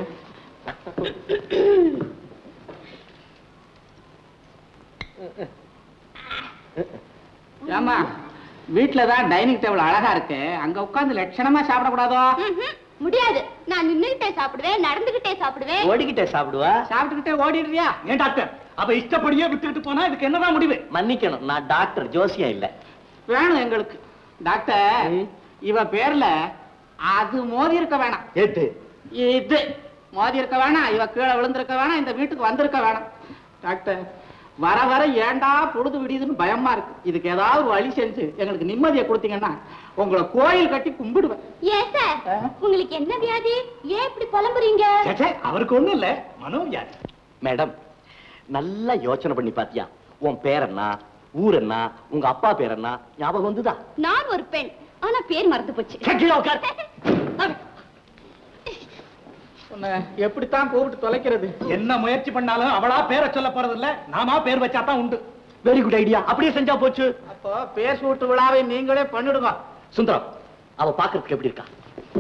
ஏம்மா வீட்ல தான் டைனிங் டேபிள் அழகா இருக்கு அங்க உட்கார்ந்து லட்சணமா சாப்பிடக்கூடாதோ ம்ஹும். முடியாது நான் நின்னுகிட்டே சாப்பிடுவேன் நடந்துகிட்டே சாப்பிடுவேன் ஓடிக்கிட்டே சாப்பிடுவா சாப்பிட்டுக்கிட்டே ஓடிடுறியா ஏன் டாக்டர் அவ இஷ்டப்படியே விட்டுட்டு போனா இதுக்கு என்னதான் முடிவு மன்னிக்கணும் நான் டாக்டர் ஜோசியம் இல்ல வேணும் எங்களுக்கு டாக்டர் இவ பேர்ல அது மோதி இருக்க வேணாம் ஏத்து இது மோதி இருக்க வேணாம் இவ கீழே விழுந்திருக்க வேணாம் இந்த வீட்டுக்கு வந்திருக்க வேணாம் டாக்டர் வர வர ஏண்டா பொழுது விடியுதுன்னு பயமா இருக்கு இதுக்கு ஏதாவது ஒரு வழி செஞ்சு எங்களுக்கு நிம்மதியை கொடுத்தீங்கன்னா உங்களை கோயில் கட்டி கும்பிடுவேன் ஏன் சார் உங்களுக்கு என்ன வியாதி ஏன் இப்படி புலம்புறீங்க அவருக்கு ஒண்ணும் இல்ல மனோவியாதி மேடம் நல்லா யோசனை பண்ணி பாத்தியா உன் பேர் என்ன ஊர் என்ன உங்க அப்பா பேர் என்ன ஞாபகம் வந்துதா நான் ஒரு பெண் ஆனா பேர் மறந்து போச்சு கீழே உட்கார். உன்னை எப்படித்தான் கூப்பிட்டு தொலைக்கிறது என்ன முயற்சி பண்ணாலும் அவளா பேரை சொல்ல போறது இல்ல நாமா பேர் வச்சா தான் உண்டு வெரி குட் ஐடியா அப்படியே செஞ்சா போச்சு அப்போ பேர் சூட்டு விழாவை நீங்களே பண்ணிடுங்க சுந்தரம் அவ பாக்குறதுக்கு எப்படி இருக்கா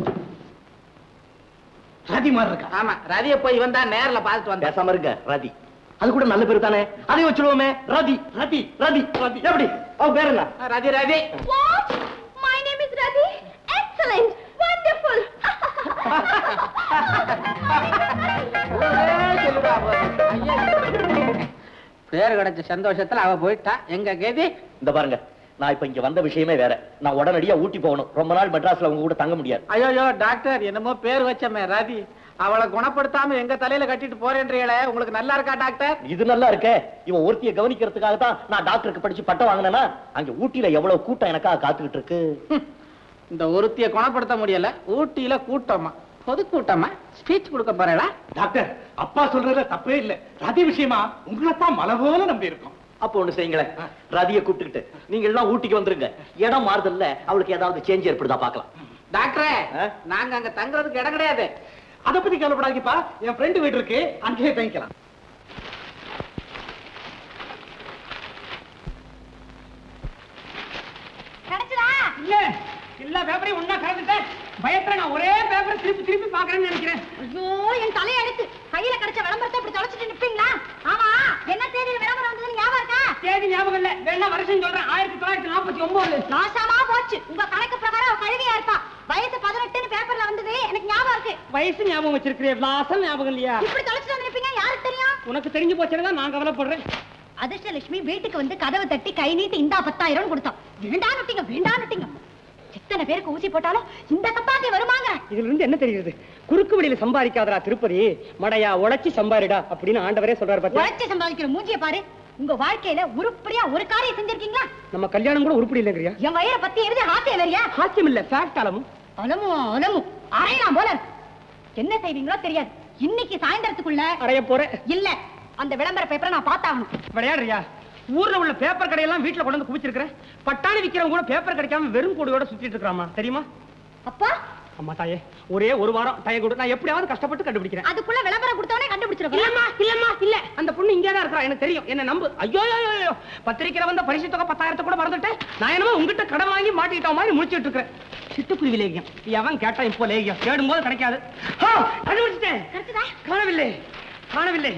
ரதி மாதிரி இருக்கா ஆமா ரதிய போய் இவன் தான் நேர்ல பார்த்துட்டு வந்தேன் பேசாம இருங்க ரதி அது கூட நல்ல பேர் தானே அதையும் வச்சுடுவோமே ரதி ரதி ரதி ரதி எப்படி அவ பேர் என்ன ரதி ரதி What? My name is Ravi. Excellent. Wonderful. பேர் கிடைச்ச சந்தோஷத்துல அவ போயிட்டா எங்க கேதி இந்த பாருங்க நான் இப்ப இங்க வந்த விஷயமே வேற நான் உடனடியா ஊட்டி போகணும் ரொம்ப நாள் மெட்ராஸ்ல உங்க கூட தங்க முடியாது ஐயோ டாக்டர் என்னமோ பேர் வச்சமே ரதி அவளை குணப்படுத்தாம எங்க தலையில கட்டிட்டு போறேன்றீங்களே உங்களுக்கு நல்லா இருக்கா டாக்டர் இது நல்லா இருக்கே இவன் ஒருத்திய கவனிக்கிறதுக்காக தான் நான் டாக்டருக்கு படிச்சு பட்டம் வாங்கினேன்னா அங்க ஊட்டியில எவ்வளவு கூட்டம் எனக்காக காத்துக்கிட்டு இருக்கு இந்த ஒருத்திய குணப்படுத்த முடியல ஊட்டியில கூட்டமா பொது கூட்டமா ஸ்பீச் கொடுக்க போறேடா டாக்டர் அப்பா சொல்றதுல தப்பே இல்ல ரதி விஷயமா உங்களை தான் மலை போல நம்பி இருக்கோம் அப்போ ஒண்ணு செய்யுங்களேன் ரதியை கூப்பிட்டுக்கிட்டு நீங்க எல்லாம் ஊட்டிக்கு வந்துருங்க இடம் மாறுதல்ல அவளுக்கு ஏதாவது சேஞ்ச் ஏற்படுதா பார்க்கலாம் டாக்டரே நாங்க அங்க தங்குறதுக்கு இடம் கிடையாது அத பத்தி கவலைப்படாதீப்பா என் ஃப்ரெண்டு வீடு இருக்கு அங்கேயே தங்கிக்கலாம் கிடைச்சதா இல்ல எல்லா பேப்பரையும் ஒண்ணா கலந்துட்டேன் பயத்துல நான் ஒரே பேப்பரை திருப்பி திருப்பி பாக்குறேன்னு நினைக்கிறேன் ஐயோ என் தலையை எடுத்து கையில கிடைச்ச விளம்பரத்தை இப்படி தொலைச்சிட்டு நிப்பீங்களா ஆமா என்ன தேதியில விளம்பரம் வந்ததுன்னு ஞாபகம் இருக்கா தேதி ஞாபகம் இல்ல வேணா வருஷம் சொல்றேன் ஆயிரத்தி தொள்ளாயிரத்தி நாற்பத்தி ஒன்பது நாசமா போச்சு உங்க கணக்கு பிரகாரம் அவ கழுவியா இருப்பா வயசு பதினெட்டுன்னு பேப்பர்ல வந்தது எனக்கு ஞாபகம் இருக்கு வயசு ஞாபகம் வச்சிருக்கிறேன் விலாசம் ஞாபகம் இல்லையா இப்படி தொலைச்சிட்டு வந்து நிப்பீங்க யாருக்கு தெரியும் உனக்கு தெரிஞ்சு போச்சுன்னு தான் நான் கவலைப்படுறேன் அதிர்ஷ்டலட்சுமி வீட்டுக்கு வந்து கதவை தட்டி கை நீட்டி இந்தா பத்தாயிரம் கொடுத்தோம் வேண்டாம் நட்டிங்க வேண்டாம் நட்டிங்க எத்தனை பேருக்கு ஊசி போட்டாலும் இந்த சப்பாத்தி வருமாங்க இதுல இருந்து என்ன தெரியுது குறுக்கு வழியில சம்பாதிக்காதடா திருப்பதி மடையா உழைச்சி சம்பாரிடா அப்படின்னு ஆண்டவரே சொல்றாரு பாத்தியா உழைச்சு சம்பாதிக்கிற மூஞ்சிய பாரு உங்க வாழ்க்கையில உருப்படியா ஒரு காரியம் செஞ்சிருக்கீங்களா நம்ம கல்யாணம் கூட உருப்படி இல்லைங்கிறியா என் வயிறை பத்தி எழுதி ஹாத்தியம் வரியா சாத்தியம் இல்ல ஃபேக்ட் அளவும் அலமும் அலமும் அரையலாம் போல இருக்கு. என்ன செய்வீங்களோ தெரியாது இன்னைக்கு சாயந்தரத்துக்குள்ள அறைய போறேன் இல்ல அந்த விளம்பர பேப்பரை நான் பார்த்தாகணும் விளையாடுறியா ஊர்ல உள்ள பேப்பர் கடையெல்லாம் வீட்டுல கொண்டு வந்து குவிச்சிருக்கிறேன் பட்டாணி விக்கிறவங்க கூட பேப்பர் கிடைக்காம வெறும் கூடையோட சுத்திட்டு இருக்காமா தெரியுமா அப்பா அம்மா தாயே ஒரே ஒரு வாரம் டைய கொடு நான் எப்படியாவது கஷ்டப்பட்டு கண்டுபிடிக்கிறேன் அதுக்குள்ள விளம்பரம் கொடுத்தவனே கண்டுபிடிச்சிருக்கோம் இல்லம்மா இல்லம்மா இல்ல அந்த பொண்ணு இங்கே தான் இருக்கா எனக்கு தெரியும் என்ன நம்பு ஐயோ ஐயோ ஐயோ பத்திரிக்கையில வந்த பரிசு தொகை பத்தாயிரத்தை கூட மறந்துட்டேன் நான் என்னமோ உங்ககிட்ட கடன் வாங்கி மாட்டிக்கிட்ட மாதிரி முடிச்சிட்டு இருக்கிறேன் சிட்டுக்குருவி லேகியம் எவன் கேட்டா இப்போ லேகியம் தேடும் போது கிடைக்காது ஆ, கண்டுபிடிச்சிட்டேன் காணவில்லை காணவில்லை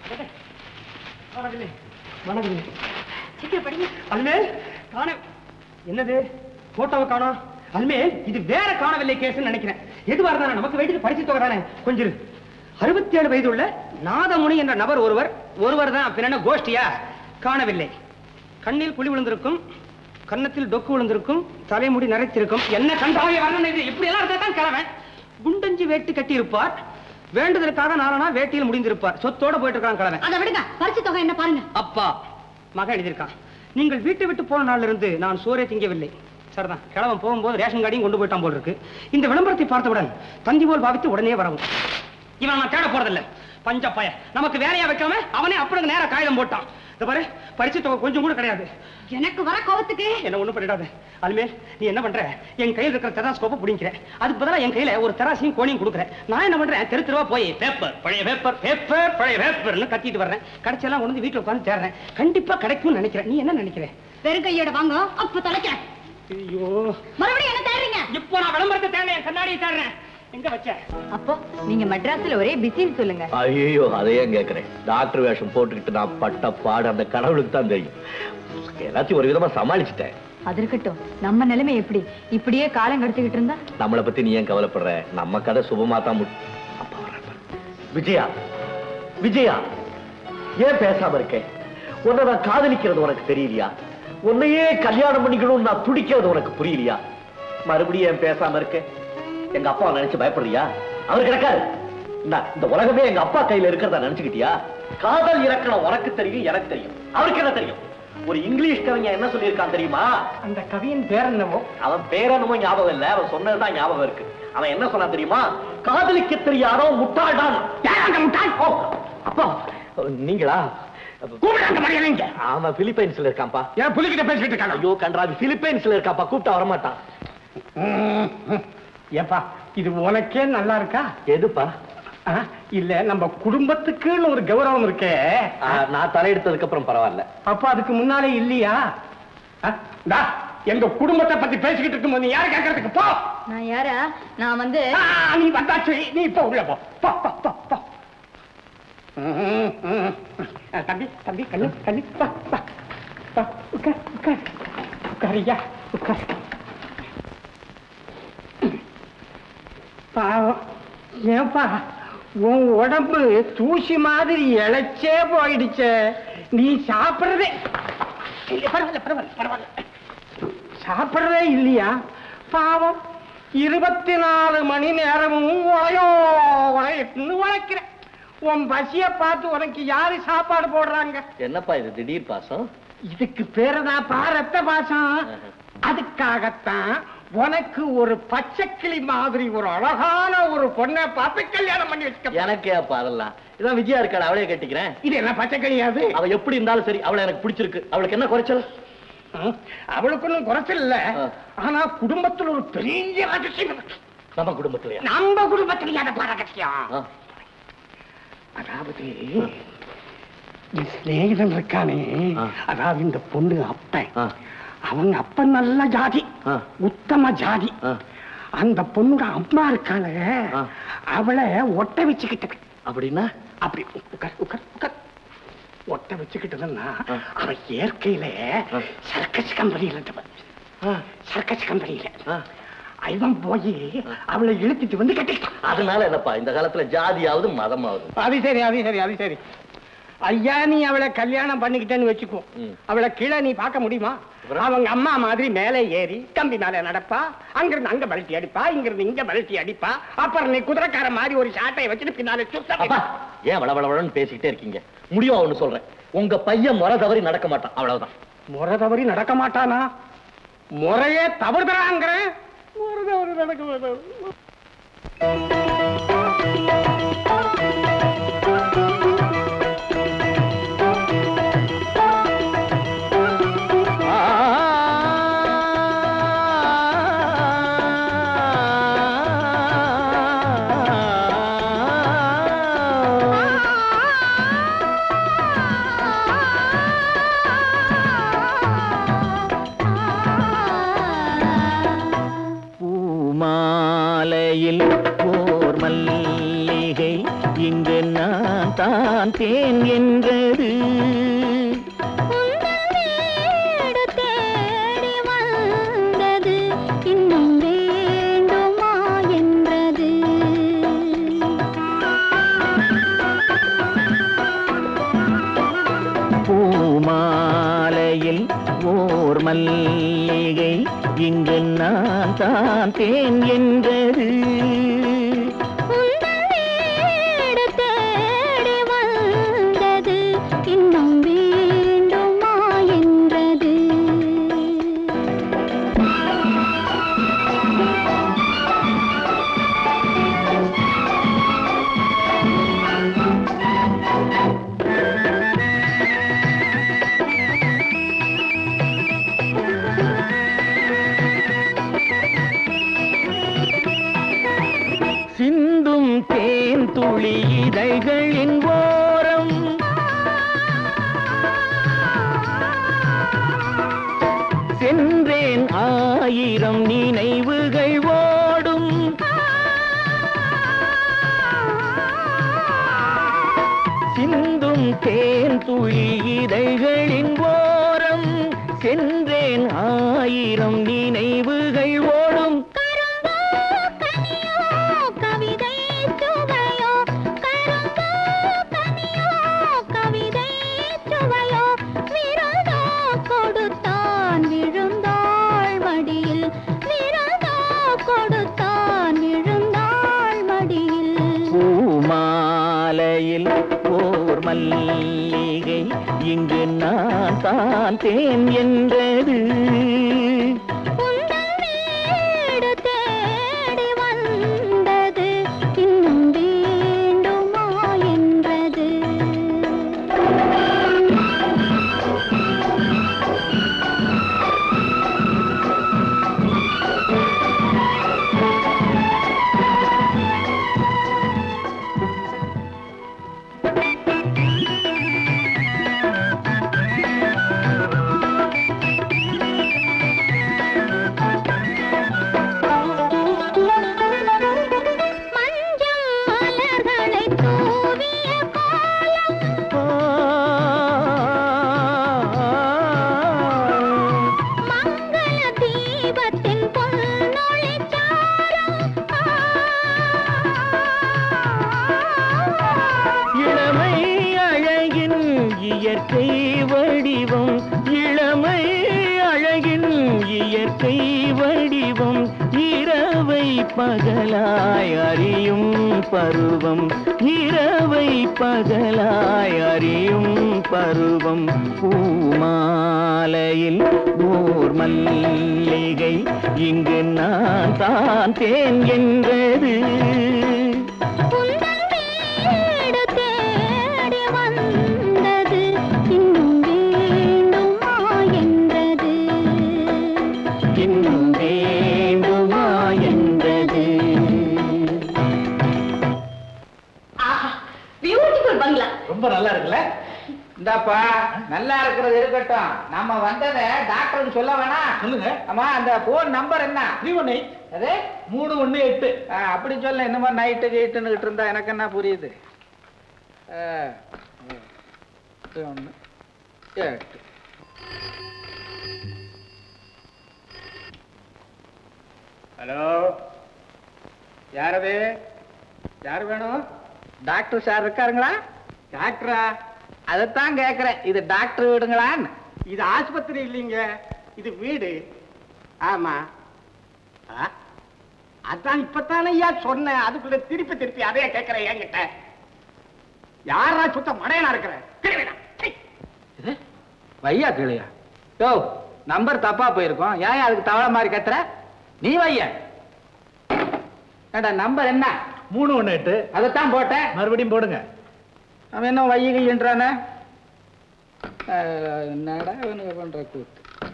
காணவில்லை காணவில்லை சீக்கிரம் படிங்க அல்மே காண என்னது போட்டோவை காணோம் அல்மே இது வேற காணவில்லை கேஸ்னு நினைக்கிறேன் எதுவா இருந்தாலும் நமக்கு வேண்டியது பரிசு தொகை தானே கொஞ்சம் இரு. அறுபத்தி ஏழு வயது உள்ள நாதமுனி என்ற நபர் ஒருவர் ஒருவர் தான் பின்ன கோஷ்டியா காணவில்லை கண்ணில் குழி விழுந்திருக்கும் கன்னத்தில் டொக்கு விழுந்திருக்கும் தலைமுடி நரைத்திருக்கும் என்ன கண்டாவே வரணும் இது இப்படி எல்லாம் இருந்தா தான் கிழவன் குண்டஞ்சி வேட்டு கட்டி இருப்பார் வேண்டுதலுக்காக நாளனா வேட்டியில் முடிந்திருப்பார் சொத்தோட போயிட்டு இருக்கான் கிழவன் அதை விடுங்க பரிசு தொகை என்ன பாருங்க அப்பா மகன் எழுதியிருக்கான் நீங்கள் வீட்டை விட்டு போன நாளிலிருந்து நான் சோறே திங்கவில்லை சரிதான் கிழவன் போகும்போது ரேஷன் கார்டையும் கொண்டு போயிட்டான் போல் இருக்கு இந்த விளம்பரத்தை பார்த்தவுடன் தந்தி போல் பாவித்து உடனே வரவும் இவன் நான் தேட போறதில்ல பஞ்ச பய நமக்கு வேலையா வைக்காம அவனே அப்படிங்க நேரா காகிதம் போட்டான் இந்த பாரு பரிசு தொகை கொஞ்சம் கூட கிடையாது எனக்கு வர கோவத்துக்கு என்ன ஒண்ணும் பண்ணிடாத அதுமேல் நீ என்ன பண்ற என் கையில் இருக்கிற தெராஸ்கோப்பை பிடிக்கிற அதுக்கு பதிலா என் கையில ஒரு தெராசையும் கோணியும் கொடுக்குறேன் நான் என்ன பண்றேன் தெரு தெருவா போய் பேப்பர் பழைய பேப்பர் பேப்பர் பழைய பேப்பர்னு கத்திட்டு வர்றேன் கடைச்செல்லாம் கொண்டு வந்து வீட்டுல உட்காந்து தேடுறேன் கண்டிப்பா கிடைக்கும்னு நினைக்கிறேன் நீ என்ன நினைக்கிற வெறும் கையோட வாங்க அப்ப தொலைக்கிறேன் ஐயோ மறுபடியும் என்ன தேடுறீங்க இப்போ நான் விளம்பரத்தை தேடுறேன் என் கண்ணாடியை தேடுறேன் எங்க வச்ச அப்போ நீங்க மெட்ராஸ்ல ஒரே பிஸின்னு சொல்லுங்க ஐயோ அதையே கேட்கிறேன் டாக்டர் வேஷம் போட்டுக்கிட்டு நான் பட்ட பாடு அந்த கடவுளுக்கு தான் தெரியும் எல்லாத்தையும் ஒரு விதமா சமாளிச்சிட்டேன் அது இருக்கட்டும் நம்ம நிலைமை எப்படி இப்படியே காலம் கடத்திக்கிட்டு இருந்தா நம்மளை பத்தி நீ ஏன் கவலைப்படுற நம்ம கதை சுபமா தான் முடி அப்பா வர்றார் பாரு. விஜயா விஜயா ஏன் பேசாம இருக்கேன் உன்னை நான் காதலிக்கிறது உனக்கு தெரியலையா உன்னையே கல்யாணம் பண்ணிக்கணும்னு நான் துடிக்கிறது உனக்கு புரியலையா மறுபடியும் ஏன் பேசாம இருக்கேன் எங்க அப்பாவை நினைச்சு பயப்படுறியா அவர் கிடக்காரு இந்தா, இந்த உலகமே எங்க அப்பா கையில இருக்கிறதா நினைச்சுக்கிட்டியா காதல் இலக்கணம் உனக்கு தெரியும் எனக்கு தெரியும் அவருக்கு என்ன தெரியும் ஒரு இங்கிலீஷ் கவிஞன் என்ன சொல்லியிருக்கான் தெரியுமா அந்த கவியின் பேர் என்னவோ அவன் பேர் என்னமோ ஞாபகம் இல்ல அவன் சொன்னதுதான் ஞாபகம் இருக்கு அவன் என்ன சொன்னான் தெரியுமா காதலிக்க தெரியாதோ முட்டாள்தான் யார் அந்த முட்டாள் ஓ, அப்பா நீங்களா கூப்பிடாங்க மரியாதைங்க அவன் பிலிப்பைன்ஸ்ல இருக்கான்ப்பா ஏன் புலிகிட்ட பேசிட்டு இருக்காங்க ஐயோ கன்றாவி பிலிப்பைன்ஸ்ல இருக்கான்ப்பா கூப்பிட்டா வரமாட்டான் ஏப்பா இது உனக்கே நல்லா இருக்கா எதுப்பா ஆ, இல்ல நம்ம குடும்பத்துக்குன்னு ஒரு கௌரவம் இருக்கே ஆ, நான் தலையெடுத்ததுக்கு அப்புறம் பரவாயில்ல அப்ப அதுக்கு முன்னாலே இல்லையா ஆ, டா, எங்க குடும்பத்தை பத்தி பேசிக்கிட்டு இருக்கும்போது நீ யாரு கேட்கறதுக்கு போ நான் யாரா நான் வந்து ஆ, நீ வந்தாச்சு நீ இப்ப உள்ள போ போ போ போ போ ம், ம். ஆ, தம்பி தம்பி கண்ணு கண்ணு வா வா வா உட்கார் உட்கார் உட்காரியா உட்கார் பாவம் ஏன்பா உன் உடம்பு தூசி மாதிரி இழைச்சே போயிடுச்சே நீ சாப்பிடுறதே இல்ல, பரவாயில்ல பரவாயில்ல பரவாயில்ல சாப்பிடுறதே இல்லையா பாவம் இருபத்தி நாலு மணி நேரமும் உழையோ உழையன்னு உழைக்கிறேன் உன் பசிய பார்த்து உனக்கு யாரு சாப்பாடு போடுறாங்க என்னப்பா இது திடீர் பாசம் இதுக்கு பேருதாப்பா ரத்த பாசம் அதுக்காகத்தான் உனக்கு ஒரு பச்சைக்கிளி மாதிரி ஒரு அழகான ஒரு பொண்ணை பார்த்து கல்யாணம் பண்ணி வச்சுக்க எனக்கே அப்பா அதெல்லாம் இதான் விஜயா இருக்காள் அவளே கட்டிக்கிறேன் இது என்ன பச்சைக்கிளியாது அவ எப்படி இருந்தாலும் சரி அவளை எனக்கு பிடிச்சிருக்கு அவளுக்கு என்ன குறைச்சல் ம், அவளுக்கு ஒன்றும் குறைச்சல் இல்ல ஆ. ஆனா குடும்பத்துல ஒரு பெரிய ரகசியம் இருக்கு. நம்ம குடும்பத்திலயா நம்ம குடும்பத்துல என்ன ரகசியம் ஆ. அதாவது என் சிநேகிதன் இருக்கானே ஆ. அதாவது இந்த பொண்ணு அப்பன் ஆ. அவங்க அப்பன் நல்ல ஜாதி ஆ. உத்தம ஜாதி ஆ. அந்த பொண்ணோட அம்மா இருக்காளே ஆ. அவளை ஒட்ட வச்சுக்கிட்டு அப்படின்னா அப்படி உட்கார் உட்கார் உட்கார் ஒட்ட வச்சுக்கிட்டதுன்னா ஆ. அவன் இயற்கையில ஆ. சர்க்கஸ் கம்பெனியில இருந்தவன் ஆ. சர்க்கஸ் கம்பெனியில ஆ. இவன் போய் அவளை இழுத்துட்டு வந்து கட்டிக்கிட்டான் அதனால என்னப்பா இந்த காலத்துல ஜாதியாவது மதமாவது அது சரி அது சரி அது சரி ஐயா நீ அவளை கல்யாணம் பண்ணிக்கிட்டேன்னு வச்சுக்கோ ம். அவளை கீழே நீ பார்க்க முடியுமா அவங்க அம்மா மாதிரி மேலே ஏறி கம்பி மேல நடப்பா அங்கிருந்து அங்க பல்ட்டி அடிப்பா இங்கிருந்து இங்க பல்ட்டி அடிப்பா அப்புறம் நீ குதிரைக்கார மாதிரி ஒரு சாட்டையை வச்சுட்டு பின்னால சுத்த அப்பா ஏன் வளவளவளன்னு பேசிக்கிட்டே இருக்கீங்க முடியும் ஒண்ணு சொல்றேன் உங்க பையன் முறை தவறி நடக்க மாட்டான் அவ்வளவுதான் முறை தவறி நடக்க மாட்டானா முறையே தவறுதலாங்கிற முறை தவறி நடக்க மாட்டான் பூமாலையில் ஓர் மல்லிகை இங்கு நான் தான் தேன் என்றது வீடு தேடி வந்தது இன்னும் வேண்டுமா என்றது பூமாலையில் ஓர் மல்லிகை இங்கு நான் தான் தேன் என்றது உந்தன் வீடு தேடி வந்தது இன்னும் வேண்டுமா என்றது துளி இதழ்களின் ஓரம் சென்றேன் ஆயிரம் நினைவுகள் ஓடும் சிந்தும் தேன் துளி இதழ்களின் ஓரம் சென்றேன் ஆயிரம் நினைவுகள் ஓடும் கவிதை சுவையோ கரும்போ கனியோ கவிதை சுவையோ விருந்தோ கொடுத்தான் விழுந்தாள் மடியில் விருந்தோ கொடுத்தான் விழுந்தாள் மடியில் பூமாலையில் ஓர் மல்லிகை இங்கு நான் தான் தேன் என்றது உந்தன் வீடு தேடி வந்தது இன்னும் வேண்டுமா என்றது மஞ்சள் மலர்களை தூவிய மங்கள தீபத்தின் பொன்னொளி இளமை அழகின் இயற்கை வடிவம் இளமை அழகின் இயற்கை வடிவம் இரவை பகலாய் அறியும் பருவம் இரவை பகலாய் அறியும் பருவம் பூமாலையில் ஓர் மல்லிகை இங்கு நான் தான் தேன் என்றது உந்தன் வீடு தேடி வந்தது இன்னும் வேண்டுமா என்றது இன்னும் வேண்டுமா என்றது பியூட்டிஃபுல் பங்களா ரொம்ப நல்லா இருக்குல்ல இந்தாப்பா நல்லா இருக்கிறது இருக்கட்டும் நம்ம வந்ததை டாக்டருக்கு சொல்ல வேணாம் சொல்லுங்க ஆமா அந்த போன் நம்பர் என்ன த்ரீ ஒன் எயிட் அது மூணு ஒன்று எட்டு அப்படி சொல்ல என்னமோ நைட்டு கீட்டுன்னு இருந்தா எனக்கு என்ன புரியுது ஆ, ம். எட்டு ஒன்று எட்டு ஹலோ யாரது யார் வேணும் டாக்டர் சார் இருக்காருங்களா டாக்டரா அதைத்தான் கேட்குறேன் இது டாக்டர் வீடுங்களான்னு இது ஆஸ்பத்திரி இல்லைங்க இது வீடு ஆமா ஆ? அதான் இப்பத்தானே ஐயா சொன்னேன் அதுக்குள்ள திருப்பி திருப்பி அதையே கேட்கிறேன் என்கிட்ட யாரா சுத்த மடையனா இருக்கிறேன் வையா கிளியா யோ நம்பர் தப்பா போயிருக்கோம் ஏன் அதுக்கு தவளை மாதிரி கத்துற நீ வைய ஏண்டா நம்பர் என்ன மூணு ஒன்று எட்டு அதைத்தான் போட்டேன் மறுபடியும் போடுங்க அவன் என்ன வையுகின்றானே என்னடா அவனுக்கு பண்ற கூத்து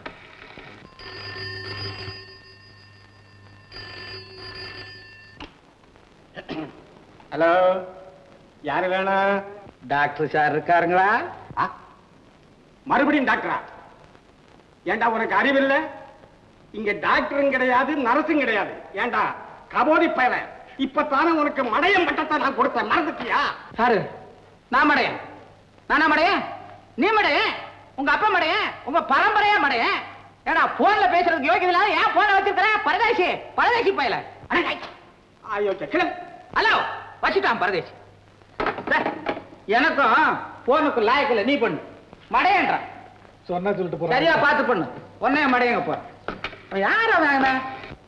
ஹலோ யாரு வேணும் டாக்டர் சார் இருக்காருங்களா மறுபடியும் டாக்டரா ஏண்டா உனக்கு அறிவில்லை இங்க டாக்டரும் கிடையாது நர்ஸும் கிடையாது ஏண்டா கபோதி பயல இப்பத்தானே உனக்கு மடையம் பட்டத்தை நான் கொடுத்தேன் மறந்துட்டியா யாரு நான் மடையன் நானா மடையன் நீ மடையன் உங்க அப்பா மடையன் உங்க பரம்பரையா மடையன் ஏடா போன்ல பேசுறதுக்கு யோகியம் இல்லாத ஏன் போன வச்சிருக்கிற பரதேசி பரதேசி பயல ஐயோ கிளம் ஹலோ வச்சுட்டான் பரதேசி டேய், எனக்கும் போனுக்கு லாயக்கில்ல நீ பண்ணு மடையன்றான் சொன்னா சொல்லிட்டு சரியா பார்த்து பண்ணு உன்னைய மடையங்க போற யார் அவன் அவன்?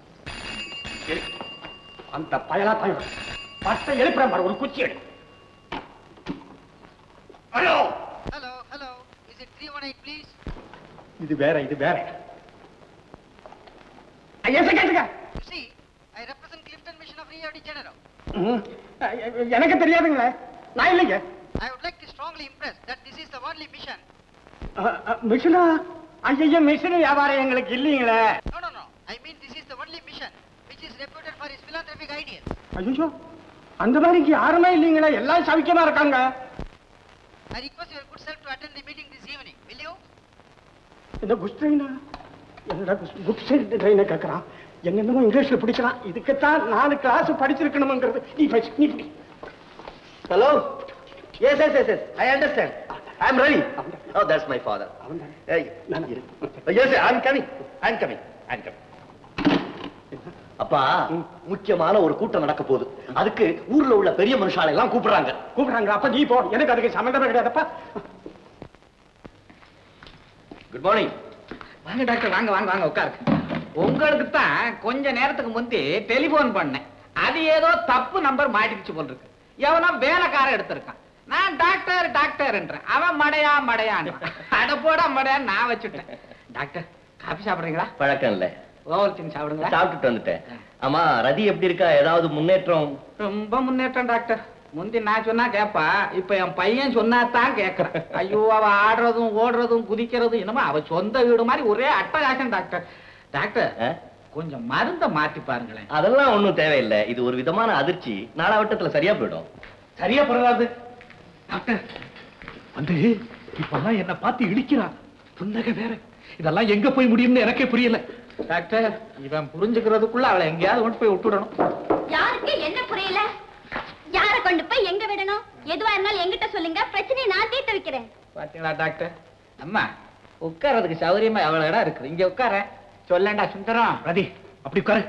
அந்த பயலா பயம் பட்டை எழுப்புறேன் பாரு ஒரு குச்சி எடு hello Hello, hello. Is it 318, please? இது வேற இது வேற ஐயா கேட்டுக்க You see, I represent Clifton Mission of Rio de Janeiro. ம். எனக்கு தெரியாதுங்களே நான் இல்லைங்க I would like to strongly impress that this is the only mission. மிஷினா ஐயா மிஷின் வியாபாரம் எங்களுக்கு இல்லைங்களே No, no, no. I mean this is the only mission which is reputed for its philanthropic ideas. ஐயோ அந்த மாதிரி இங்க யாருமே இல்லைங்களே எல்லாம் சவிக்கமா இருக்காங்க I request your good self to attend the meeting this evening. Will you? இந்த குட் ட்ரெயினா என்னடா குட் ட்ரெயினை கேட்கறான் என்னென்னமோ இங்கிலீஷ்ல பிடிக்கிறான் இதுக்குத்தான் நாலு கிளாஸ் படிச்சிருக்கணுங்கிறது நீ பேசு நீ பிடி Hello? Yes, yes, yes, yes. I understand. I'm ready. Oh, that's my father. Hey, இரு. yes, sir, I'm coming. I'm coming. I'm coming. அப்பா முக்கியமான ஒரு கூட்டம் நடக்க போகுது அதுக்கு ஊர்ல உள்ள பெரிய மனுஷாலை எல்லாம் கூப்பிடுறாங்க கூப்பிடுறாங்க அப்ப நீ போ எனக்கு அதுக்கு சம்மந்தமே கிடையாதுப்பா குட் மார்னிங் வாங்க டாக்டர் வாங்க வாங்க வாங்க உட்காருங்க உங்களுக்கு தான் கொஞ்ச நேரத்துக்கு முந்தி டெலிபோன் பண்ணேன் அது ஏதோ தப்பு நம்பர் மாட்டிக்கிச்சு போல் இருக்கு எவனோ வேலைக்காரன் எடுத்திருக்கான் நான் டாக்டர் டாக்டர்ன்றேன் அவன் மடையா மடையான்னு அட போடா மடையான்னு நான் வச்சுட்டேன் டாக்டர் காபி சாப்பிடுறீங்களா பழக்கம் இல்ல ஓவல்டின் சாப்பிடுங்களா சாப்பிட்டுட்டு வந்துட்டேன் ஆமா ரதி எப்படி இருக்கா ஏதாவது முன்னேற்றம் ரொம்ப முன்னேற்றம் டாக்டர் முந்தி நான் சொன்னா கேப்பா இப்ப என் பையன் சொன்னா தான் கேக்குறேன் ஐயோ அவ ஆடுறதும் ஓடுறதும் குதிக்கிறதும் என்னமோ அவ சொந்த வீடு மாதிரி ஒரே அட்டகாசம் டாக்டர் டாக்டர் கொஞ்சம் மருந்த மாத்தி பாருங்களேன் அதெல்லாம் ஒண்ணும் தேவையில்லை இது ஒரு விதமான அதிர்ச்சி நாளாவட்டத்துல சரியா போயிடும் சரியா பரவாது டாக்டர் வந்து இப்பெல்லாம் என்ன பார்த்து இடிக்கிறா புன்னகை வேற இதெல்லாம் எங்க போய் முடியும்னு எனக்கே புரியல டாக்டர் இவன் புரிஞ்சுக்கிறதுக்குள்ள அவளை எங்கேயாவது கொண்டு போய் விட்டுடணும் யாருக்கு என்ன புரியல யார கொண்டு போய் எங்க விடணும் எதுவா இருந்தாலும் எங்கிட்ட சொல்லுங்க பிரச்சனையை நான் தீர்த்து வைக்கிறேன் பாத்தீங்களா டாக்டர் அம்மா உட்கார்றதுக்கு சௌரியமா எவ்வளவு இடம் இருக்குது இங்க உட்கார சொல்லேன்டா சுந்தரம் ரதி அப்படி உட்காரு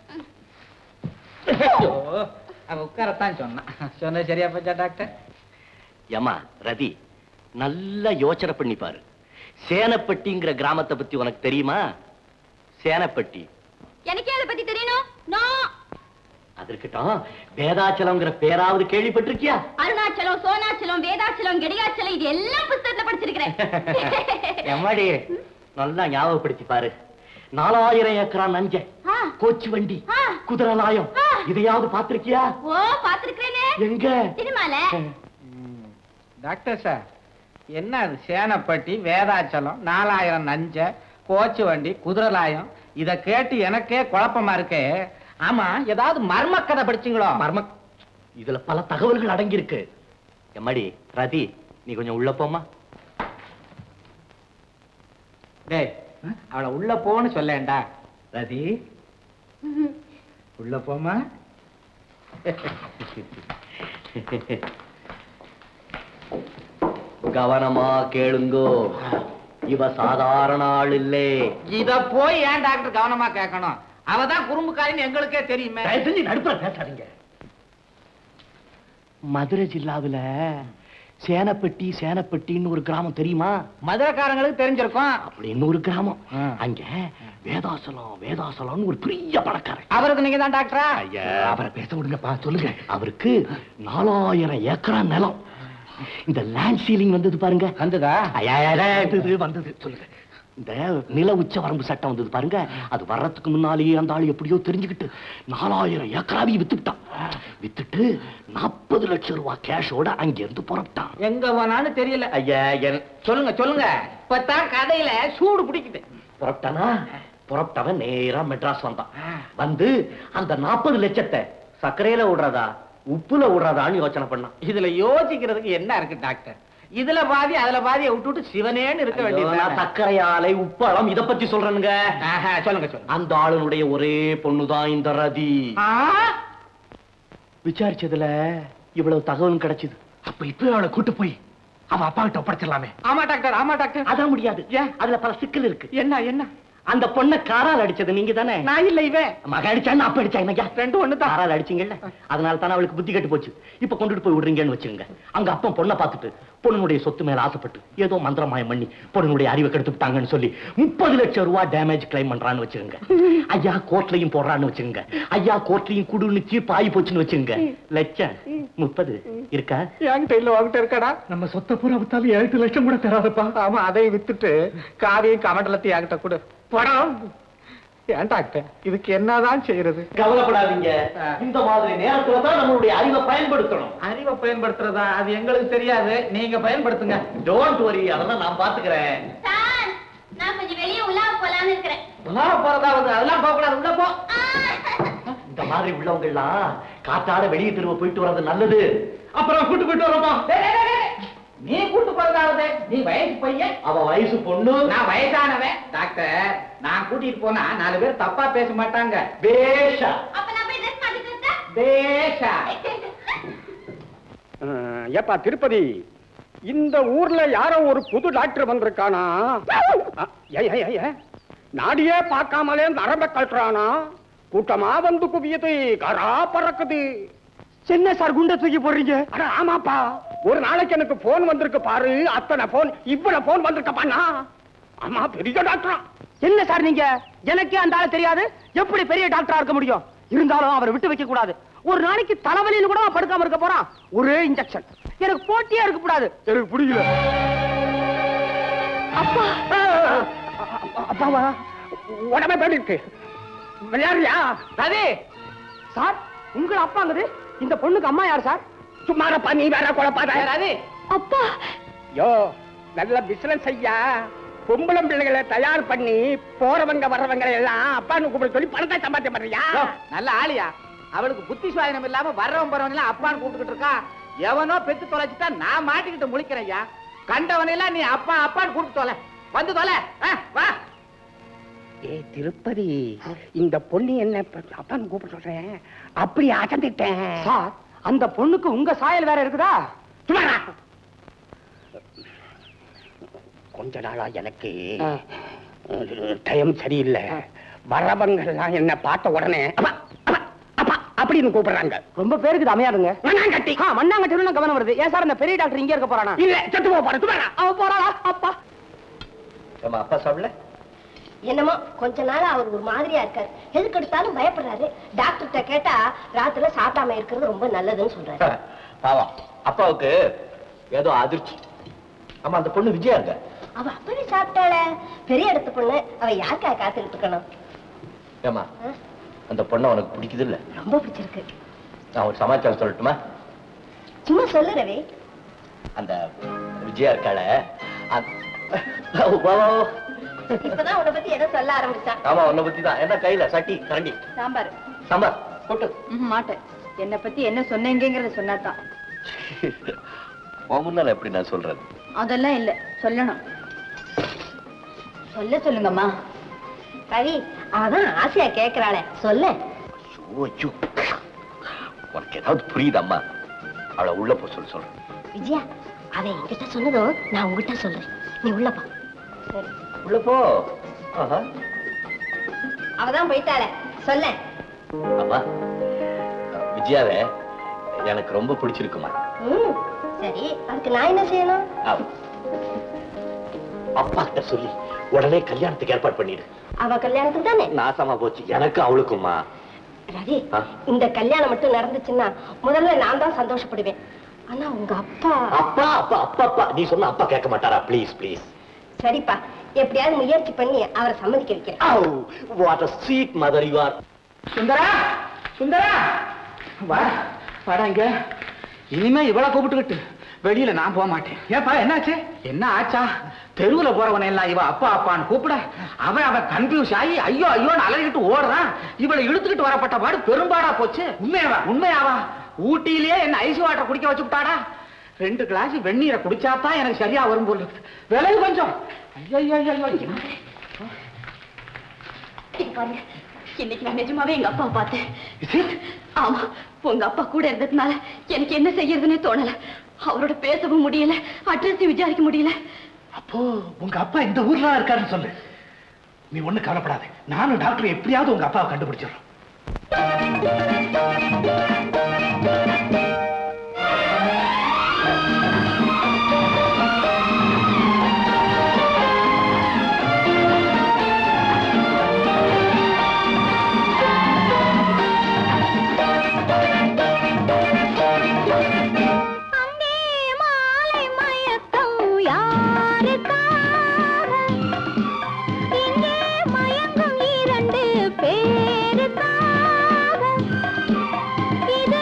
ஐயோ, அவ உட்காரத்தான் சொன்னான் சொன்னது சரியா போச்சா டாக்டர் ஏமா ரதி நல்லா யோசனை பண்ணி பாரு சேனப்பட்டிங்கிற கிராமத்தை பத்தி உனக்கு தெரியுமா சேனப்பட்டி எனக்கே அதை பத்தி தெரியணும் நோ அது இருக்கட்டும் வேதாச்சலம்ங்கிற பேராவது கேள்விப்பட்டிருக்கியா அருணாச்சலம் சோனாச்சலம் வேதாச்சலம் கெடிகாச்சலம் இது எல்லாம் புஸ்தகத்துல படிச்சிருக்கிறேன் எம்மாடி நல்லா ஞாபகப்படுத்தி பாரு நாலாயிரம் ஏக்கரா நஞ்ச ஆ, கோச்சு வண்டி ஆ. குதிரலாயம் ஆ. இதையாவது பாத்திருக்கியா ஓ பாத்துருக்கிறேனே எங்க சினிமால டாக்டர் சார் என்ன அது சேனப்பட்டி வேதாச்சலம் நாலாயிரம் நஞ்ச கோச்சு வண்டி குதிரலாயம் இத கேட்டு எனக்கே குழப்பமா இருக்கே ஆமா ஏதாவது மர்ம கதை படிச்சீங்களோ மர்ம இதுல பல தகவல்கள் அடங்கி இருக்கு எம்மாடி ரதி நீ கொஞ்சம் உள்ள போமா டேய் அவளை உள்ள போன்னு சொல்லேன்டா ரதி உள்ள போமா கவனமா கேளுங்கோ இவ சாதாரண ஆள் இல்லே இத போய் ஏன் டாக்டர் கவனமா கேட்கணும் அவதான் குறும்புக்காரின்னு எங்களுக்கே தெரியுமே தயவு செஞ்சு நடுப்புற பேசாதீங்க மதுரை ஜில்லாவுல சேனப்பட்டி சேனப்பட்டின்னு ஒரு கிராமம் தெரியுமா மதுரைக்காரங்களுக்கு தெரிஞ்சிருக்கும் அப்படின்னு ஒரு கிராமம் அங்க வேதாசலம் வேதாசலம்னு ஒரு பெரிய பணக்காரன் அவருக்கு நீங்க தான் டாக்டரா ஐயா அவரை பேச விடுங்கப்பா சொல்லுங்க அவருக்கு நாலாயிரம் ஏக்கரா நிலம் இந்த லேண்ட் சீலிங் வந்தது பாருங்க வந்ததா ஐயா, ஐயா, இது, இது வந்தது சொல்லுங்க இந்த நில உச்ச வரம்பு சட்டம் வந்தது பாருங்க அது வர்றதுக்கு முன்னாலேயே அந்த ஆள் எப்படியோ தெரிஞ்சுக்கிட்டு நாலாயிரம் ஏக்கராவையும் வித்துட்டான் வித்துட்டு நாற்பது லட்சம் ரூபாய் கேஷோட அங்க இருந்து புறப்பட்டான் எங்க போனான்னு தெரியல ஐயா என் சொல்லுங்க சொல்லுங்க இப்பதான் கதையில சூடு பிடிக்குது புறப்பட்டானா புறப்பட்டவன் நேரா மெட்ராஸ் வந்தான் வந்து அந்த நாற்பது லட்சத்தை சர்க்கரையில விடுறதா உப்புல விடுறதான்னு யோசனை பண்ணான் இதுல யோசிக்கிறதுக்கு என்ன இருக்கு டாக்டர் இதுல பாதி அதுல பாதியை விட்டுட்டு சிவனேன்னு இருக்க ஐயோ, நான் வேண்டியது சர்க்கரை ஆலை உப்பளம் இத பத்தி சொல்றேனுங்க சொல்லுங்க சொல்லுங்க அந்த ஆளுனுடைய ஒரே பொண்ணுதான் இந்த ரதி விசாரிச்சதுல இவ்வளவு தகவலும் கிடைச்சது அப்ப இப்ப அவளை கூட்டு போய் அவ அப்பா கிட்ட ஒப்படைச்சிடலாமே ஆமா டாக்டர் ஆமா டாக்டர் அதான் முடியாது அதுல பல சிக்கல் இருக்கு என்ன என்ன அந்த பொண்ணை காரால் அடிச்சது நீங்க தானே நான் இல்ல இவன் மக அடிச்சான்னு அப்ப அடிச்சாங்க ரெண்டு ஒண்ணு தான் காரால் அடிச்சீங்கல்ல அதனால தானே அவளுக்கு புத்தி கெட்டு போச்சு இப்ப கொண்டுட்டு போய் விடுறீங்கன்னு வச்சுக்கோங்க அங்க அப்பன் பொண்ணை பார்த்துட்டு பொண்ணுடைய சொத்து மேல ஆசைப்பட்டு ஏதோ மந்திரமாயம் பண்ணி பொண்ணுடைய அறிவை கெடுத்து விட்டாங்கன்னு சொல்லி முப்பது லட்சம் ரூபாய் டேமேஜ் கிளைம் பண்றான்னு வச்சுக்கோங்க ஐயா கோர்ட்லயும் போடுறான்னு வச்சுக்கோங்க ஐயா கோர்ட்லயும் குடுன்னு தீர்ப்பு ஆகி போச்சுன்னு வச்சுக்கோங்க லட்சம் முப்பது இருக்கா என்கிட்ட இல்ல உங்ககிட்ட இருக்கடா நம்ம சொத்தை பூரா வித்தாலும் ஏழு லட்சம் கூட தராதப்பா ஆமா அதையும் வித்துட்டு காவியும் கமண்டலத்தையும் என்கிட்ட கொடு படம் ஏன் டாக்டர் இதுக்கு என்னதான் செய்யறது கவலைப்படாதீங்க இந்த மாதிரி நேரத்துல தான் நம்மளுடைய அறிவை பயன்படுத்தணும் அறிவை பயன்படுத்துறதா அது எங்களுக்கு தெரியாது நீங்க பயன்படுத்துங்க டோன்ட் வரி அதெல்லாம் நான் பாத்துக்கிறேன் சார் நான் கொஞ்சம் வெளியே உலா போலான்னு இருக்கிறேன் உலாவ போறதாவது அதெல்லாம் போக கூடாது உள்ள போ இந்த மாதிரி உள்ளவங்க எல்லாம் காத்தாட வெளியே திரும்ப போயிட்டு வர்றது நல்லது அப்புறம் கூட்டு போயிட்டு வரோமா நீ கூட்டு போறதாவது நீ வயசு பையன் அவ வயசு பொண்ணு நான் வயசானவன் டாக்டர் நான் கூட்டிட்டு போனா நாலு பேர் தப்பா பேச மாட்டாங்க பேஷா அப்ப நான் போய் ட்ரெஸ் மாத்திட்டு வரட்டா? பேஷா அஹ், ஏப்பா திருப்பதி இந்த ஊர்ல யாரோ ஒரு புது டாக்டர் வந்திருக்கானா அஹ், ஏய், ஏய், ஏய், ஏய். நாடியே பார்க்காமலே நரம்ப கட்டுறானா கூட்டமா வந்து குவியுது கரா பறக்குது என்ன சார் குண்ட தூக்கி போடுறீங்க அட ஆமாப்பா ஒரு நாளைக்கு எனக்கு போன் வந்திருக்கு பாரு அத்தனை போன் இவ்வளவு போன் வந்திருக்கப்பாண்ணா ஆமா பெரிய டாக்டரா என்ன சார் நீங்க எனக்கே அந்த ஆளு தெரியாது எப்படி பெரிய டாக்டரா இருக்க முடியும் இருந்தாலும் அவரை விட்டு வைக்க கூடாது ஒரு நாளைக்கு தலைவலின்னு கூட அவன் படுக்காம இருக்க போறான் ஒரே இன்ஜெக்ஷன் எனக்கு போட்டியே இருக்க கூடாது எனக்கு புரியல அப்பா அப்பாவா உடம்பே போயிட்டு இருக்கு விளையாடுறியா ரவி சார் உங்க அப்பாங்குது இந்த பொண்ணுக்கு அம்மா யார் சார் சும்மாரப்பா நீ வேற குழப்பாத ரவி அப்பா யோ நல்ல பிசினஸ் ஐயா பொம்பளை பிள்ளைகளை தயார் பண்ணி போறவங்க வர்றவங்க எல்லாம் அப்பான்னு கூப்பிட சொல்லி பணத்தை சம்பாத்தியம் பண்றியா யோ, நல்ல ஆளியா அவளுக்கு புத்தி சுவாதனம் இல்லாம வர்றவன் போறவன் எல்லாம் அப்பான்னு கூப்பிட்டுக்கிட்டு இருக்கா எவனோ பெத்து தொலைச்சிட்டா நான் மாட்டிக்கிட்டு முழிக்கிறேன் ஐயா கண்டவனையெல்லாம் நீ அப்பா அப்பான்னு கூப்பிட்டு தொலை வந்து தொலை ஆ, வா ஏ திருப்பதி இந்த பொண்ணு என்ன இப்ப அப்பான்னு கூப்பிட சொல்றேன் அப்படி அசந்துட்டேன் சார் அந்த பொண்ணுக்கு உங்க சாயல் வேற இருக்குதா சும்மாரா. கொஞ்ச நாளா எனக்கு டைம் சரியில்லை வரவங்க எல்லாம் என்ன பார்த்த உடனே அப்பா, அப்பா, அப்பா அப்படின்னு கூப்பிடுறாங்க ரொம்ப பேருக்கு இது அமையாதுங்க மண்ணாங்கட்டி ஆ, மண்ணாங்கட்டில கவனம் வருது ஏன் சார் அந்த பெரிய டாக்டர் இங்க இருக்க போறானா இல்ல செத்து போக போற சும்மாரா. அவ போறாளா அப்பா ஏம்மா, அப்பா சாப்பிடல என்னமோ கொஞ்ச நாளா அவர் ஒரு மாதிரியா இருக்காரு எதுக்கு எடுத்தாலும் பயப்படுறாரு டாக்டர்கிட்ட கேட்டா ராத்திரில சாப்பிடாம இருக்கிறது ரொம்ப நல்லதுன்னு சொல்றாரு பாவம் அப்பாவுக்கு ஏதோ அதிர்ச்சி ஆமா அந்த பொண்ணு விஜயா இருக்க அவ அப்படி சாப்பிட்டாள பெரிய இடத்து பொண்ணு அவ யாருக்கா காத்துக்கிட்டு இருக்கணும் ஏமா அந்த பொண்ணை உனக்கு பிடிக்குது இல்ல ரொம்ப பிடிச்சிருக்கு நான் ஒரு சமாச்சாரம் சொல்லட்டுமா சும்மா சொல்லு ரவி அந்த விஜயா இருக்காள அந்த- வா, வா, வா. இப்பதான் உன்னை பத்தி ஏதோ சொல்ல ஆரம்பிச்சான் ஆமா உன்னை பத்தி தான் என்ன கையில சட்டி கரண்டி சாம்பார் சாம்பார் போட்டு ம்ஹும், மாட்டேன் என்னை பத்தி என்ன சொன்னீங்கிறத சொன்னாதான் உன் முன்னால எப்படி நான் சொல்றது அதெல்லாம் இல்ல சொல்லணும் சொல்ல சொல்லுங்கம்மா ரவி அவதான் ஆசையா கேக்குறாளே சொல்ல ஐயோ, ஐயோ. உனக்கு ஏதாவது புரியுதம்மா அவளை உள்ள போ சொல்லு சொல்றேன் விஜயா அவன் என்கிட்ட சொன்னதும் நான் உங்ககிட்ட சொல்றேன் நீ உள்ளப்பா சரி உள்ள போ ஆஹா. அவதான் போயிட்டாளே சொல்ல அம்மா விஜயாவை எனக்கு ரொம்ப பிடிச்சிருக்குமா ம் சரி அதுக்கு நான் என்ன செய்யணும் அவ- அப்பா கிட்ட சொல்லி உடனே கல்யாணத்துக்கு ஏற்பாடு பண்ணிடு அவ கல்யாணத்துக்கு தானே நாசமா போச்சு எனக்கு அவளுக்குமா ரவி ஆ? இந்த கல்யாணம் மட்டும் நடந்துச்சுன்னா முதல்ல நான் தான் சந்தோஷப்படுவேன் ஆனா உங்க அப்பா அப்பா அப்பா அப்பா அப்பா நீ சொன்ன அப்பா கேட்க மாட்டாரா ப்ளீஸ் ப்ளீஸ் சரிப்பா எப்படியாவது முயற்சி பண்ணி அவரை சம்மதிக்க வைக்கிறேன் what a sweet mother you are சுந்தரா சுந்தரா வா வாடா இங்க இனிமே இவளை கூப்பிட்டுக்கிட்டு வெளியில நான் போக மாட்டேன் ஏப்பா என்னாச்சு என்ன ஆச்சா தெருவுல போறவனை எல்லாம் இவ அப்பா அப்பான்னு கூப்பிட அவன் அவன் கன்ஃபியூஸ் ஆகி ஐயோ ஐயோன்னு அலறிக்கிட்டு ஓடுறான் இவளை இழுத்துக்கிட்டு வரப்பட்ட பாடு பெரும்பாடா போச்சு உண்மையாவா உண்மையாவா ஊட்டியிலேயே என்ன ஐஸ் வாட்டர் குடிக்க வச்சு விட்டாடா ரெண்டு கிளாஸ் வெந்நீரை குடிச்சாதான் எனக்கு சரியா வரும் போல இருக்கு விலகு கொஞ்சம் ஐயோ ஐயோ ஐயோ என்ன இங்க பாருங்க இன்னைக்கு நான் நிஜமாவே எங்க அப்பாவை பார்த்தேன் ஆமா உங்க அப்பா கூட இருந்ததுனால எனக்கு என்ன செய்யறதுன்னே தோணல அவரோட பேசவும் முடியல அட்ரஸ் விசாரிக்க முடியல அப்போ உங்க அப்பா இந்த ஊர்ல தான் இருக்காருன்னு சொல்லு நீ ஒண்ணு கவலைப்படாத நானும் டாக்டர் எப்படியாவது உங்க அப்பாவை கண்டுபிடிச்சிடுறோம் அங்கே மாலை மயக்கம் யாருக்காக இங்கே மயங்கும் இரண்டு பேருக்காக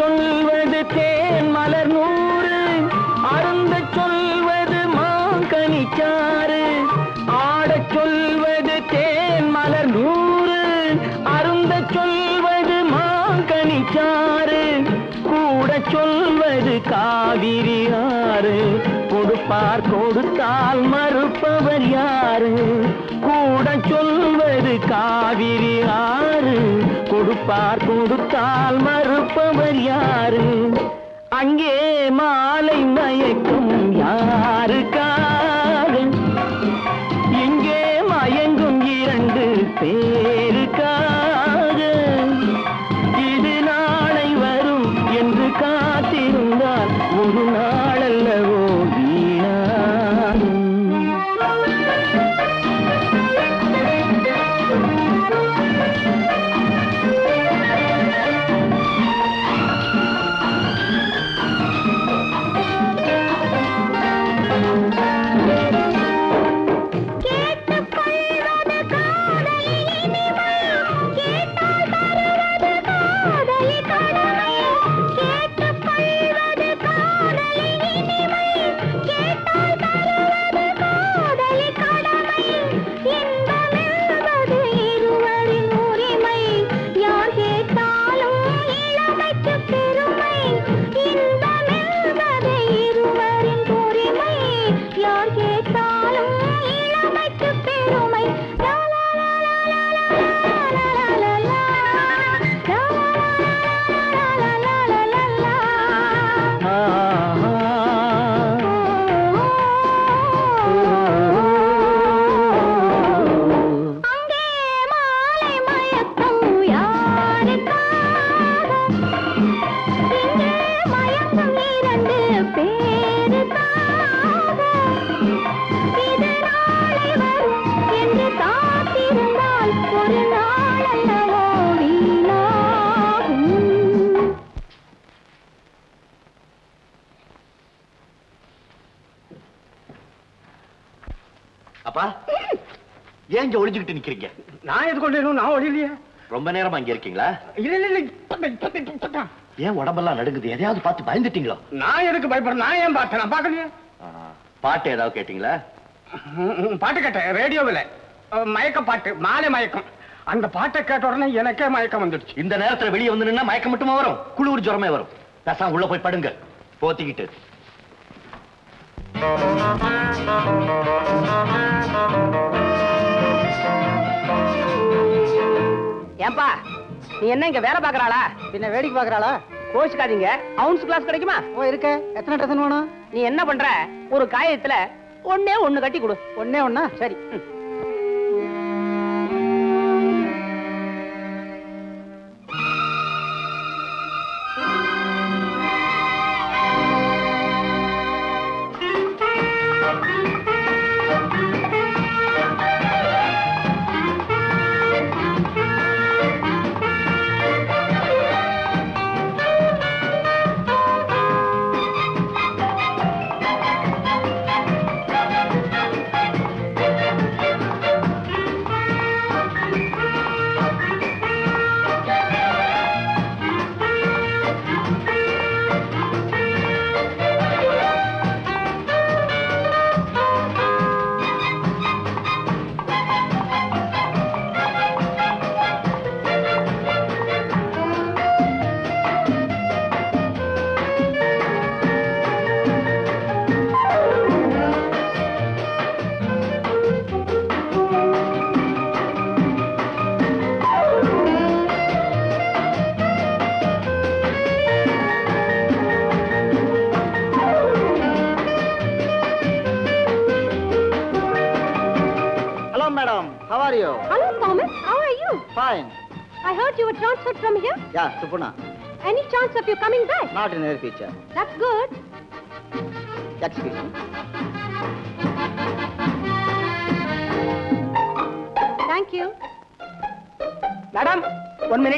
சொல்வது தேன் மலர் நூறு அருந்த சொல்வது மாங்கனிச்சாறு ஆடச் சொல்வது தேன் மலர் நூறு அருந்த சொல்வது மாங்கனிச்சாறு கூட சொல்வது காவிரி ஆறு கொடுப்பார் கொடுத்தால் மறுப்பவர் யாரு கூட சொல்வது காவிரி ஆறு கொடுப்பார் கொடுத்தால் மறுப்பவர் யாரு அங்கே மாலை மயக்கும் யாருக்காக இங்கே மயங்கும் இரண்டு பேருக்காக இது நாளை வரும் என்று காத்திருந்தால் ஒரு நாளல்லவோ வீணாகும் யார் கேட்டாலும் இளமைக்கு பெருமை லா, லா, லா, லா, லா, லா, லா, லா, லா, லா. லா, லா, லா, லா, லா, லா, லா, லா. அங்கே மாலை மயக்கம் யாருக்காக? இங்கே மயக்கம் இரண்டு பேருக்காக. இது நாளை வரும் என்று காத்திருந்தால் ஒரு நாள் அல்லவோ வீணாகும் அப்பா ஏன் இங்க ஒளிஞ்சுக்கிட்டு நிக்கிறீங்க நான் எது கொண்டு நான் ஒழிலையே ரொம்ப நேரமா இங்க இருக்கீங்களா இல்ல இல்ல இல்ல இப்பதான், இப்பதான், இப்பதான். ஏன் உடம்பெல்லாம் நடுங்குது எதையாவது பார்த்து பயந்துட்டீங்களோ நான் எதுக்கு பயப்படுறேன் நான் ஏன் பார்த்தேன் நான் பார்க்கலையே பாட்டு ஏதாவது கேட்டீங்களா ம், ம், பாட்டு கேட்டேன் ரேடியோவில் மயக்க பாட்டு மாலை மயக்கம் அந்த பாட்டை கேட்ட உடனே எனக்கே மயக்கம் வந்துடுச்சு இந்த நேரத்துல வெளியே வந்து நின்னா மயக்கம் மட்டுமா வரும் குளிர் ஜுரமே வரும் பேசாம உள்ள போய் படுங்க போத்திக்கிட்டு ஏன்பா நீ என்ன இங்க வேலை பாக்குறாளா பின்ன வேடிக்கை பாக்குறாளா கோச்சுக்காதீங்க அவுன்ஸ் கிளாஸ் கிடைக்குமா ஓ இருக்க எத்தனை டசன் வேணும் நீ என்ன பண்ற ஒரு காயத்துல ஒண்ணே ஒண்ணு கட்டி கொடு ஒண்ணே ஒண்ணா சரி ம். Hello, madam. How are you? Hello, Thomas. How are you? Fine. I heard you were transferred from here. Yeah, to Pune. Any chance of you coming back? Not in near future. That's good. Excuse me. Thank you. Madam one minute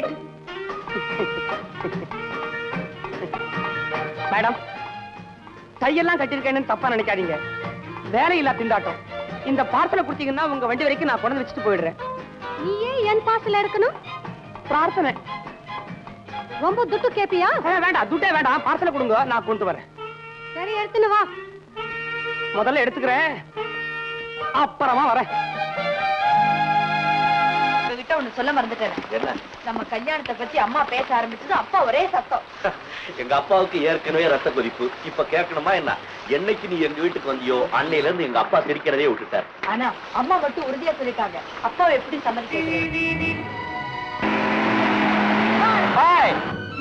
madam கையெல்லாம் கட்டிருக்கேன்னு தப்பா நினைக்காதீங்க வேலையில்லா திண்டாட்டம் இந்த பார்சலை கொடுத்தீங்கன்னா உங்க வண்டி வரைக்கும் நான் கொண்டு வச்சுட்டு போயிடுறேன் நீ ஏன் என் பார்சல் எடுக்கணும் பிரார்த்தனை ரொம்ப துட்டு கேப்பியா வேண்டாம் துட்டே வேண்டாம் பார்சல கொடுங்க நான் கொண்டு வரேன் சரி எடுத்துன்னு வா முதல்ல எடுத்துக்கிறேன் அப்புறமா வரேன் உங்ககிட்ட ஒண்ணு சொல்ல மறந்துட்டேன் என்ன நம்ம கல்யாணத்தை பத்தி அம்மா பேச ஆரம்பிச்சது அப்பா ஒரே சத்தம் எங்க அப்பாவுக்கு ஏற்கனவே ரத்த கொதிப்பு இப்ப கேட்கணுமா என்ன என்னைக்கு நீ எங்க வீட்டுக்கு வந்தியோ அன்னையில இருந்து எங்க அப்பா சிரிக்கிறதே விட்டுட்டார் ஆனா அம்மா மட்டும் உறுதியா சொல்லிட்டாங்க அப்பாவை எப்படி சம்மதிக்கிறது பாய்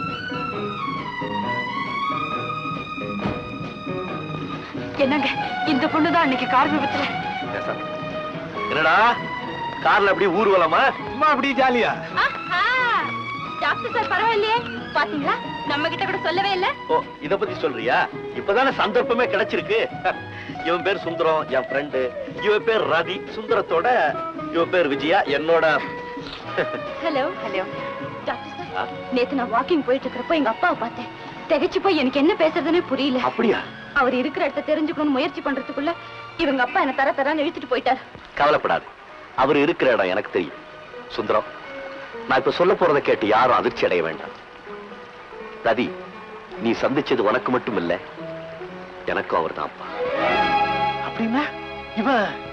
என்னங்க இந்த பொண்ணுதான் அன்னைக்கு கார் விபத்துல என்னடா கார்ல அப்படியே ஊர்வலமா சும்மா அப்படி ஜாலியா டாக்டர் சார் பரவாயில்லையே பாத்தீங்களா நம்ம கிட்ட கூட சொல்லவே இல்ல ஓ இத பத்தி சொல்றியா இப்பதானே சந்தர்ப்பமே கிடைச்சிருக்கு இவன் பேர் சுந்தரம் என் ஃப்ரெண்டு இவன் பேர் ரதி சுந்தரத்தோட இவன் பேர் விஜயா என்னோட ஹலோ ஹலோ டாக்டர் சார் நேத்து நான் வாக்கிங் போயிட்டு இருக்கிறப்போ எங்க அப்பாவை பார்த்தேன் திகைச்சு போய் எனக்கு என்ன பேசுறதுன்னே புரியல அப்படியா அவர் இருக்கிற இடத்த தெரிஞ்சுக்கணும்னு முயற்சி பண்றதுக்குள்ள இவங்க அப்பா என்ன தர தரான்னு இழுத்துட்டு போயிட்டார் கவலைப்படாது அவர் இருக்கிற இடம் எனக்கு தெரியும் சுந்தரம் நான் இப்ப சொல்ல போறதை கேட்டு யாரும் அதிர்ச்சி அடைய வேண்டாம் ரதி நீ சந்திச்சது உனக்கு மட்டும் இல்ல எனக்கும் அவர் தான்ப்பா அப்படின்னா இவ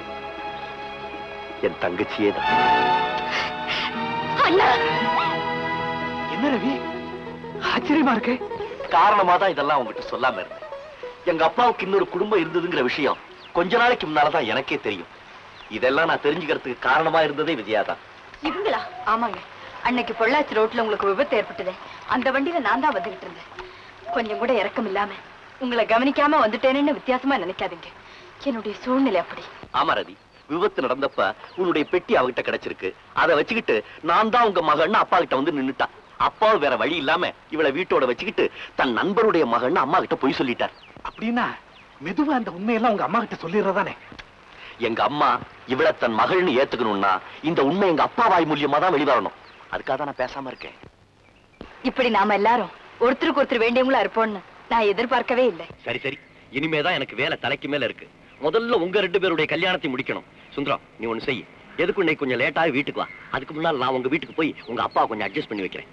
என் தங்கச்சியே தான் அண்ணா என்ன ரவி ஆச்சரியமா இருக்கு காரணமா தான் இதெல்லாம் உங்ககிட்ட சொல்லாம இருந்தேன் எங்க அப்பாவுக்கு இன்னொரு குடும்பம் இருந்ததுங்கிற விஷயம் கொஞ்ச நாளைக்கு முன்னாலதான் எனக்கே தெரியும் இதெல்லாம் நான் தெரிஞ்சுக்கிறதுக்கு காரணமா இருந்ததே விஜயா தான் இவங்களா ஆமாங்க அன்னைக்கு பொள்ளாச்சி ரோட்ல உங்களுக்கு விபத்து ஏற்பட்டதே அந்த வண்டியில நான் தான் வந்துகிட்டு இருந்தேன் கொஞ்சம் கூட இறக்கம் இல்லாம உங்களை கவனிக்காம வந்துட்டேனேன்னு வித்தியாசமா நினைக்காதீங்க என்னுடைய சூழ்நிலை அப்படி ஆமா ரதி விபத்து நடந்தப்ப உன்னுடைய பெட்டி அவகிட்ட கிடைச்சிருக்கு அதை வச்சுக்கிட்டு நான் தான் உங்க மகன் அப்பா கிட்ட வந்து நின்னுட்டா அப்பாவும் வேற வழி இல்லாம இவளை வீட்டோட வச்சுக்கிட்டு தன் நண்பருடைய மகன் அம்மா கிட்ட போய் சொல்லிட்டார் அப்படின்னா மெதுவா அந்த உண்மையெல்லாம் உங்க அம்மா கிட்ட சொல்லிடுறதானே எங்க அம்மா இவளை தன் மகள்னு ஏத்துக்கணும்னா இந்த உண்மை எங்க அப்பா வாய் மூலியமா தான் வெளிவரணும் அதுக்காக தான் நான் பேசாம இருக்கேன் இப்படி நாம எல்லாரும் ஒருத்தருக்கு ஒருத்தர் வேண்டியவங்களா இருப்போம்னு நான் எதிர்பார்க்கவே இல்லை சரி சரி இனிமேதான் எனக்கு வேலை தலைக்கு மேல இருக்கு முதல்ல உங்க ரெண்டு பேருடைய கல்யாணத்தை முடிக்கணும் சுந்தரம் நீ ஒண்ணு செய் எதுக்கு இன்னைக்கு கொஞ்சம் லேட்டாக வீட்டுக்கு வா அதுக்கு முன்னால் நான் உங்க வீட்டுக்கு போய் உங்க அப்பா கொஞ்சம் அட்ஜஸ்ட் பண்ணி வைக்கிறேன்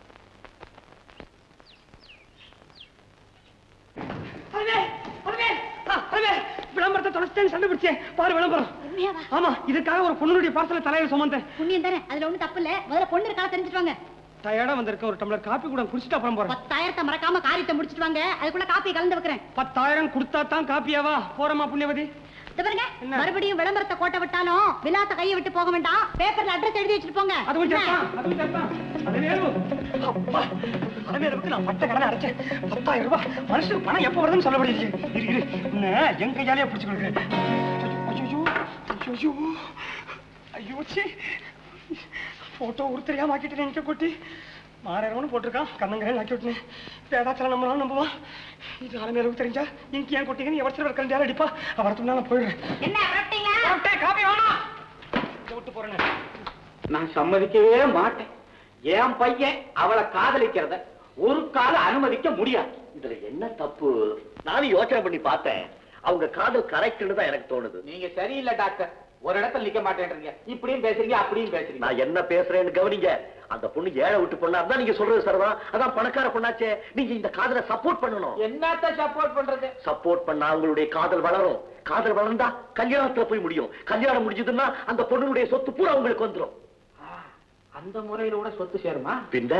விளம்பரத்தை தொலைச்சிட்டேன்னு சண்டை பிடிச்சேன் பாரு விளம்பரம் ஆமா இதுக்காக ஒரு பொண்ணுடைய பார்சல தலையில சுமந்தேன் புண்ணியம் தானே அதுல ஒண்ணும் தப்பு இல்ல முதல்ல பொண்ணு இருக்கா தெரிஞ்சுட்டு வாங்க டயர்டா வந்திருக்க ஒரு டம்ளர் காப்பி கூட குடிச்சிட்டு அப்புறம் போறேன் பத்தாயிரத்தை மறக்காம காரியத்தை முடிச்சிட்டு வாங்க அதுக்குள்ள காப்பி கலந்து வைக்கிறேன் பத்தாயிரம் கொடுத்தா தான் காப்பியாவா போறமா புண்ணியவதி இது பாருங்க மறுபடியும் விளம்பரத்தை கோட்டை விட்டாலும் விலாத்த கையை விட்டு போக வேண்டாம் பேப்பர்ல அட்ரஸ் எழுதி வச்சுட்டு போங்க அதுவும் சேர்த்தான் அதுவும் சேர்த்தான் அது வேணும் அப்பா அலமேலுக்கு நான் பட்ட கடனை அடைச்சேன் பத்தாயிரம் ரூபாய் மனுஷனுக்கு பணம் எப்போ வருதுன்னு சொல்ல முடியாது இரு இரு உன்னை என் கையாலே பிடிச்சு கொடுக்குறேன் ஐயோ ஐயோ ஐயோ சி போட்டோ உருத்தரியாம ஆக்கிட்டு நினைக்க கொட்டி மாறாயிரம்னு போட்டிருக்கான் கண்ணங்கரையில் ஆக்கி விட்டுனேன் பேடாச்சல நம்மளால நம்புவான் இது அலமேலுக்கு தெரிஞ்சா இங்க ஏன் கொட்டிங்கன்னு எவர் சிலர் கண்டியால அடிப்பா அவரத்துனா நான் போயிடுறேன் என்ன காப்பி வேணாம் இதை விட்டு போறேன் நான் சம்மதிக்கவே மாட்டேன் என் பையன் அவளை காதலிக்கிறத ஒரு கால அனுமதிக்க முடியாது இதுல என்ன தப்பு நானும் யோசனை பண்ணி பார்த்தேன் அவங்க காதல் கரெக்ட்னு தான் எனக்கு தோணுது நீங்க சரியில்லை டாக்டர் ஒரு இடத்துல நிக்க மாட்டேன்றீங்க இப்படியும் பேசுறீங்க அப்படியும் பேசுறீங்க நான் என்ன பேசுறேன்னு கவனிங்க அந்த பொண்ணு ஏழை விட்டு பொண்ணா இருந்தா நீங்க சொல்றது சரிதான் அதான் பணக்கார பொண்ணாச்சே நீங்க இந்த காதலை சப்போர்ட் பண்ணணும் என்னத்த சப்போர்ட் பண்றது சப்போர்ட் பண்ணா அவங்களுடைய காதல் வளரும் காதல் வளர்ந்தா கல்யாணத்துல போய் முடியும் கல்யாணம் முடிஞ்சதுன்னா அந்த பொண்ணுடைய சொத்து பூரா உங்களுக்கு வந்துரும் அந்த முறையில கூட சொத்து சேருமா பின்ன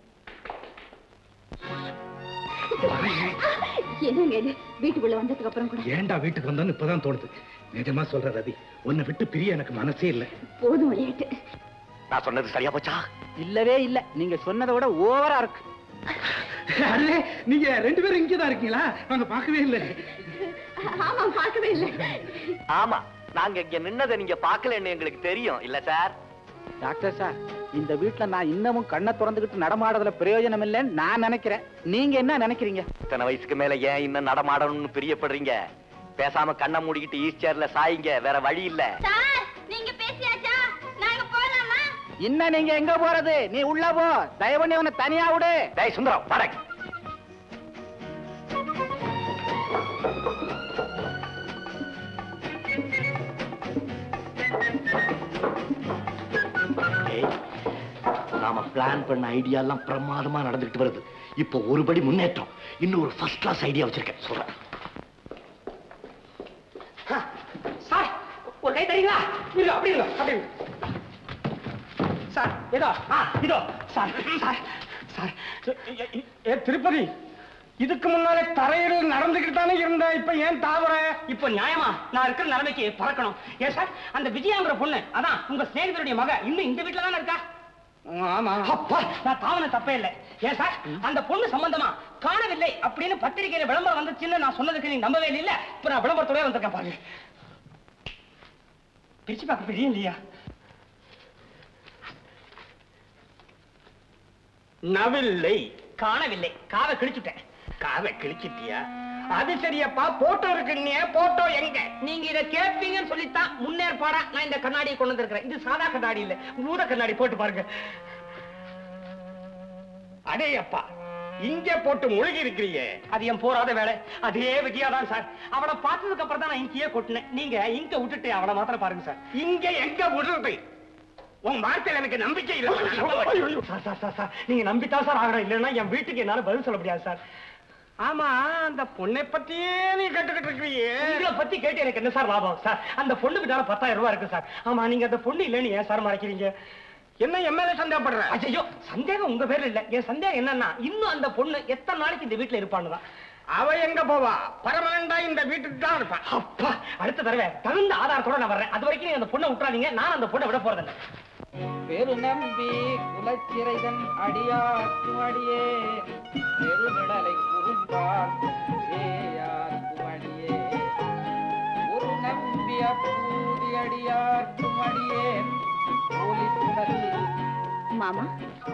என்னங்க இது வீட்டுக்குள்ள வந்ததுக்கு அப்புறம் கூட ஏன்டா வீட்டுக்கு வந்தோன்னு இப்பதான் தோணுது நிஜமா சொல்ற ரதி உன்னை விட்டு பிரிய எனக்கு மனசே இல்ல போதும் விளையாட்டு நான் சொன்னது சரியா போச்சா இல்லவே இல்ல நீங்க சொன்னதை விட ஓவரா இருக்கு அடே நீங்க ரெண்டு பேரும் இங்கதான் இருக்கீங்களா நாங்க பார்க்கவே இல்லை ஆமா பார்க்கவே இல்லை ஆமா நாங்க இங்க நின்னதை நீங்க பாக்கலன்னு எங்களுக்கு தெரியும் இல்ல சார் டாக்டர் சார் இந்த வீட்டுல நான் இன்னமும் கண்ணை திறந்துகிட்டு நடமாடுறதுல பிரயோஜனம் இல்லைன்னு நான் நினைக்கிறேன் நீங்க என்ன நினைக்கிறீங்க இத்தனை வயசுக்கு மேல ஏன் இன்னும் நடமாடணும்னு பிரியப்படுறீங்க பேசாம கண்ணை மூடிக்கிட்டு ஈஸ்டர்ல சாயிங்க வேற வழி இல்ல சார் நீங்க பேசியாச்சா நாங்க போலாமா இன்னும் நீங்க எங்க போறது நீ உள்ள போ தயவு பண்ணி உன்னை தனியா விடு டேய் சுந்தரம் படக் நாம பிளான் பண்ண ஐடியா எல்லாம் பிரமாதமா நடந்துகிட்டு வருது இப்போ ஒருபடி முன்னேற்றம் இன்னும் ஒரு ஃபர்ஸ்ட் கிளாஸ் ஐடியா வச்சிருக்கேன் சொல்றேன் சார் ஒரு கை தரீங்களா இல்ல அப்படி இல்ல அப்படி இல்ல சார் ஏதோ ஆ இதோ சார் சார் சார் ஏ- ஏ- ஏ திருப்பதி இதுக்கு முன்னாலே தரையில் நடந்துக்கிட்டு தானே இருந்த இப்ப ஏன் தாவற இப்ப நியாயமா நான் இருக்கிற நிலைமைக்கு பறக்கணும் ஏன் சார் அந்த விஜயாங்கிற பொண்ணு அதான் உங்க சிநேகிதருடைய மக இன்னும் இந்த வீட்டுல தானே இருக்கா ஆமா அப்பா நான் தாவன தப்பே இல்லை ஏன் சார் அந்த பொண்ணு சம்பந்தமா காணவில்லை அப்படின்னு பத்திரிகையில விளம்பரம் வந்துச்சுன்னு நான் சொன்னதுக்கு நீங்க நம்பவே இல்லை இப்ப நான் விளம்பரத்தோட வந்திருக்கேன் பாருங்க பிரிச்சு பார்க்க பெரிய இல்லையா நவில்லை காணவில்லை காதை கிழிச்சுட்டேன் காதை கிழிச்சிட்டியா அது சரியப்பா போட்டோ இருக்குன்னே போட்டோ எங்க நீங்க இத கேட்பீங்கன்னு சொல்லித்தான் முன்னேற்பாடா நான் இந்த கண்ணாடியை கொண்டு வந்திருக்கிறேன் இது சாதா கண்ணாடி இல்ல பூத கண்ணாடி போட்டு பாருங்க அடே அப்பா இங்க போட்டு முழுகி இருக்கிறீங்க அது என் போராத வேலை அதே விஜயா தான் சார் அவளை பார்த்ததுக்கு அப்புறம் தான் நான் இங்கேயே கொட்டினேன் நீங்க இங்க விட்டுட்டு அவளை மாத்திரம் பாருங்க சார் இங்க எங்க விடுறது உன் வார்த்தையில எனக்கு நம்பிக்கை இல்ல சார் சார் சார் சார் நீங்க நம்பித்தான் சார் ஆகணும் இல்லைன்னா என் வீட்டுக்கு என்னால பதில் சொல்ல முடியாது சார் ஆமா அந்த பொண்ணை பத்தியே நீ கேட்டுக்கிட்டு இருக்கிறீங்க உங்களை பத்தி கேட்டு எனக்கு என்ன சார் லாபம் சார் அந்த பொண்ணுக்கு தானே பத்தாயிரம் ரூபாய் இருக்கு சார் ஆமா நீங்க அந்த பொண்ணு இல்லைன்னு ஏன் சார் மறைக்கிறீங்க என்ன என் மேல சந்தேகப்படுற ஐயோ சந்தேகம் உங்க பேர்ல இல்ல என் சந்தேகம் என்னன்னா இன்னும் அந்த பொண்ணு எத்தனை நாளைக்கு இந்த வீட்டுல இருப்பான்னு தான் அவ எங்க போவா பரமனண்டா இந்த வீட்டுக்கு தான் இருப்பா அப்பா அடுத்த தடவை தகுந்த ஆதாரத்தோட நான் வர்றேன் அது வரைக்கும் நீங்க அந்த பொண்ணை விட்டுறாதீங்க நான் அந்த பொண்ணை விட போறதில்லை பெரு நம்பி குலச்சிறைதன் அடியார்க்கும் அடியே பெருநிடலை குறும்பார்க்கும் ஏயார்க்கும் அடியே ஒரு நம்பி அப்பூதி அடியார்க்கும் அடியே போலி குடல் மாமா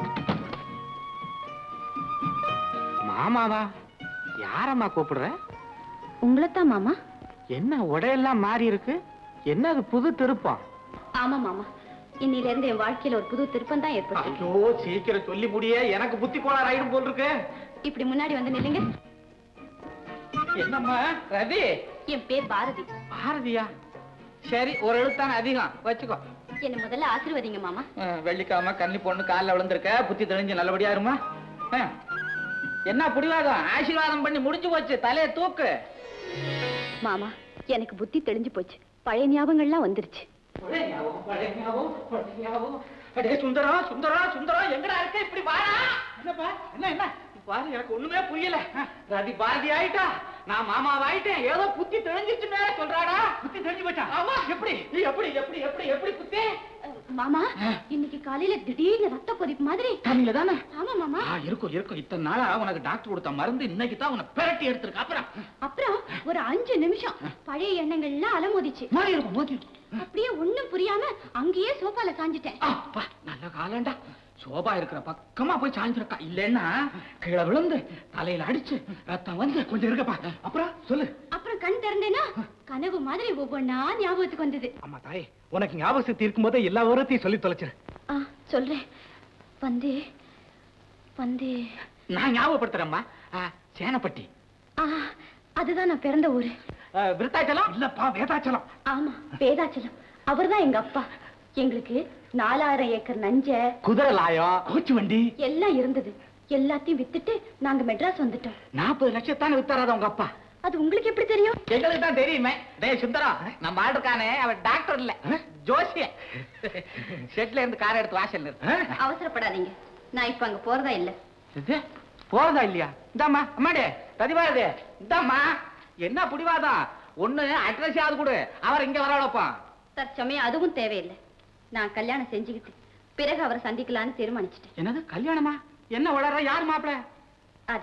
மாமாவா யாரம்மா கூப்பிடுற உங்களைத்தான் மாமா என்ன உடையெல்லாம் மாறி இருக்கு என்ன அது புது திருப்பம் ஆமா மாமா இன்னில இருந்து என் வாழ்க்கையில ஒரு புது திருப்பம் தான் ஏற்பட்டு ஐயோ சீக்கிரம் சொல்லி முடிய எனக்கு புத்தி கோளாறு ஆயிடும் போல் இருக்கு இப்படி முன்னாடி வந்து நில்லுங்க என்னம்மா ரவி என் பேர் பாரதி பாரதியா சரி ஒரு எழுத்தான அதிகம் வச்சுக்கோ என்ன முதல்ல ஆசீர்வதிங்க மாமா அஹ், வெள்ளிக்கிழமை கன்னி பொண்ணு காலில் விழுந்திருக்க புத்தி தெளிஞ்சு நல்லபடியா இருமா அஹ். என்ன புடிவாதம் ஆசீர்வாதம் பண்ணி முடிஞ்சு போச்சு தலையை தூக்கு மாமா எனக்கு புத்தி தெளிஞ்சு போச்சு பழைய ஞாபகங்கள்லாம் வந்துருச்சு அடே சுந்தரா சுந்தரா சுந்தரா எங்கடா இருக்க இப்படி வாடா என்னப்பா என்ன என்ன பாரு எனக்கு ஒண்ணுமே புரியல ரதி பாரதி ஆயிட்டா நான் மாமாவா ஆயிட்டேன் ஏதோ புத்தி தெளிஞ்சிச்சு மேல சொல்றாடா புத்தி தெளிஞ்சு போச்சான் ஆமா எப்படி நீ எப்படி எப்படி எப்படி எப்படி புத்தி மாமா இன்னைக்கு காலையில திடீர்னு ரத்த கொதிப்பு மாதிரி தண்ணியில தானே ஆமா மாமா ஆ, இருக்கும் இருக்கும் இத்தனை நாளா உனக்கு டாக்டர் கொடுத்த மருந்து இன்னைக்கு தான் உன்னை பிரட்டி எடுத்திருக்க அப்புறம் அப்புறம் ஒரு அஞ்சு நிமிஷம் பழைய எண்ணங்கள்லாம் அலமோதிச்சு மாறி இருக்கும் மோதி அப்படியே ஒண்ணும் புரியாம அங்கேயே சோஃபால சாஞ்சிட்டேன் அப்பா நல்ல காலண்டா சோபா இருக்கிற பக்கமா போய் சாஞ்சிருக்கா இல்லைன்னா கீழே விழுந்து தலையில அடிச்சு ரத்தம் வந்து கொஞ்சம் இருக்கப்பா அப்புறம் சொல்லு அப்புறம் கண் திறந்தேன்னா கனவு மாதிரி ஒவ்வொன்னா ஞாபகத்துக்கு வந்தது ஆமா தாயே உனக்கு ஞாபக சக்தி இருக்கும்போது எல்லா விவரத்தையும் சொல்லி தொலைச்சிரு ஆ சொல்றேன் வந்து வந்து நான் ஞாபகப்படுத்துறேம்மா ஆ, சேனப்பட்டி ஆ அதுதான் நான் பிறந்த ஊரு ஆ, விருத்தாச்சலம் இல்லப்பா வேதாச்சலம் ஆமா வேதாச்சலம் அவர்தான் எங்க அப்பா எங்களுக்கு நாலாயிரம் ஏக்கர் நஞ்ச குதிரை லாயம் பூச்சி வண்டி எல்லாம் இருந்தது எல்லாத்தையும் வித்துட்டு நாங்க மெட்ராஸ் வந்துட்டோம் நாற்பது லட்சத்தானே வித்தாராத உங்க அப்பா அது உங்களுக்கு எப்படி தெரியும் எங்களுக்கு தான் தெரியுமே டேய் சுந்தரம் நம்ம ஆள் இருக்கானே அவன் டாக்டர் இல்ல ஜோசிய ஷெட்ல இருந்து காரை எடுத்து வாசல் நிறுத்து அவசரப்படாதீங்க நான் இப்ப அங்க போறதா இல்ல இது போறதா இல்லையா இந்தாம்மா அம்மாடே ரதிபாரதே இந்தாம்மா என்ன புடிவாதம் ஒண்ணு அட்ரஸ் யாவது கொடு அவர் இங்க வர வைப்பான் தற்சமயம் அதுவும் தேவையில்லை நான் கல்யாணம் செஞ்சுக்கிட்டு பிறகு அவரை சந்திக்கலாம்னு தீர்மானிச்சிட்டேன் என்னது கல்யாணமா என்ன வளர யார் மாப்பிள அத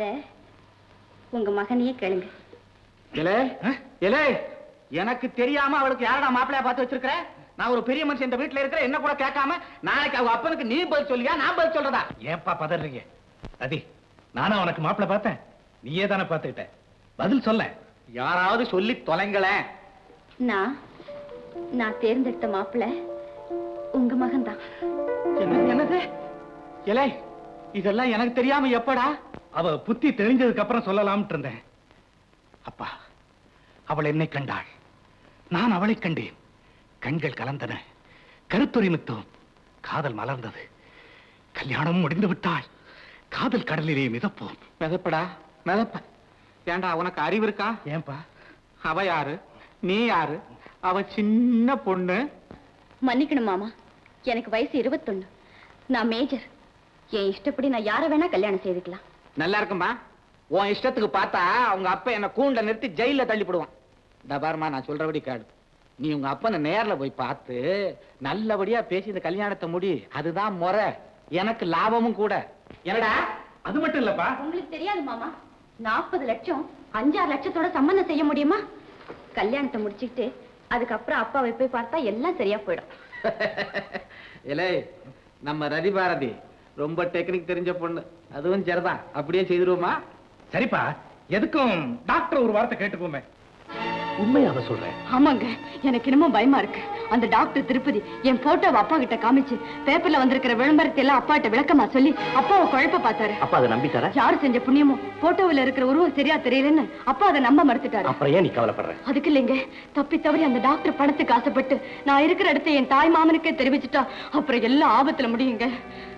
உங்க மகனையே கேளுங்க இலே இலே எனக்கு தெரியாம அவளுக்கு யாரடா மாப்பிளைய பார்த்து வச்சிருக்கிற நான் ஒரு பெரிய மனுஷன் இந்த வீட்டுல இருக்கிற என்ன கூட கேட்காம நாளைக்கு அவங்க அப்பனுக்கு நீ பதில் சொல்லியா நான் பதில் சொல்றதா ஏன்பா பதறீங்க ரதி நானும் உனக்கு மாப்பிளை பார்த்தேன் நீயே தானே பார்த்துக்கிட்ட பதில் சொல்ல யாராவது சொல்லி தொலைங்களேன் நான் நான் தேர்ந்தெடுத்த மாப்பிள்ளை உங்க மகன்தான் என்னது என்னது இலே இதெல்லாம் எனக்கு தெரியாம எப்படா அவ புத்தி தெளிஞ்சதுக்கு அப்புறம் சொல்லலாம்னு இருந்தேன் அப்பா அவள் என்னை கண்டாள் நான் அவளை கண்டேன் கண்கள் கலந்தன கருத்துரிமித்தோம் காதல் மலர்ந்தது கல்யாணம் முடிந்து விட்டால் காதல் கடலிலே மிதப்போம் மிதப்படா மிதப்ப ஏண்டா உனக்கு அறிவு இருக்கா ஏன்பா அவ யாரு நீ யாரு அவ சின்ன பொண்ணு மன்னிக்கணும் மாமா எனக்கு வயசு இருபத்தொன்னு நான் மேஜர் என் இஷ்டப்படி நான் யாரை வேணா கல்யாணம் செய்துக்கலாம் நல்லா இருக்குமா உன் இஷ்டத்துக்கு பார்த்தா அவங்க அப்பா என்ன கூண்ட நிறுத்தி ஜெயில தள்ளிப்படுவான் இந்த பாருமா நான் சொல்றபடி கேடு நீ உங்க அப்பனை நேர்ல போய் பார்த்து நல்லபடியா பேசி இந்த கல்யாணத்தை முடி அதுதான் முறை எனக்கு லாபமும் கூட என்னடா அது மட்டும் இல்லப்பா உங்களுக்கு தெரியாது மாமா நாற்பது லட்சம் அஞ்சாறு லட்சத்தோட சம்பந்தம் செய்ய முடியுமா கல்யாணத்தை முடிச்சுக்கிட்டு அதுக்கப்புறம் அப்பாவை போய் பார்த்தா எல்லாம் சரியா போயிடும் இலே நம்ம ரதி பாரதி ரொம்ப டெக்னிக் தெரிஞ்ச பொண்ணு அதுவும் சரிதான் அப்படியே செய்திருவோமா சரிப்பா எதுக்கும் டாக்டர் ஒரு வார்த்தை கேட்டுக்கோமே உண்மையாக சொல்றேன் ஆமாங்க எனக்கு என்னமோ பயமா இருக்கு அந்த டாக்டர் திருப்பதி என் போட்டோவை அப்பா கிட்ட காமிச்சு பேப்பர்ல வந்திருக்கிற விளம்பரத்தை எல்லாம் அப்பாட்ட விளக்கமா சொல்லி அப்பாவை குழப்ப பார்த்தாரு அப்பா அதை நம்பிட்டாரா யாரு செஞ்ச புண்ணியமோ போட்டோவில் இருக்கிற உருவம் சரியா தெரியலன்னு அப்பா அதை நம்ப மறுத்துட்டாரு அப்புறம் ஏன் நீ கவலைப்படுற அதுக்கு இல்லைங்க தப்பி தவறி அந்த டாக்டர் பணத்துக்கு ஆசைப்பட்டு நான் இருக்கிற இடத்த என் தாய் மாமனுக்கே தெரிவிச்சுட்டா அப்புறம் எல்லாம் ஆபத்துல முடியுங்க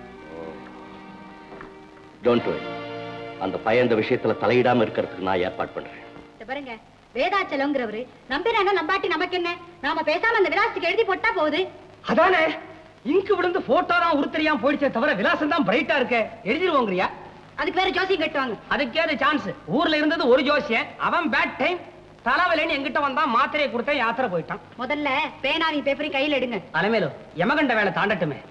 டோன்ட் வரி அந்த பையன் இந்த விஷயத்துல தலையிடாம இருக்கிறதுக்கு நான் ஏற்பாடு பண்றேன் இத பாருங்க வேதாச்சலங்கிறவரு நம்பினாங்க நம்பாட்டி நமக்கு என்ன நாம பேசாம அந்த விலாசத்துக்கு எழுதி போட்டா போகுது அதானே இங்கு விழுந்து போட்டோ தான் உருத்தரியாம போயிடுச்சே தவிர விலாசம் தான் பிரைட்டா இருக்கே எழுதிருவோங்கறியா அதுக்கு வேற ஜோசியம் கட்டுவாங்க அதுக்கேது சான்ஸ் ஊர்ல இருந்தது ஒரு ஜோசியன் அவன் பேட் டைம் தலைவலின்னு எங்கிட்ட வந்தான் மாத்திரையை கொடுத்தேன் யாத்திரை போயிட்டான் முதல்ல பேனாவி பேப்பரையும் கையில எடுங்க அலமேலு யமகண்ட வேலை தாண்டட்டுமே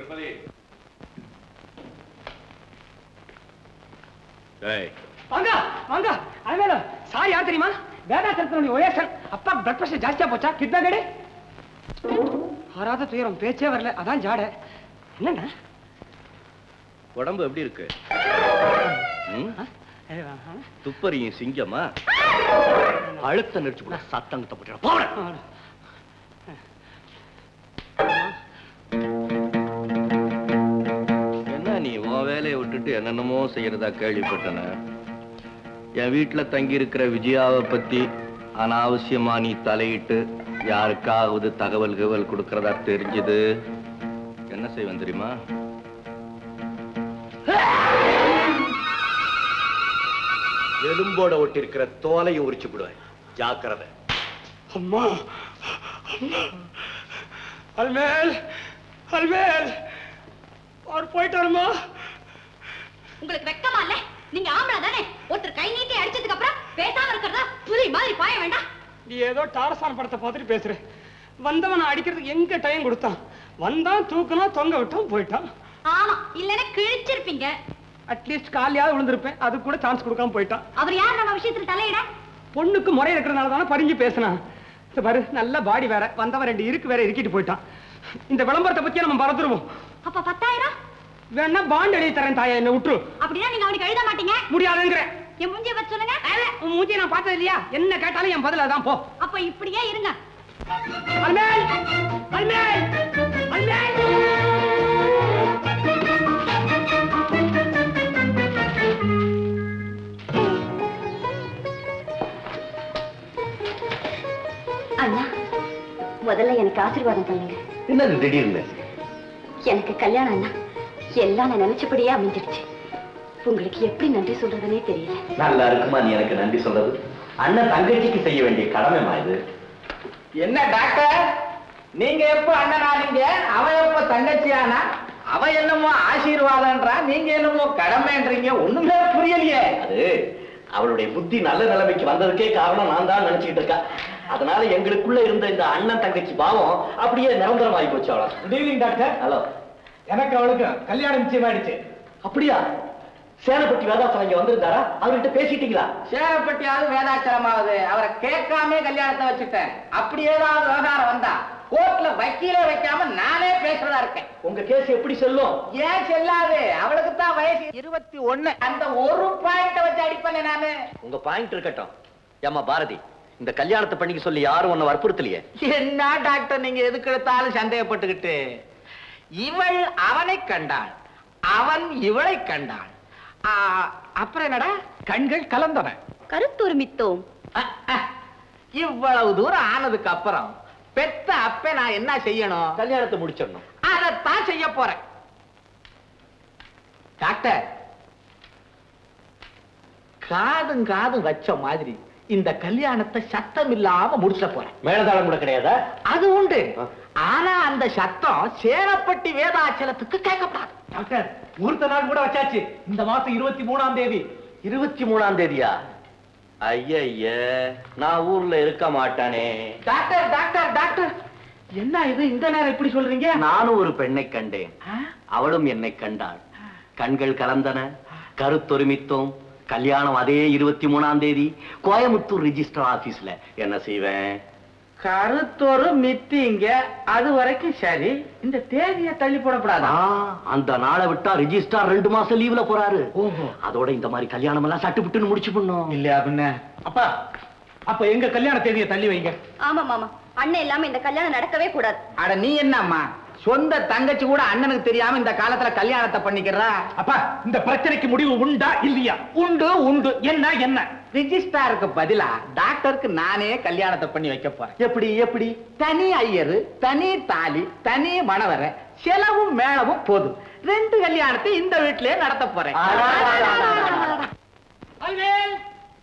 வாங்க வாங்க அலமேலு சாரி யார் தெரியுமா வேதாச்சலத்தினுடைய ஒயேசன் அப்பா பிளட் பிரஷர் ஜாஸ்தியா போச்சா கிட்னா கேடு ஆறாத துயரம் பேச்சே வரல அதான் ஜாட என்னண்ணா உடம்பு எப்படி இருக்கு ம்? துப்பறியும் சிங்கமா அழுத்த நெரிச்சு கூட சத்தங்கத்தை போட்டு போறேன் என்ன நீ உன் வேலையை விட்டுட்டு என்னென்னமோ செய்யறதா கேள்விப்பட்டன என் வீட்டுல தங்கி இருக்கிற விஜயாவை பத்தி அனாவசியமா நீ தலையிட்டு யாருக்காவது தகவல் கவல் கொடுக்கறதா தெரிஞ்சது என்ன செய்வேன் தெரியுமா எலும்போட ஒட்டி இருக்கிற தோலையும் உரிச்சு விடுவேன் ஜாக்கிரதை அம்மா அல்மேல் அல்மேல் அவர் போயிட்டாருமா உங்களுக்கு வெக்கமா இல்ல நீங்க ஆம்பளை தானே ஒருத்தர் கை நீட்டி அடிச்சதுக்கு அப்புறம் பேசாம இருக்கிறதா புலி மாதிரி பாய வேண்டாம் நீ ஏதோ டாரசான் படத்தை பார்த்துட்டு பேசுற வந்தவன் அடிக்கிறதுக்கு எங்க டைம் கொடுத்தான் வந்தான் தூக்கினா தொங்க விட்டான் போயிட்டான் ஆமா இல்லன்னா கிழிச்சிருப்பீங்க அட்லீஸ்ட் காலியாவது விழுந்திருப்பேன் அது கூட சான்ஸ் கொடுக்காம போயிட்டான் அவர் யார் நம்ம விஷயத்துல தலையிட பொண்ணுக்கு முறை இருக்கிறனால தானே பறிஞ்சு பேசினான் இந்த பாரு நல்ல பாடி வேற வந்தவன் ரெண்டு இருக்கு வேற இருக்கிட்டு போயிட்டான் இந்த விளம்பரத்தை பத்தி நம்ம மறந்துருவோம் அப்ப பத்தாயிரம் வேணா பாண்ட் எழுதி தரேன் தாயா என்ன விட்டுரு அப்படின்னா நீங்க அவனுக்கு எழுத மாட்டீங்க முடியாதுங்கிறேன் என் மூஞ்சிய பத்தி சொல்லுங்க உன் மூஞ்சியை நான் பார்த்தது இல்லையா என்ன கேட்டாலும் என் பதில் அதான் போ அப்ப இப்படியே இருங்க அல்மேல் அல்மேல் அல்மேல் அண்ணா முதல்ல எனக்கு ஆசீர்வாதம் பண்ணுங்க என்னது திடீர்னு எனக்கு கல்யாணம் அண்ணா எல்லாம் நான் நினைச்சபடியே அமைஞ்சிடுச்சு உங்களுக்கு எப்படி நன்றி சொல்றதுனே தெரியல நல்லா இருக்குமா நீ எனக்கு நன்றி சொல்றது அண்ணன் தங்கச்சிக்கு செய்ய வேண்டிய கடமைமா இது என்ன டாக்டர் நீங்க எப்ப அண்ணனானீங்க அவ எப்ப தங்கச்சியானா அவ என்னமோ ஆசீர்வாதம்ன்றா நீங்க என்னமோ கடமைன்றீங்க ஒண்ணுமே புரியலையே அது அவளுடைய புத்தி நல்ல நிலைமைக்கு வந்ததுக்கே காரணம் நான் தான் நினைச்சுக்கிட்டு இருக்கா அதனால எங்களுக்குள்ள இருந்த இந்த அண்ணன் தங்கச்சி பாவம் அப்படியே நிரந்தரமாகி போச்சு அவளை குட் ஈவினிங் டாக்டர் ஹலோ எனக்கு அவளுக்கு கல்யாணம் நிச்சயமாயிடுச்சு அப்படியா சேனப்பட்டி வேதாசலம் இங்க வந்திருந்தாரா அவர்கிட்ட பேசிட்டீங்களா சேரப்பட்டியாவது வேதாச்சலமாவது அவரை கேட்காம கல்யாணத்தை வச்சுட்டேன் அப்படி ஏதாவது விவகாரம் வந்தா கோர்ட்ல வக்கீலே வைக்காம நானே பேசுறதா இருக்கேன் உங்க கேஸ் எப்படி செல்லும் ஏன் செல்லாது அவளுக்கு தான் வயசு இருபத்தி ஒண்ணு அந்த ஒரு பாயிண்ட வச்சு அடிப்பேன் நானு உங்க பாயிண்ட் இருக்கட்டும் ஏமா பாரதி இந்த கல்யாணத்தை பண்ணிக்க சொல்லி யாரும் உன்னை வற்புறுத்தலையே என்ன டாக்டர் நீங்க எதுக்கு எடுத்தாலும் சந்தேகப்பட்டுக்கிட்டு இவள் அவனை கண்டாள் அவன் இவளை கண்டாள் ஆ, அப்புறம் என்னடா கண்கள் கலந்தன கருத்துரிமித்தோம் இவ்வளவு தூரம் ஆனதுக்கு அப்புறம் பெத்த அப்ப நான் என்ன செய்யணும் கல்யாணத்தை முடிச்சிடணும் அதைத்தான் செய்ய போறேன் டாக்டர் காதும் காதும் வச்ச மாதிரி இந்த கல்யாணத்தை சத்தம் இல்லாம முடிச்ச போறேன் மேலதாளம் கூட கிடையாதா அது உண்டு ஆனா அந்த சத்தம் சேரப்பட்டி வேதாச்சலத்துக்கு கேட்கப்படாது டாக்டர் முகூர்த்த நாள் கூட வச்சாச்சு இந்த மாசம் இருபத்தி மூணாம் தேதி இருபத்தி மூணாம் தேதியா ஐய நான் ஊர்ல இருக்க மாட்டானே டாக்டர் டாக்டர் டாக்டர் என்ன இது இந்த நேரம் இப்படி சொல்றீங்க நானும் ஒரு பெண்ணை கண்டேன் அவளும் என்னை கண்டாள் கண்கள் கலந்தன கருத்தொருமித்தோம் கல்யாணம் அதே இருபத்தி மூணாம் தேதி கோயமுத்தூர் ரிஜிஸ்டர் ஆபீஸ்ல என்ன செய்வேன் கருத்தொரு மித்திங்க அது வரைக்கும் சரி இந்த தேதியை தள்ளி போடப்படாதா ஆ, அந்த நாளை விட்டா ரிஜிஸ்டார் ரெண்டு மாசம் லீவ்ல போறாரு அதோட இந்த மாதிரி கல்யாணம் எல்லாம் சட்டு புட்டுன்னு முடிச்சு பண்ணும் இல்லையா பின்ன அப்பா அப்ப எங்க கல்யாண தேதியை தள்ளி வைங்க ஆமா மாமா அண்ணன் இல்லாம இந்த கல்யாணம் நடக்கவே கூடாது அட நீ என்னம்மா சொந்த தங்கச்சி கூட அண்ணனுக்கு தெரியாம இந்த காலத்துல கல்யாணத்தை பண்ணிக்கிறா அப்பா இந்த பிரச்சனைக்கு முடிவு உண்டா இல்லையா உண்டு உண்டு என்ன என்ன ரிஜிஸ்டாருக்கு பதிலா டாக்டருக்கு நானே கல்யாணத்தை பண்ணி வைக்க போறேன் எப்படி எப்படி தனி ஐயரு தனி தாலி தனி மணவரை செலவும் மேளவும் போதும் ரெண்டு கல்யாணத்தை இந்த வீட்டிலேயே நடத்த போறேன் அல்வேல்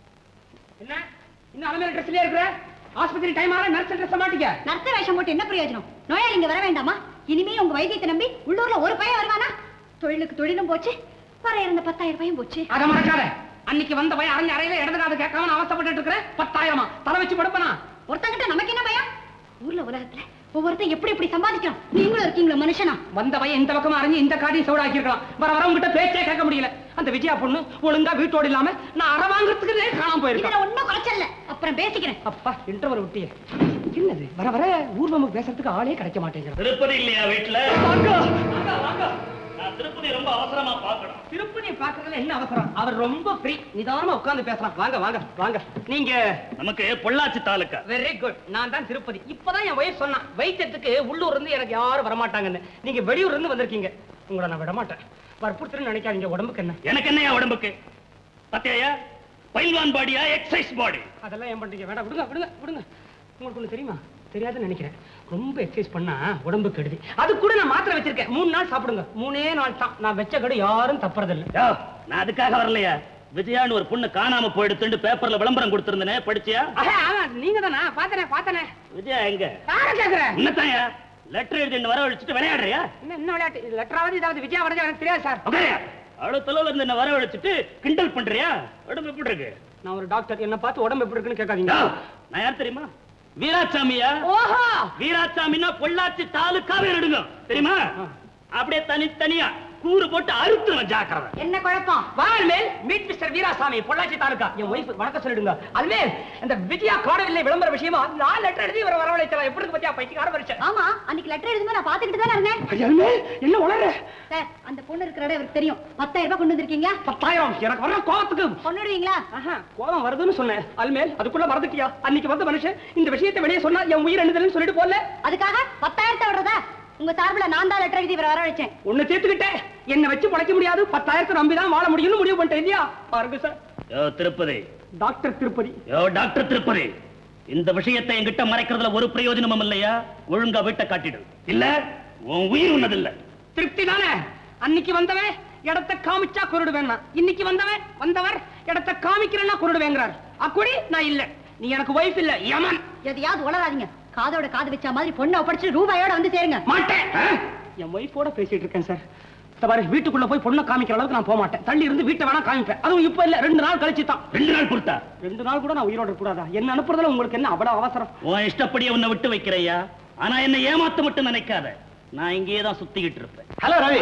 என்ன இன்னும் அலமேல ட்ரெஸ்லயே இருக்கிற ஆஸ்பத்திரி டைம் ஆற நர்ஸ் ட்ரெஸ் மாட்டிக்க நர்த்த வேஷம் போட்டு என்ன பிரயோஜனம் நோயாளி இங்க வர வேண்டாமா இனிமே உங்க வைத்தியத்தை நம்பி உள்ளூர்ல ஒரு பையன் வருவானா தொழிலுக்கு தொழிலும் போச்சு வர இருந்த பத்தாயிரம் ரூபாயும் போச்சு அத மறக்காத அன்னைக்கு வந்த பையன் அரைஞ்ச அறையில இடது காது கேட்காம நான் அவசப்பட்டு இருக்கிற பத்தாயிரமா தலை வச்சு படுப்பனா ஒருத்தங்கிட்ட நமக்கு என்ன பயம் ஊர்ல உலகத்துல ஒவ்வொருத்தன் எப்படி எப்படி சம்பாதிக்கிறான் நீங்களும் இருக்கீங்களா மனுஷனா வந்த பையன் இந்த பக்கமா அரைஞ்சு இந்த காதையும் சவுடாக்கி இருக்கலாம் வர வர உங்ககிட்ட பேச்சே கேட்க முடியல அந்த விஜயா பொண்ணு ஒழுங்கா வீட்டோடு இல்லாம நான் அற வாங்குறதுக்கு காணாம போயிருக்கேன் இதுல ஒண்ணும் குறைச்சல்ல அப்புறம் பேசிக்கிறேன் அப்பா இன்டர்வல் விட்டியே என்னது வர வர ஊர்வமுக்கு பேசுறதுக்கு ஆளே கிடைக்க மாட்டேங்கிறது திருப்பதி இல்லையா வீட்டுல வாங்க, வாங்க, வாங்க. நான் திருப்பதி ரொம்ப அவசரமா பார்க்கணும் திருப்பதியை பார்க்கறதுல என்ன அவசரம் அவர் ரொம்ப ஃப்ரீ நிதானமா உட்கார்ந்து பேசலாம் வாங்க வாங்க வாங்க நீங்க நமக்கு பொள்ளாச்சி தாலுக்கா வெரி குட் நான் தான் திருப்பதி இப்பதான் என் வயசு சொன்னான் வைத்தியத்துக்கு உள்ளூர்ல இருந்து எனக்கு யாரும் வரமாட்டாங்கன்னு நீங்க வெளியூர்ல இருந்து வந்திருக்கீங்க உங்களை நான் விட மாட்டேன் வற்புறுத்துன்னு நினைக்காதீங்க உடம்புக்கு என்ன எனக்கு என்னையா உடம்புக்கு பத்தியா பைல்வான் பாடியா எக்ஸசைஸ் பாடி அதெல்லாம் ஏன் பண்றீங்க வேண்டாம் விடுங்க விடுங்க விடுங்க உங்களுக்கு ஒண்ணு தெரியுமா தெரியாதுன்னு நினைக்கிறேன் ரொம்ப எக்ஸசைஸ் பண்ணா உடம்பு கெடுதி அது கூட நான் மாத்திரை வச்சிருக்கேன் மூணு நாள் சாப்பிடுங்க மூணே நாள் தான் நான் வச்ச கடு யாரும் தப்புறதில்லை யோ, நான் அதுக்காக வரலையா விஜயான்னு ஒரு பொண்ணு காணாம போயிடுத்துட்டு பேப்பர்ல விளம்பரம் கொடுத்திருந்தனே படிச்சியா ஆஹா, ஆமா, நீங்க தானா பாத்தனே பாத்தனே விஜயா எங்க யார கேக்குறேன் என்னத்தாயா லெட்டர் எழுதி வர வச்சுட்டு விளையாடுறியா என்ன என்ன விளையாட்டு இது லெட்டராவது இதாவது விஜயா வரது எனக்கு தெரியாது சார் உட்காரியா அவ்வளவு தொலைவில் இருந்து என்ன வர வச்சுட்டு கிண்டல் பண்றியா உடம்பு எப்படி இருக்கு நான் ஒரு டாக்டர் என்ன பார்த்து உடம்பு எப்படி இருக்குன்னு கேட்காதீங்க யோ, நான் யார் தெரியுமா வீராசாமியா ஓஹோ வீராசாமின்னா பொள்ளாச்சி தாலுக்காவே எடுங்க தெரியுமா அப்படியே தனித்தனியா கூறு போட்டு அறுத்துருவேன் ஜாக்கிரதை என்ன குழப்பம் வால்மேல் மீட் மிஸ்டர் வீராசாமி பொள்ளாச்சி தாலுகா என் ஒய்ஃப் வணக்கம் சொல்லிடுங்க அதுமேல் இந்த விஜயா காடவில்லை விளம்பர விஷயமா நான் லெட்டர் எழுதி இவரை வரவழைச்சலாம் எப்படி இருக்கு பத்தியா பைத்தியக்கார பரிச்சை ஆமா அன்னைக்கு லெட்டர் எழுதும்போது நான் பாத்துக்கிட்டு தானே இருந்தேன் அதுமேல் என்ன உளற சார் அந்த பொண்ணு இருக்கிற இடம் இவருக்கு தெரியும் பத்தாயிரம் ரூபாய் கொண்டு வந்திருக்கீங்க பத்தாயிரம் எனக்கு வர கோவத்துக்கு கொண்டுடுவீங்களா ஆஹா, கோபம் வருதுன்னு சொன்னேன் அல்மேல் அதுக்குள்ள மறந்துட்டியா அன்னைக்கு வந்த மனுஷன் இந்த விஷயத்தை வெளியே சொன்னா என் உயிர் என்னதுன்னு சொல்லிட்டு போல அதுக்காக பத்தாயிரத்தை விடுறதா உங்க சார்பில் நான் தான் லெட்டர் எழுதி இவரை வர வச்சேன் உன்னை சேர்த்துக்கிட்டேன் என்ன வச்சு பழைக்க முடியாது பத்தாயிரத்தை நம்பி தான் வாழ முடியும்னு முடிவு பண்ணிட்டேன் இல்லையா பாருங்க சார் யோ திருப்பதி டாக்டர் திருப்பதி யோ டாக்டர் திருப்பதி இந்த விஷயத்தை என்கிட்ட மறைக்கிறதுல ஒரு பிரயோஜனமும் இல்லையா ஒழுங்கா வீட்டை காட்டிடு இல்ல உன் உயிர் உன்னதில்ல திருப்தி தானே அன்னைக்கு வந்தவன் இடத்தை காமிச்சா குருடுவேன்னா இன்னைக்கு வந்தவன் வந்தவர் இடத்தை காமிக்கிறேன்னா குருடுவேங்கிறார் அக்குடி நான் இல்ல நீ எனக்கு வைஃப் இல்ல யமன் எதையாவது உளராதீங்க காதோட காது வச்ச மாதிரி பொண்ணை ஒப்படைச்சு ரூபாயோட வந்து சேருங்க மாட்டேன் என் ஒய்ஃபோட பேசிட்டு இருக்கேன் சார் இந்த பாரு வீட்டுக்குள்ள போய் பொண்ணை காமிக்கிற அளவுக்கு நான் போக மாட்டேன் தள்ளி இருந்து வீட்டை வேணா காமிப்பேன் அதுவும் இப்ப இல்ல ரெண்டு நாள் கழிச்சு தான் ரெண்டு நாள் பொறுத்தா ரெண்டு நாள் கூட நான் உயிரோட இருக்க கூடாதா என்ன அனுப்புறதுல உங்களுக்கு என்ன அவ்வளவு அவசரம் உன் இஷ்டப்படியே உன்னை விட்டு வைக்கிறையா ஆனா என்ன ஏமாத்த மட்டும் நினைக்காத நான் இங்கேயே தான் சுத்திக்கிட்டு இருப்பேன் ஹலோ ரவி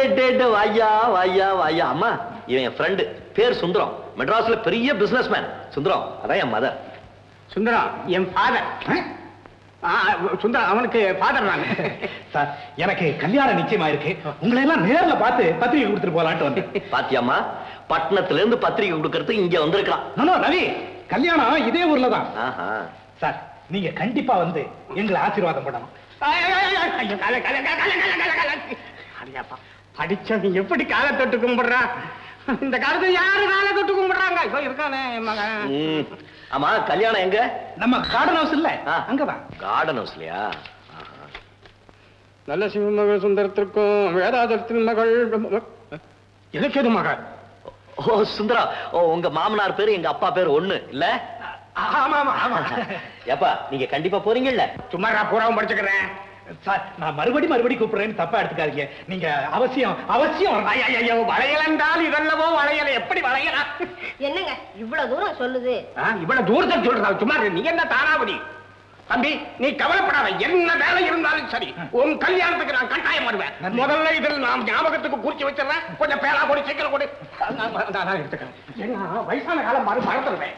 வாயா வாயா வாயா அம்மா இவன் என் ஃப்ரெண்டு பேர் சுந்தரம் மெட்ராஸ்ல பெரிய பிசினஸ் மேன் சுந்தரம் அதான் என் மதர் சுந்தரம் என் ஃபாதர் சுந்தரம் அவனுக்கு ஃபாதர் நான் சார் எனக்கு கல்யாணம் நிச்சயமா இருக்கு உங்களை எல்லாம் நேர்ல பார்த்து பத்திரிகை கொடுத்துட்டு போலான்ட்டு வந்தேன் பாத்தியாம்மா பட்டணத்துல இருந்து பத்திரிகை கொடுக்கறதுக்கு இங்க வந்திருக்கலாம் நோ ரவி கல்யாணம் இதே ஊர்ல தான் ஆஹா சார் நீங்க கண்டிப்பா வந்து எங்களை ஆசீர்வாதம் பண்ணணும் படிச்சவன் எப்படி காலை தொட்டு கும்பிடுறா இந்த காலத்துல யாரு காலை தொட்டு கும்பிடுறாங்க இப்போ இருக்கானே என் மகன் ம். ஆமா கல்யாணம் எங்க நம்ம கார்டன் ஹவுஸ் இல்ல அங்கதான் கார்டன் ஹவுஸ்லயா நல்ல சிவமகள் சுந்தரத்திற்கும் வேதாதத்தின் மகள் எனக்கு எது மக ஓ சுந்தரா ஓ உங்க மாமனார் பேரு எங்க அப்பா பேரு ஒண்ணு இல்ல ஆமா ஆமா ஆமா ஏப்பா நீங்க கண்டிப்பா போறீங்கல்ல சும்மா நான் பூராவும் படிச்சுக்கிறேன் சார் நான் மறுபடி மறுபடி கூப்பிடுறேன்னு தப்பா எடுத்துக்காதீங்க நீங்க அவசியம் அவசியம் வரணும். ஐயா, ஐயா, ஐயா, வளையல் என்றால் இதெல்லவோ வளையல் எப்படி வளையலாம் என்னங்க இவ்வளவு தூரம் சொல்லுது ஆ, இவ்வளவு தூரத்தை சொல்றா சும்மா இரு. நீ என்ன தாராவதி தம்பி நீ கவலைப்படாத என்ன வேலை இருந்தாலும் சரி உன் கல்யாணத்துக்கு நான் கட்டாயம் வருவேன் முதல்ல இதில் நாம் ஞாபகத்துக்கு குறிச்சு வச்சிடறேன் கொஞ்சம் பேரா கொடு சீக்கிரம் கொடு நான் நான் நான் எடுத்துக்கிறேன் என்ன வயசான காலம் மறு மறந்துடுவேன்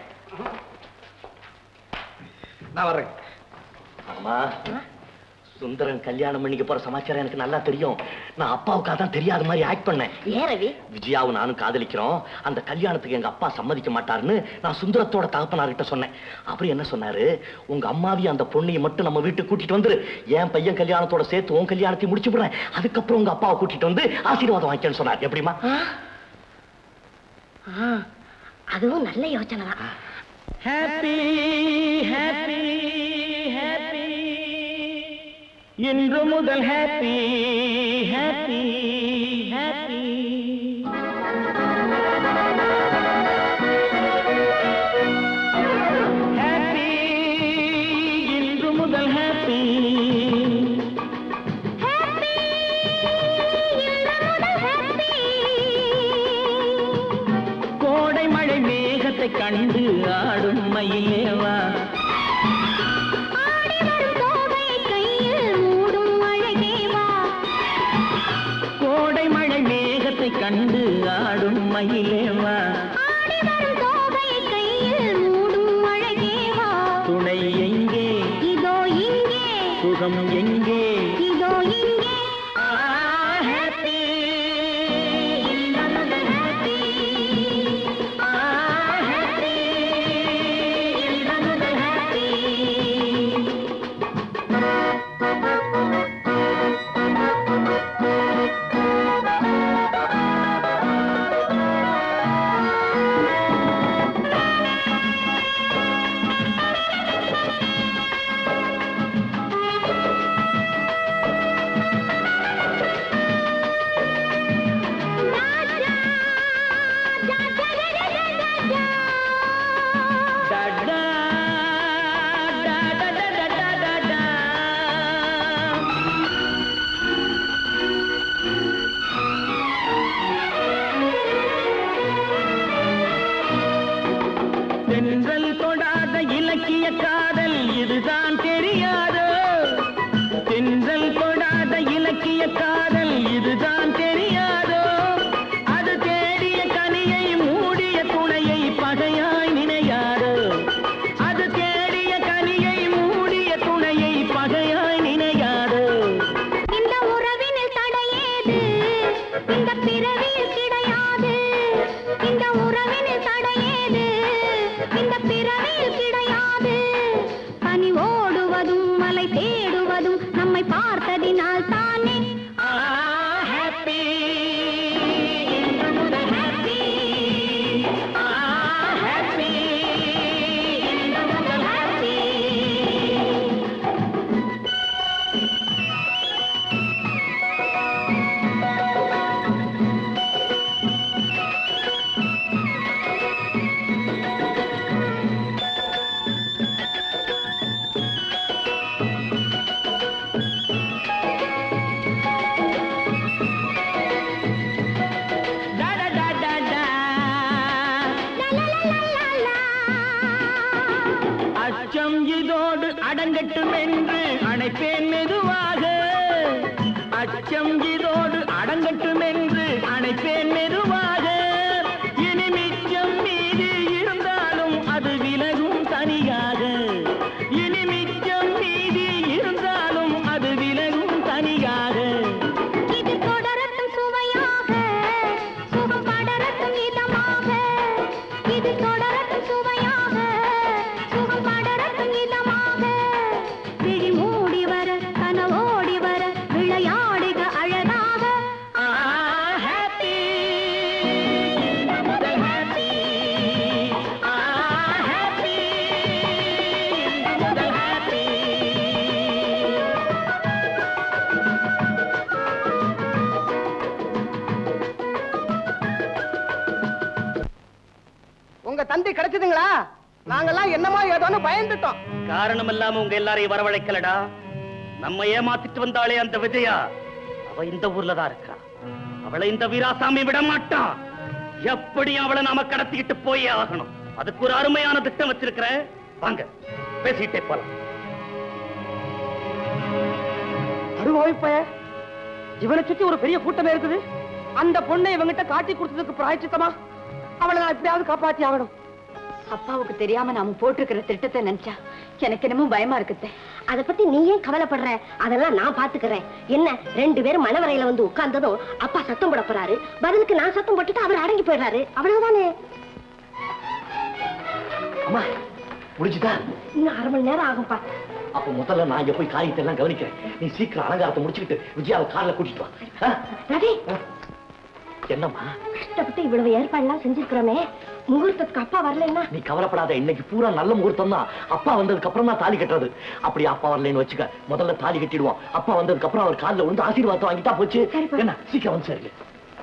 நான் வர்றேன் அம்மா சுந்தரன் கல்யாணம் பண்ணிக்க போற சமாச்சாரம் எனக்கு நல்லா தெரியும் நான் அப்பாவுக்காக தான் தெரியாத மாதிரி ஆக்ட் பண்ணேன் ஏன் ரவி விஜயாவும் நானும் காதலிக்கிறோம் அந்த கல்யாணத்துக்கு எங்க அப்பா சம்மதிக்க மாட்டாருன்னு நான் சுந்தரத்தோட தகப்பனார்கிட்ட சொன்னேன் அப்புறம் என்ன சொன்னாரு உங்க அம்மாவையும் அந்த பொண்ணையும் மட்டும் நம்ம வீட்டுக்கு கூட்டிட்டு வந்துரு என் பையன் கல்யாணத்தோட சேர்த்து உன் கல்யாணத்தையும் முடிச்சு விடுறேன் அதுக்கப்புறம் உங்க அப்பாவை கூட்டிட்டு வந்து ஆசீர்வாதம் வாங்கிக்கன்னு சொன்னார் எப்படிமா ஆ, அதுவும் நல்ல யோசனை தான் ஹாப்பி ஹாப்பி ஹாப்பி இன்று முதல் ஹாப்பி ஹாப்பி ஹாப்பி ஹாப்பி இன்று முதல் ஹாப்பி கோடை மழை மேகத்தை கண்டு ஆடும் மயிலேவா கோடை மழை மேகத்தை கண்டு ஆடும் மயிலேவா துணை எங்கே இதோ இங்கே சுகம் எங்கே இதோ இங்கே ஹாப்பி தென்றல் தொடாத இலக்கிய காதல் இதுதான் தெரியாதோ தென்றல் தொடாத இலக்கிய காதல் இதுதான் தெரியாதோ அது தேடிய கனியை மூடிய துணையை பகையாய் நினையாதோ அது தேடிய கனியை மூடிய துணையை பகையாய் நினையாதோ இந்த உறவினில் தடையேது இந்த பிறவியில் கிடையாது இந்த உறவினில் தடையேது இந்த பிறவியில் கிடையாது பனி ஓடுவதும் மலை தேடுவதும் நம்மை பார்த்ததினால் தானே ஹாப்பி ஹாப்பி ஹாப்பி ஹாப்பி அச்சம் இதோடு அடங்கட்டும் என்று அணைப்பேன் மெதுவாக அச்சம் இதோடு அடங்கட்டும் என்று அணைப்பேன் மெதுவாக இனி மிச்சம் மீதி இருந்தாலும் அது விலகும் தனியாக இனி மிச்சம் மீதி இருந்தாலும் அது விலகும் தனியாக இது தொடரட்டும் சுவையாக சுகம் படரட்டும் இதமாக இது தொடரட்டும் சுவையாக சுகம் படரட்டும் இதமாக விழி மூடி வர கனவோடி வர விளையாடுக அழகாக ஹாப்பி முதல் ஹாப்பி ஹாப்பி முதல் ஹாப்பி தந்தி கிடைச்சதுங்களா நாங்கெல்லாம் என்னமோ ஏதோன்னு பயந்துட்டோம் காரணம் இல்லாம உங்க எல்லாரையும் வரவழைக்கலடா நம்ம ஏமாத்திட்டு வந்தாளே அந்த விஜயா அவ இந்த ஊர்ல தான் இருக்கா அவளை இந்த வீராசாமி விட மாட்டான் எப்படியும் அவளை நாம கடத்திக்கிட்டு போயே ஆகணும் அதுக்கு ஒரு அருமையான திட்டம் வச்சிருக்கிறேன் வாங்க பேசிட்டே போலாம் அருவாய்ப்ப இவனை சுத்தி ஒரு பெரிய கூட்டமே இருக்குது அந்த பொண்ணை இவங்கிட்ட காட்டி கொடுத்ததுக்கு பிராய்ச்சித்தமா அவளை நான் எப்படியாவது காப்பாத்தி ஆகணும் அப்பாவுக்கு தெரியாம நாம போட்டிருக்கிற திட்டத்தை நினைச்சா எனக்கு என்னமோ பயமா இருக்குதே அத பத்தி நீ ஏன் கவலைப்படுற அதெல்லாம் நான் பாத்துக்கிறேன் என்ன ரெண்டு பேரும் மணவரையில வந்து உட்கார்ந்ததும் அப்பா சத்தம் போட போறாரு பதிலுக்கு நான் சத்தம் போட்டுட்டு அவர் அடங்கி போயிடுறாரு அவ்வளவுதானே அம்மா முடிச்சுதா இன்னும் அரை மணி நேரம் ஆகும்பா அப்ப முதல்ல நான் இங்க போய் காரியத்தை எல்லாம் கவனிக்கிறேன் நீ சீக்கிரம் அலங்காரத்தை முடிச்சுக்கிட்டு விஜயாவை கார்ல கூட்டிட்டு வா ஆ? ரவி என்னம்மா கஷ்டப்பட்டு இவ்வளவு ஏற்பாடுலாம் செஞ்சிருக்கிறோமே முகூர்த்தத்துக்கு அப்பா வரலைன்னா நீ கவலைப்படாத இன்னைக்கு பூரா நல்ல முகூர்த்தம் தான் அப்பா வந்ததுக்கு அப்புறம் தான் தாலி கட்டுறது அப்படி அப்பா வரலைன்னு வச்சுக்க முதல்ல தாலி கட்டிடுவோம் அப்பா வந்ததுக்கு அப்புறம் அவர் காலில் விழுந்து ஆசீர்வாதம் வாங்கிட்டா போச்சு என்ன சீக்கிரம் வந்து சரி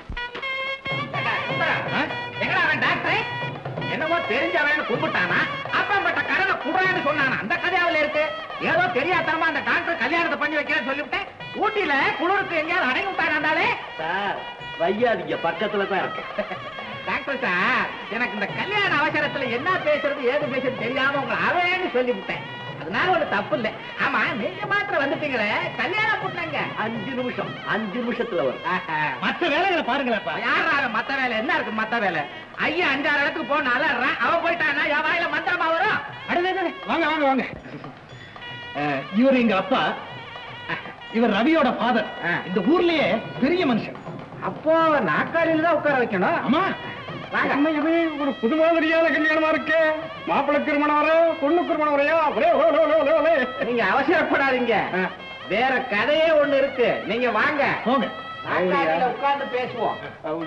எங்கடா அவன் டாக்டர் என்னமோ தெரிஞ்சவன் கும்பிட்டானா அப்பம்பட்ட கடனை குடுறான்னு சொன்னானா அந்த கதையாவில் இருக்கு ஏதோ தெரியாதனமா அந்த டாக்டர் கல்யாணத்தை பண்ணி வைக்கிறேன்னு சொல்லிவிட்டேன் ஊட்டியில குளிருக்கு எங்கேயாவது அடங்கி விட்டானாலே சார் வையாதீங்க பக்கத்துல தான் இருக்கு டாக்டர் சார் எனக்கு இந்த கல்யாண அவசரத்துல என்ன பேசுறது ஏது பேசுறது தெரியாம உங்களை அவன்னு சொல்லிவிட்டேன் அதனால ஒரு தப்பு இல்ல ஆமா நீங்க மாத்திரம் வந்துட்டீங்களே கல்யாணம் பண்ணங்க அஞ்சு நிமிஷம் அஞ்சு நிமிஷத்துல வரும் மத்த வேலைகளை பாருங்களேப்பா யாரா மத்த வேலை என்ன இருக்கு மத்த வேலை ஐயா அஞ்சாறு இடத்துக்கு போன அலறான் அவன் போயிட்டானா என் வாயில மந்திரமா வரும் அடடே வாங்க வாங்க வாங்க அஹ், இவர் எங்க அப்பா இவர் ரவியோட ஃபாதர் இந்த ஊர்லயே பெரிய மனுஷன் அப்போ நாக்காளியில தான் உட்கார வைக்கணும் ஆமா என்ன இது ஒரு புது மாதிரியான கல்யாணமா இருக்கு மாப்பிள்ளை திருமணம் வர பொண்ணு திருமணம் வரையா ஒரே ஓ, ஓ, ஓ, ஓ, ஓ. நீங்க அவசரப்படாதீங்க வேற கதையே ஒண்ணு இருக்கு நீங்க வாங்க போங்க நாற்காலியில உட்கார்ந்து பேசுவோம்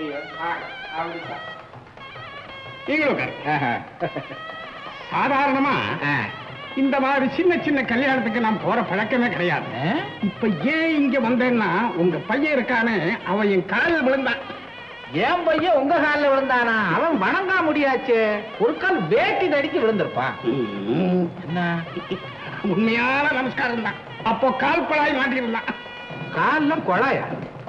நீங்களும் உட்காருங்க. சாதாரணமா இந்த மாதிரி சின்ன சின்ன கல்யாணத்துக்கு நான் போற பழக்கமே கிடையாது இப்ப ஏன் இங்க வந்தேன்னா உங்க பையன் இருக்கானே அவன் என் காலில் விழுந்தான் என் பையன் உங்க கால்ல விழுந்தானா அவன் வணங்கா முடியாச்சு ஒரு கால் வேட்டி தடிச்சு விழுந்திருப்பான் என்ன உண்மையான நமஸ்காரம் தான் அப்போ கால் பழாய் மாட்டிருந்தான் கால்ல கொழாயா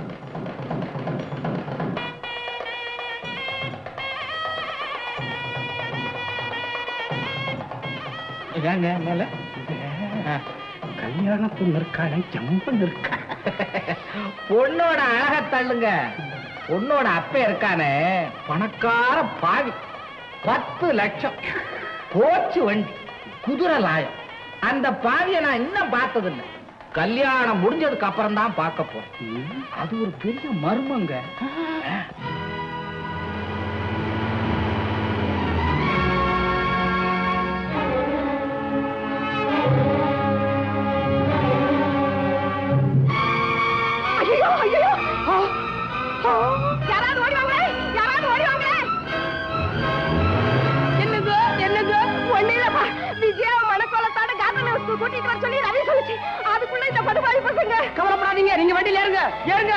இதாங்க மேல கல்யாண பொண்ணு இருக்காளே ஜம்பன் இருக்கா பொண்ணோட அழக தள்ளுங்க பொண்ணோட அப்ப இருக்கானே பணக்கார பாவி பத்து லட்சம் போச்சு வண்டி குதிரை லாயம் அந்த பாவிய நான் இன்னும் பார்த்ததில்லை கல்யாணம் முடிஞ்சதுக்கு அப்புறம் தான் பார்க்க போறேன் அது ஒரு பெரிய மர்மங்க ஐயோ ஐயோ யாராவது ஓடி வாங்களே யாராவது ஓடி வாங்களே என்னது என்னது ஒண்ணு இல்லப்பா விஜயா மனக்கோலத்தோட கார்டன் ஹவுஸ்க்கு கூட்டிட்டு வர சொல்லி ரவி சொல்லுச்சு அதுக்குள்ள இந்த படுபாவி பசங்க கவலைப்படாதீங்க நீங்க வண்டியில ஏறுங்க ஏறுங்க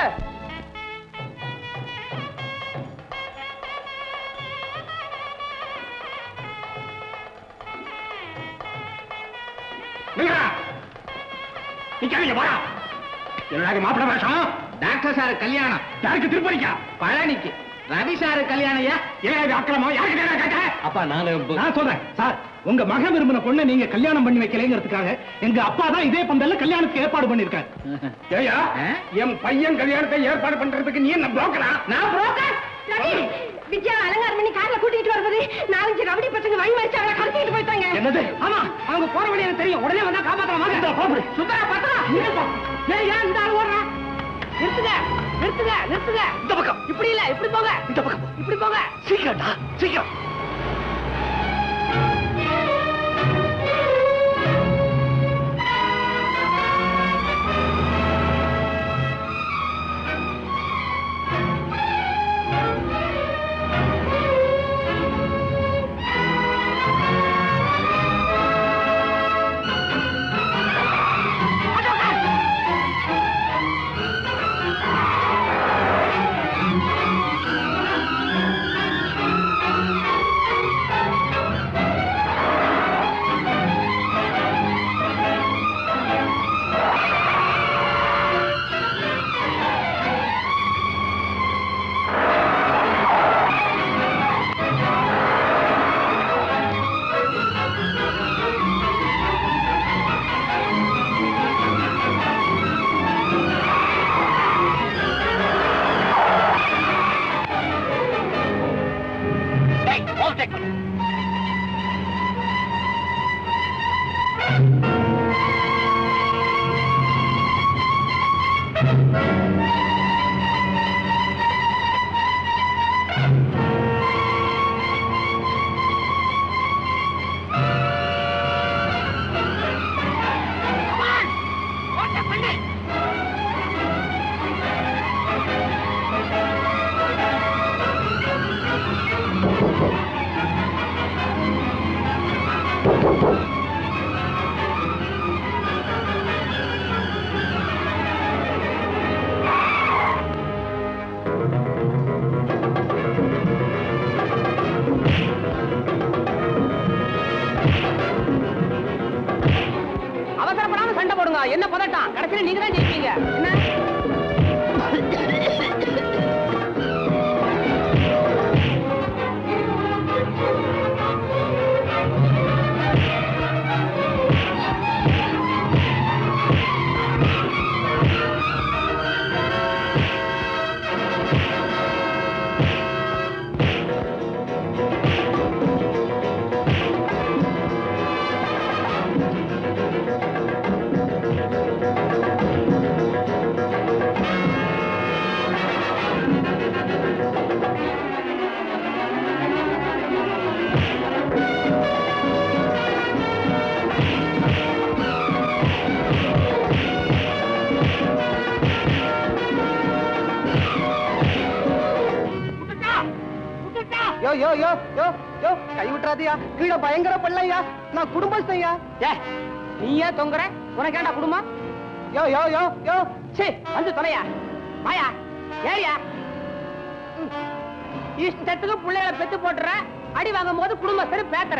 நிக்காதீங்க போடா என்னடா மாப்பிள்ள வேஷம் டாக்டர் சார் கல்யாணம் யாருக்கு திருப்பதிக்கா பழனிக்கு ரவி சார் கல்யாணம் ஐயா ஏன் அக்கிரமம் யாருக்கு நேரம் கேட்ட அப்பா நான் நான் சொல்றேன் சார் உங்க மகன் விரும்பின பொண்ணை நீங்க கல்யாணம் பண்ணி வைக்கலைங்கிறதுக்காக எங்க அப்பா தான் இதே பந்தல்ல கல்யாணத்துக்கு ஏற்பாடு பண்ணிருக்காரு ஏயா என் பையன் கல்யாணத்தை ஏற்பாடு பண்றதுக்கு நீ என்ன புரோக்கரா நான் புரோக்கர் ரவி விஜயா அலங்காரம் பண்ணி கார்ல கூட்டிட்டு வருவது நாலஞ்சு ரவுடி பசங்க வழி மறிச்சு அவளை கடத்திட்டு போயிட்டாங்க என்னது ஆமா அவங்க போற வழி எனக்கு தெரியும் உடனே வந்தா காப்பாத்தலாம் வாங்க சுந்தரா பத்தரா ஏய் ஏன் இந்த ஆள் ஓடுறா நிறுத்துங்க நிறுத்துங்க நிறுத்துங்க இந்த பக்கம் இப்படி இல்ல இப்படி போங்க இந்த பக்கம் இப்படி போங்க சீக்கிரம்டா சீக்கிரம் ஆ ஓவர்டேக் பண்ணு அவசரப்படாம சண்டை போடுங்க என்ன பதட்டம் கடைசியில நீங்க தான் ஜெயிப்பீங்க என்ன யோ யோ யோ யோ யோ கை விட்டுறாதியா கீழே பயங்கர பள்ளையா நான் குடும்பஸ்தையா ஏ நீ ஏன் தொங்குற உனக்கு ஏன்டா குடும்பம் யோ யோ யோ யோ சே வந்து தொலையா வாயா ஏறியா ம். இஷ்டத்துக்கு பிள்ளைகளை பெத்து போட்டுற அடி வாங்கும் போது குடும்பஸ்தரு பேத்துற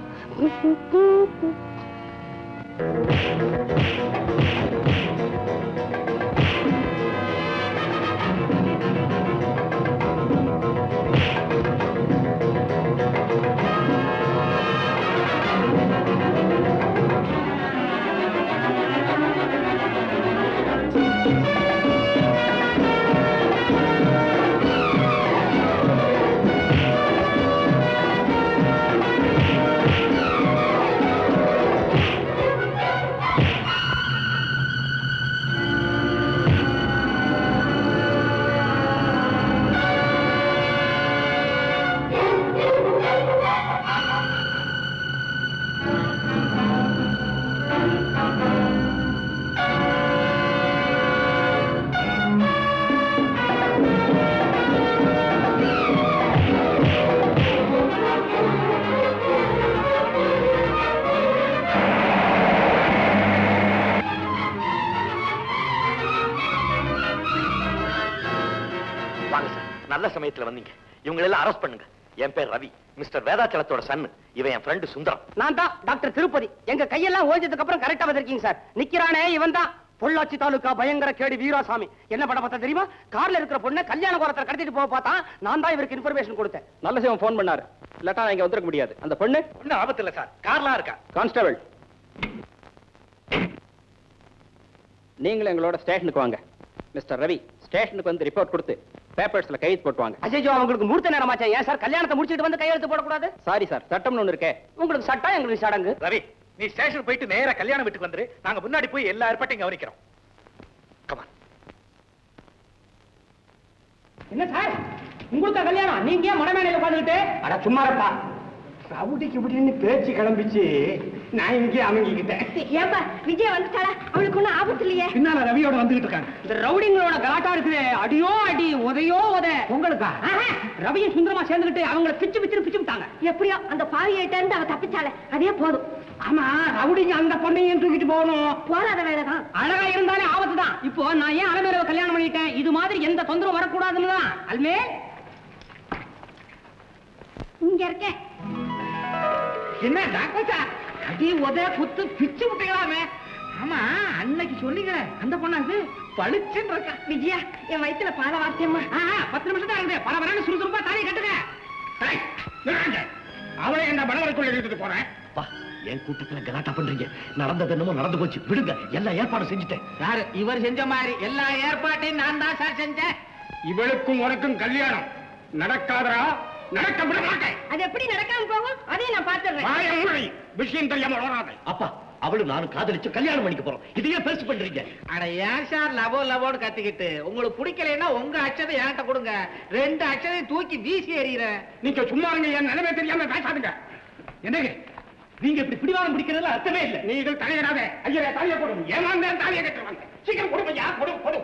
வாங்க சார் நல்ல சமயத்துல வந்தீங்க இவங்க எல்லாம் அரெஸ்ட் பண்ணுங்க என் பேர் ரவி மிஸ்டர் வேதாச்சலத்தோட சன்னு இவன் என் ஃப்ரெண்டு சுந்தரம் நான் தான் டாக்டர் திருப்பதி எங்க கையெல்லாம் ஓய்ஞ்சதுக்கு அப்புறம் கரெக்டா வந்திருக்கீங்க சார் நிக்கிறானே இவன் தான் பொள்ளாச்சி தாலுகா பயங்கர கேடி வீராசாமி என்ன பண்ண பார்த்தா தெரியுமா கார்ல இருக்கிற பொண்ணை கல்யாண கோரத்தை கடத்திட்டு போக பார்த்தா நான் தான் இவருக்கு இன்ஃபர்மேஷன் கொடுத்தேன் நல்ல சிவம் ஃபோன் பண்ணாரு இல்லாட்டா நான் இங்க வந்திருக்க முடியாது அந்த பொண்ணு ஒன்னும் ஆபத்து இல்ல சார் கார்லாம் இருக்கா கான்ஸ்டபிள் நீங்களும் எங்களோட ஸ்டேஷனுக்கு வாங்க மிஸ்டர் ரவி ஸ்டேஷனுக்கு வந்து ரிப்போர்ட் கொடுத்து பேப்பர்ஸ்ல கையெழுத்து போட்டு வாங்க அஜய்ஜோ அவங்களுக்கு மூர்த்த நேரமாச்சா ஏன் சார் கல்யாணத்தை முடிச்சிட்டு வந்து கையெழுத்து போடக்கூடாது சாரி சார் சட்டம்னு ஒண்ணு இருக்கே உங்களுக்கு சட்டம் எங்களுக்கு சடங்கு ரவி நீ ஸ்டேஷன் போயிட்டு நேரா கல்யாண வீட்டுக்கு வந்துரு நாங்க முன்னாடி போய் எல்லா ஏற்பாட்டையும் கவனிக்கிறோம் என்ன சார் உங்களுக்கு கல்யாணம் நீங்க ஏன் மடமேடையில உட்காந்துக்கிட்டு அட சும்மா இருப்பா ரவுடிக்கு இப்படின்னு பேச்சு கிளம்பிச்சு நான் இங்கே அமைங்கிக்கிட்டேன் ஏப்பா விஜய் வந்துட்டாளா அவளுக்கு ஒண்ணும் ஆபத்து இல்லையே பின்னால ரவியோட வந்துகிட்டு இருக்காங்க இந்த ரவுடிங்களோட கலாட்டா இருக்குது அடியோ அடி உதையோ உத உங்களுக்கா ஆஹா, ரவியும் சுந்தரமா சேர்ந்துக்கிட்டு அவங்கள பிச்சு பிச்சு பிச்சு விட்டாங்க எப்படியோ அந்த பாவியிட்ட இருந்து அவ தப்பிச்சாளே அதே போதும் ஆமா ரவுடிங்க அந்த பொண்ணையும் தூக்கிட்டு போகணும் போராத வேலைதான் அழகா இருந்தாலே ஆபத்து தான் இப்போ நான் ஏன் அலமேலவை கல்யாணம் பண்ணிட்டேன் இது மாதிரி எந்த தொந்தரவும் வரக்கூடாதுன்னு தான் அல்மே இங்க இருக்கேன் என்ன டாக்டர் சார் அடி உத குத்து பிச்சு விட்டீங்களாமே ஆமா அன்னைக்கு சொன்னீங்களே அந்த பொண்ணா அது பளிச்சுன்னு இருக்கா விஜயா என் வயித்துல பால வார்த்தையம்மா பத்து நிமிஷம் தான் இருக்குது பல வரான்னு சுறுசுறுப்பா தாலியை கட்டுங்க அவளை என்ன மனவரைக்குள்ள இழுத்துட்டு போறேன் பா என் கூட்டத்துல கலாட்டா பண்றீங்க நடந்தது என்னமோ நடந்து போச்சு விடுங்க எல்லா ஏற்பாடும் செஞ்சுட்டேன் யாரு இவர் செஞ்ச மாதிரி எல்லா ஏற்பாட்டையும் நான் தான் சார் செஞ்சேன் இவளுக்கும் உனக்கும் கல்யாணம் நடக்காதரா நடக்க விட மாட்டேன் அது எப்படி நடக்காம போகும் அதையும் நான் பாத்துறேன் வாயை மூடி. விஷயம் தெரியாம வளராத அப்பா அவளும் நானும் காதலிச்சு கல்யாணம் பண்ணிக்க போறோம் இதையே பெருசு பண்றீங்க அட ஏன் சார் லவோ லவோன்னு கத்திக்கிட்டு உங்களுக்கு பிடிக்கலைன்னா உங்க அச்சதை என்கிட்ட கொடுங்க ரெண்டு அச்சதையும் தூக்கி வீசி எறிகிறேன் நீங்க சும்மா இருங்க என் நிலைமை தெரியாம பேசாதுங்க என்னங்க நீங்க இப்படி பிடிவாதம் பிடிக்கிறதுல அர்த்தமே இல்ல நீங்கள் தலையிடாத ஐயா தலையை போடும் ஏமாந்த தாலியை கட்டுவாங்க சீக்கிரம் கொடுமையா கொடு கொடு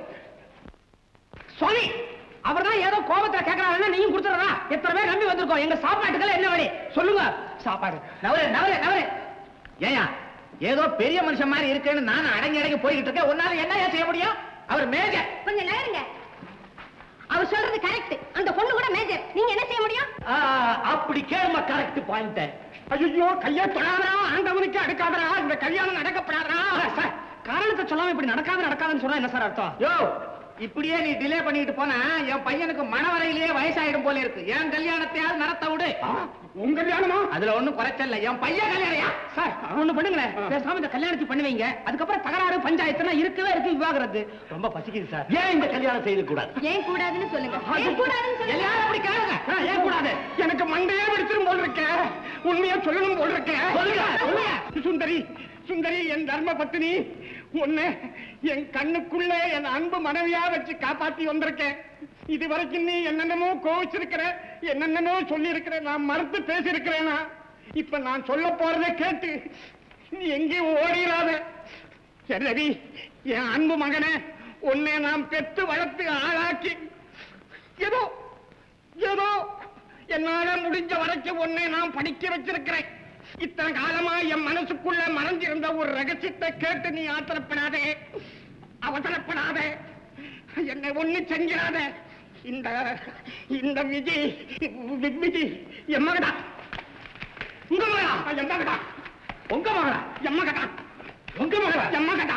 சுவாமி அவர் தான் ஏதோ கோபத்துல கேட்கறாருன்னா நீயும் கொடுத்துறா எத்தனை பேர் நம்பி வந்திருக்கோம் எங்க சாப்பாட்டுக்கெல்லாம் என்ன வழி சொல்லுங்க சாப்பாடு நவரே நவரே நவரே ஏயா ஏதோ பெரிய மனுஷன் மாதிரி இருக்குன்னு நான் அடங்கி அடங்கி போய்கிட்டு இருக்கேன் உன்னால என்ன செய்ய முடியும் அவர் மேஜர் கொஞ்சம் நகருங்க அவர் சொல்றது கரெக்ட் அந்த பொண்ணு கூட மேஜர் நீங்க என்ன செய்ய முடியும் ஆ, அப்படி கேளுமா கரெக்ட் பாயிண்ட் ஐயோ கையை தொடாதா ஆண்டவனுக்கு அடுக்காதரா இந்த கல்யாணம் நடக்கப்படாதா சார் காரணத்தை சொல்லாம இப்படி நடக்காது நடக்காதுன்னு சொன்னா என்ன சார் அர்த்தம் யோ இப்படியே நீ டிலே பண்ணிட்டு போனா என் பையனுக்கு மனவரையிலேயே வயசாயிடும் போல இருக்கு என் கல்யாணத்தையாவது நடத்த விடு உங்க கல்யாணமா அதுல ஒண்ணும் குறைச்சல என் பையன் கல்யாணையா சார் ஒண்ணு பண்ணுங்களேன் பேசாம இந்த கல்யாணத்தை பண்ணி வைங்க அதுக்கப்புறம் தகராறு பஞ்சாயத்துனா இருக்கவே இருக்கு விவாகரத்து ரொம்ப பசிக்குது சார் ஏன் இந்த கல்யாணம் செய்து கூடாது ஏன் கூடாதுன்னு சொல்லுங்க ஏன் கூடாதுன்னு சொல்லுங்க எல்லாரும் அப்படி கேளுங்க ஆ, ஏன் கூடாது எனக்கு மண்டையே வெடிச்சிரும் போல் இருக்க உண்மையா சொல்லணும் போல் இருக்க சொல்லுங்க, சொல்லுங்க. சுந்தரி சுந்தரி என் தர்ம பத்தினி உன்னை என் கண்ணுக்குள்ள என் அன்பு மனைவியா வச்சு காப்பாத்தி வந்திருக்கேன் இது வரைக்கும் நீ என்னென்னமோ கோவிச்சிருக்கிற என்னென்னமோ சொல்லி இருக்கிற நான் மறுத்து பேசியிருக்கிறேனா இப்ப நான் சொல்ல போறதை கேட்டு நீ எங்கேயும் ஓடிடாத சரி ரவி என் அன்பு மகனே உன்னை நான் பெத்து வளர்த்து ஆளாக்கி ஏதோ ஏதோ என்னால முடிஞ்ச வரைக்கும் உன்னை நான் படிக்க வச்சிருக்கிறேன் இத்தனை காலமா என் மனசுக்குள்ள மறைஞ்சிருந்த ஒரு ரகசியத்தை கேட்டு நீ ஆத்திரப்படாதே அவசரப்படாதே என்னை ஒண்ணு செஞ்சிடாத இந்த இந்த விஜி வி- விஜி என் மகடா உங்க மகடா என் மகடா உங்க மகடா என் மகடா உங்க மகடா என் மகடா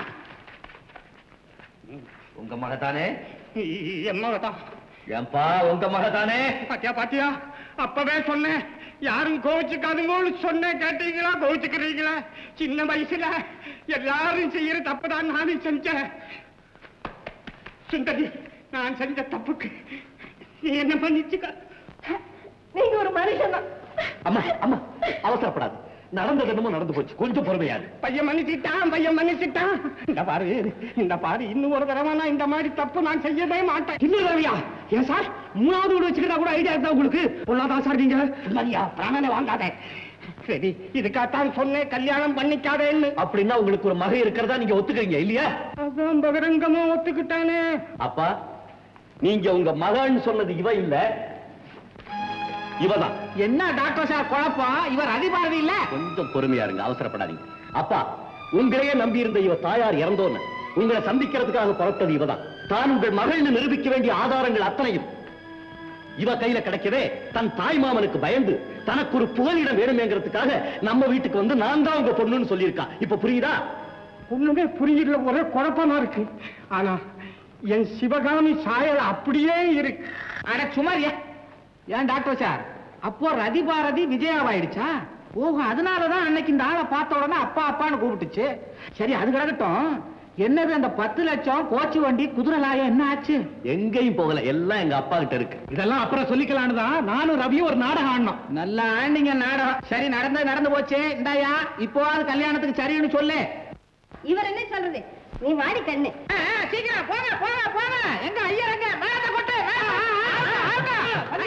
உங்க மகத்தானே என் மகடா ஏன்பா உங்க மகத்தானே பாத்தியா பாத்தியா அப்பவே சொன்னேன் யாரும் கோவிச்சுக்காதுங்கன்னு சொன்னேன் கேட்டீங்களா கோவிச்சுக்கிறீங்களா சின்ன வயசுல எல்லாரும் செய்யற தப்புதான் நானும் செஞ்சேன் சுந்தரி நான் செஞ்ச தப்புக்கு நீ என்ன பண்ணிச்சுக்க நீங்க ஒரு மனுஷன் தான் அம்மா அம்மா அவசரப்படாது நடந்தது என்னமோ நடந்து போச்சு கொஞ்சம் பொறுமையாது பையன் மன்னிச்சிட்டான் பையன் மன்னிச்சிட்டான் இந்த பாரு இந்த பாரு இன்னும் ஒரு தடவை நான் இந்த மாதிரி தப்பு நான் செய்யவே மாட்டேன் இன்னும் ரவியா ஏன் சார் மூணாவது வீடு வச்சுக்கிட்டா கூட ஐடியா இருந்தா உங்களுக்கு பொண்ணாதான் சார் நீங்க இல்லையா பிராணனை வாங்காத சரி இதுக்காகத்தான் சொன்னேன் கல்யாணம் பண்ணிக்காதேன்னு அப்படின்னா உங்களுக்கு ஒரு மகன் இருக்கிறதா நீங்க ஒத்துக்கிறீங்க இல்லையா அதான் பகிரங்கமா ஒத்துக்கிட்டானே அப்பா நீங்க உங்க மகன் சொன்னது இவ இல்ல இவதான் என்ன டாக்டர் சார் குழப்பம் இவர் அதிபாரதி இல்ல கொஞ்சம் பொறுமையா இருங்க அவசரப்படாதீங்க அப்பா உங்களையே நம்பி இருந்த இவ தாயார் இறந்தோன்னு உங்களை சந்திக்கிறதுக்காக புறப்பட்டது இவதான் தான் உங்கள் மகள்னு நிரூபிக்க வேண்டிய ஆதாரங்கள் அத்தனையும் இவ கையில கிடைக்கவே தன் தாய் மாமனுக்கு பயந்து தனக்கு ஒரு புகலிடம் வேணுமேங்கிறதுக்காக நம்ம வீட்டுக்கு வந்து நான் தான் உங்க பொண்ணுன்னு சொல்லியிருக்கா இப்ப புரியுதா ஒண்ணுமே புரியல ஒரே குழப்பமா இருக்கு ஆனா என் சிவகாமி சாயல் அப்படியே இருக்கு அட சுமாரியா ஏன் டாக்டர் சார் அப்போ ரதிபாரதி விஜயாவாயிடுச்சா ஓஹோ அதனாலதான் அன்னைக்கு இந்த ஆளை பார்த்த உடனே அப்பா அப்பான்னு கூப்பிட்டுச்சு சரி அது கிடக்கட்டும் என்னது அந்த பத்து லட்சம் கோச்சு வண்டி குதிரை லாயம் என்ன ஆச்சு எங்கேயும் போகல எல்லாம் எங்க அப்பா கிட்ட இருக்கு இதெல்லாம் அப்புறம் சொல்லிக்கலான்னு தான் நானும் ரவியும் ஒரு நாடகம் ஆடணும் நல்லா ஆண்டிங்க நாடகம் சரி நடந்தது நடந்து போச்சு இந்தாயா இப்போவாது கல்யாணத்துக்கு சரின்னு சொல்லு இவர் என்ன சொல்றது நீ வாடி கண்ணு ஆ, ஆ, சீக்கிரம் போங்க போங்க போங்க எங்க ஐயா எங்க மேல கொட்டு மேல. ஆ, ஆ, ஆ, ஆ,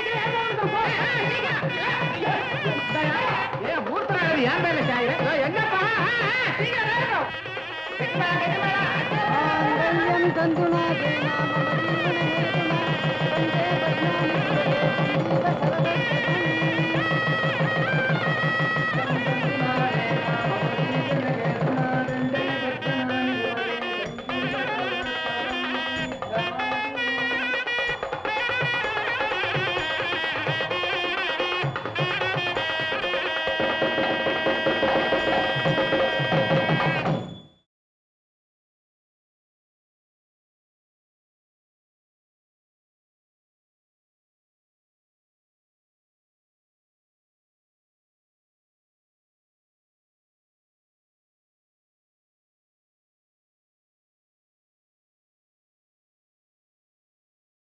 ஆ. ஏன் மூர்த்தராஜர் ஏன் மேல சாயுற? இதோ எங்கப்பா? ஆ, ஆ, சீக்கிரம் வேணும். கெட்டு மேல, கெட்டு மேல. Thank you.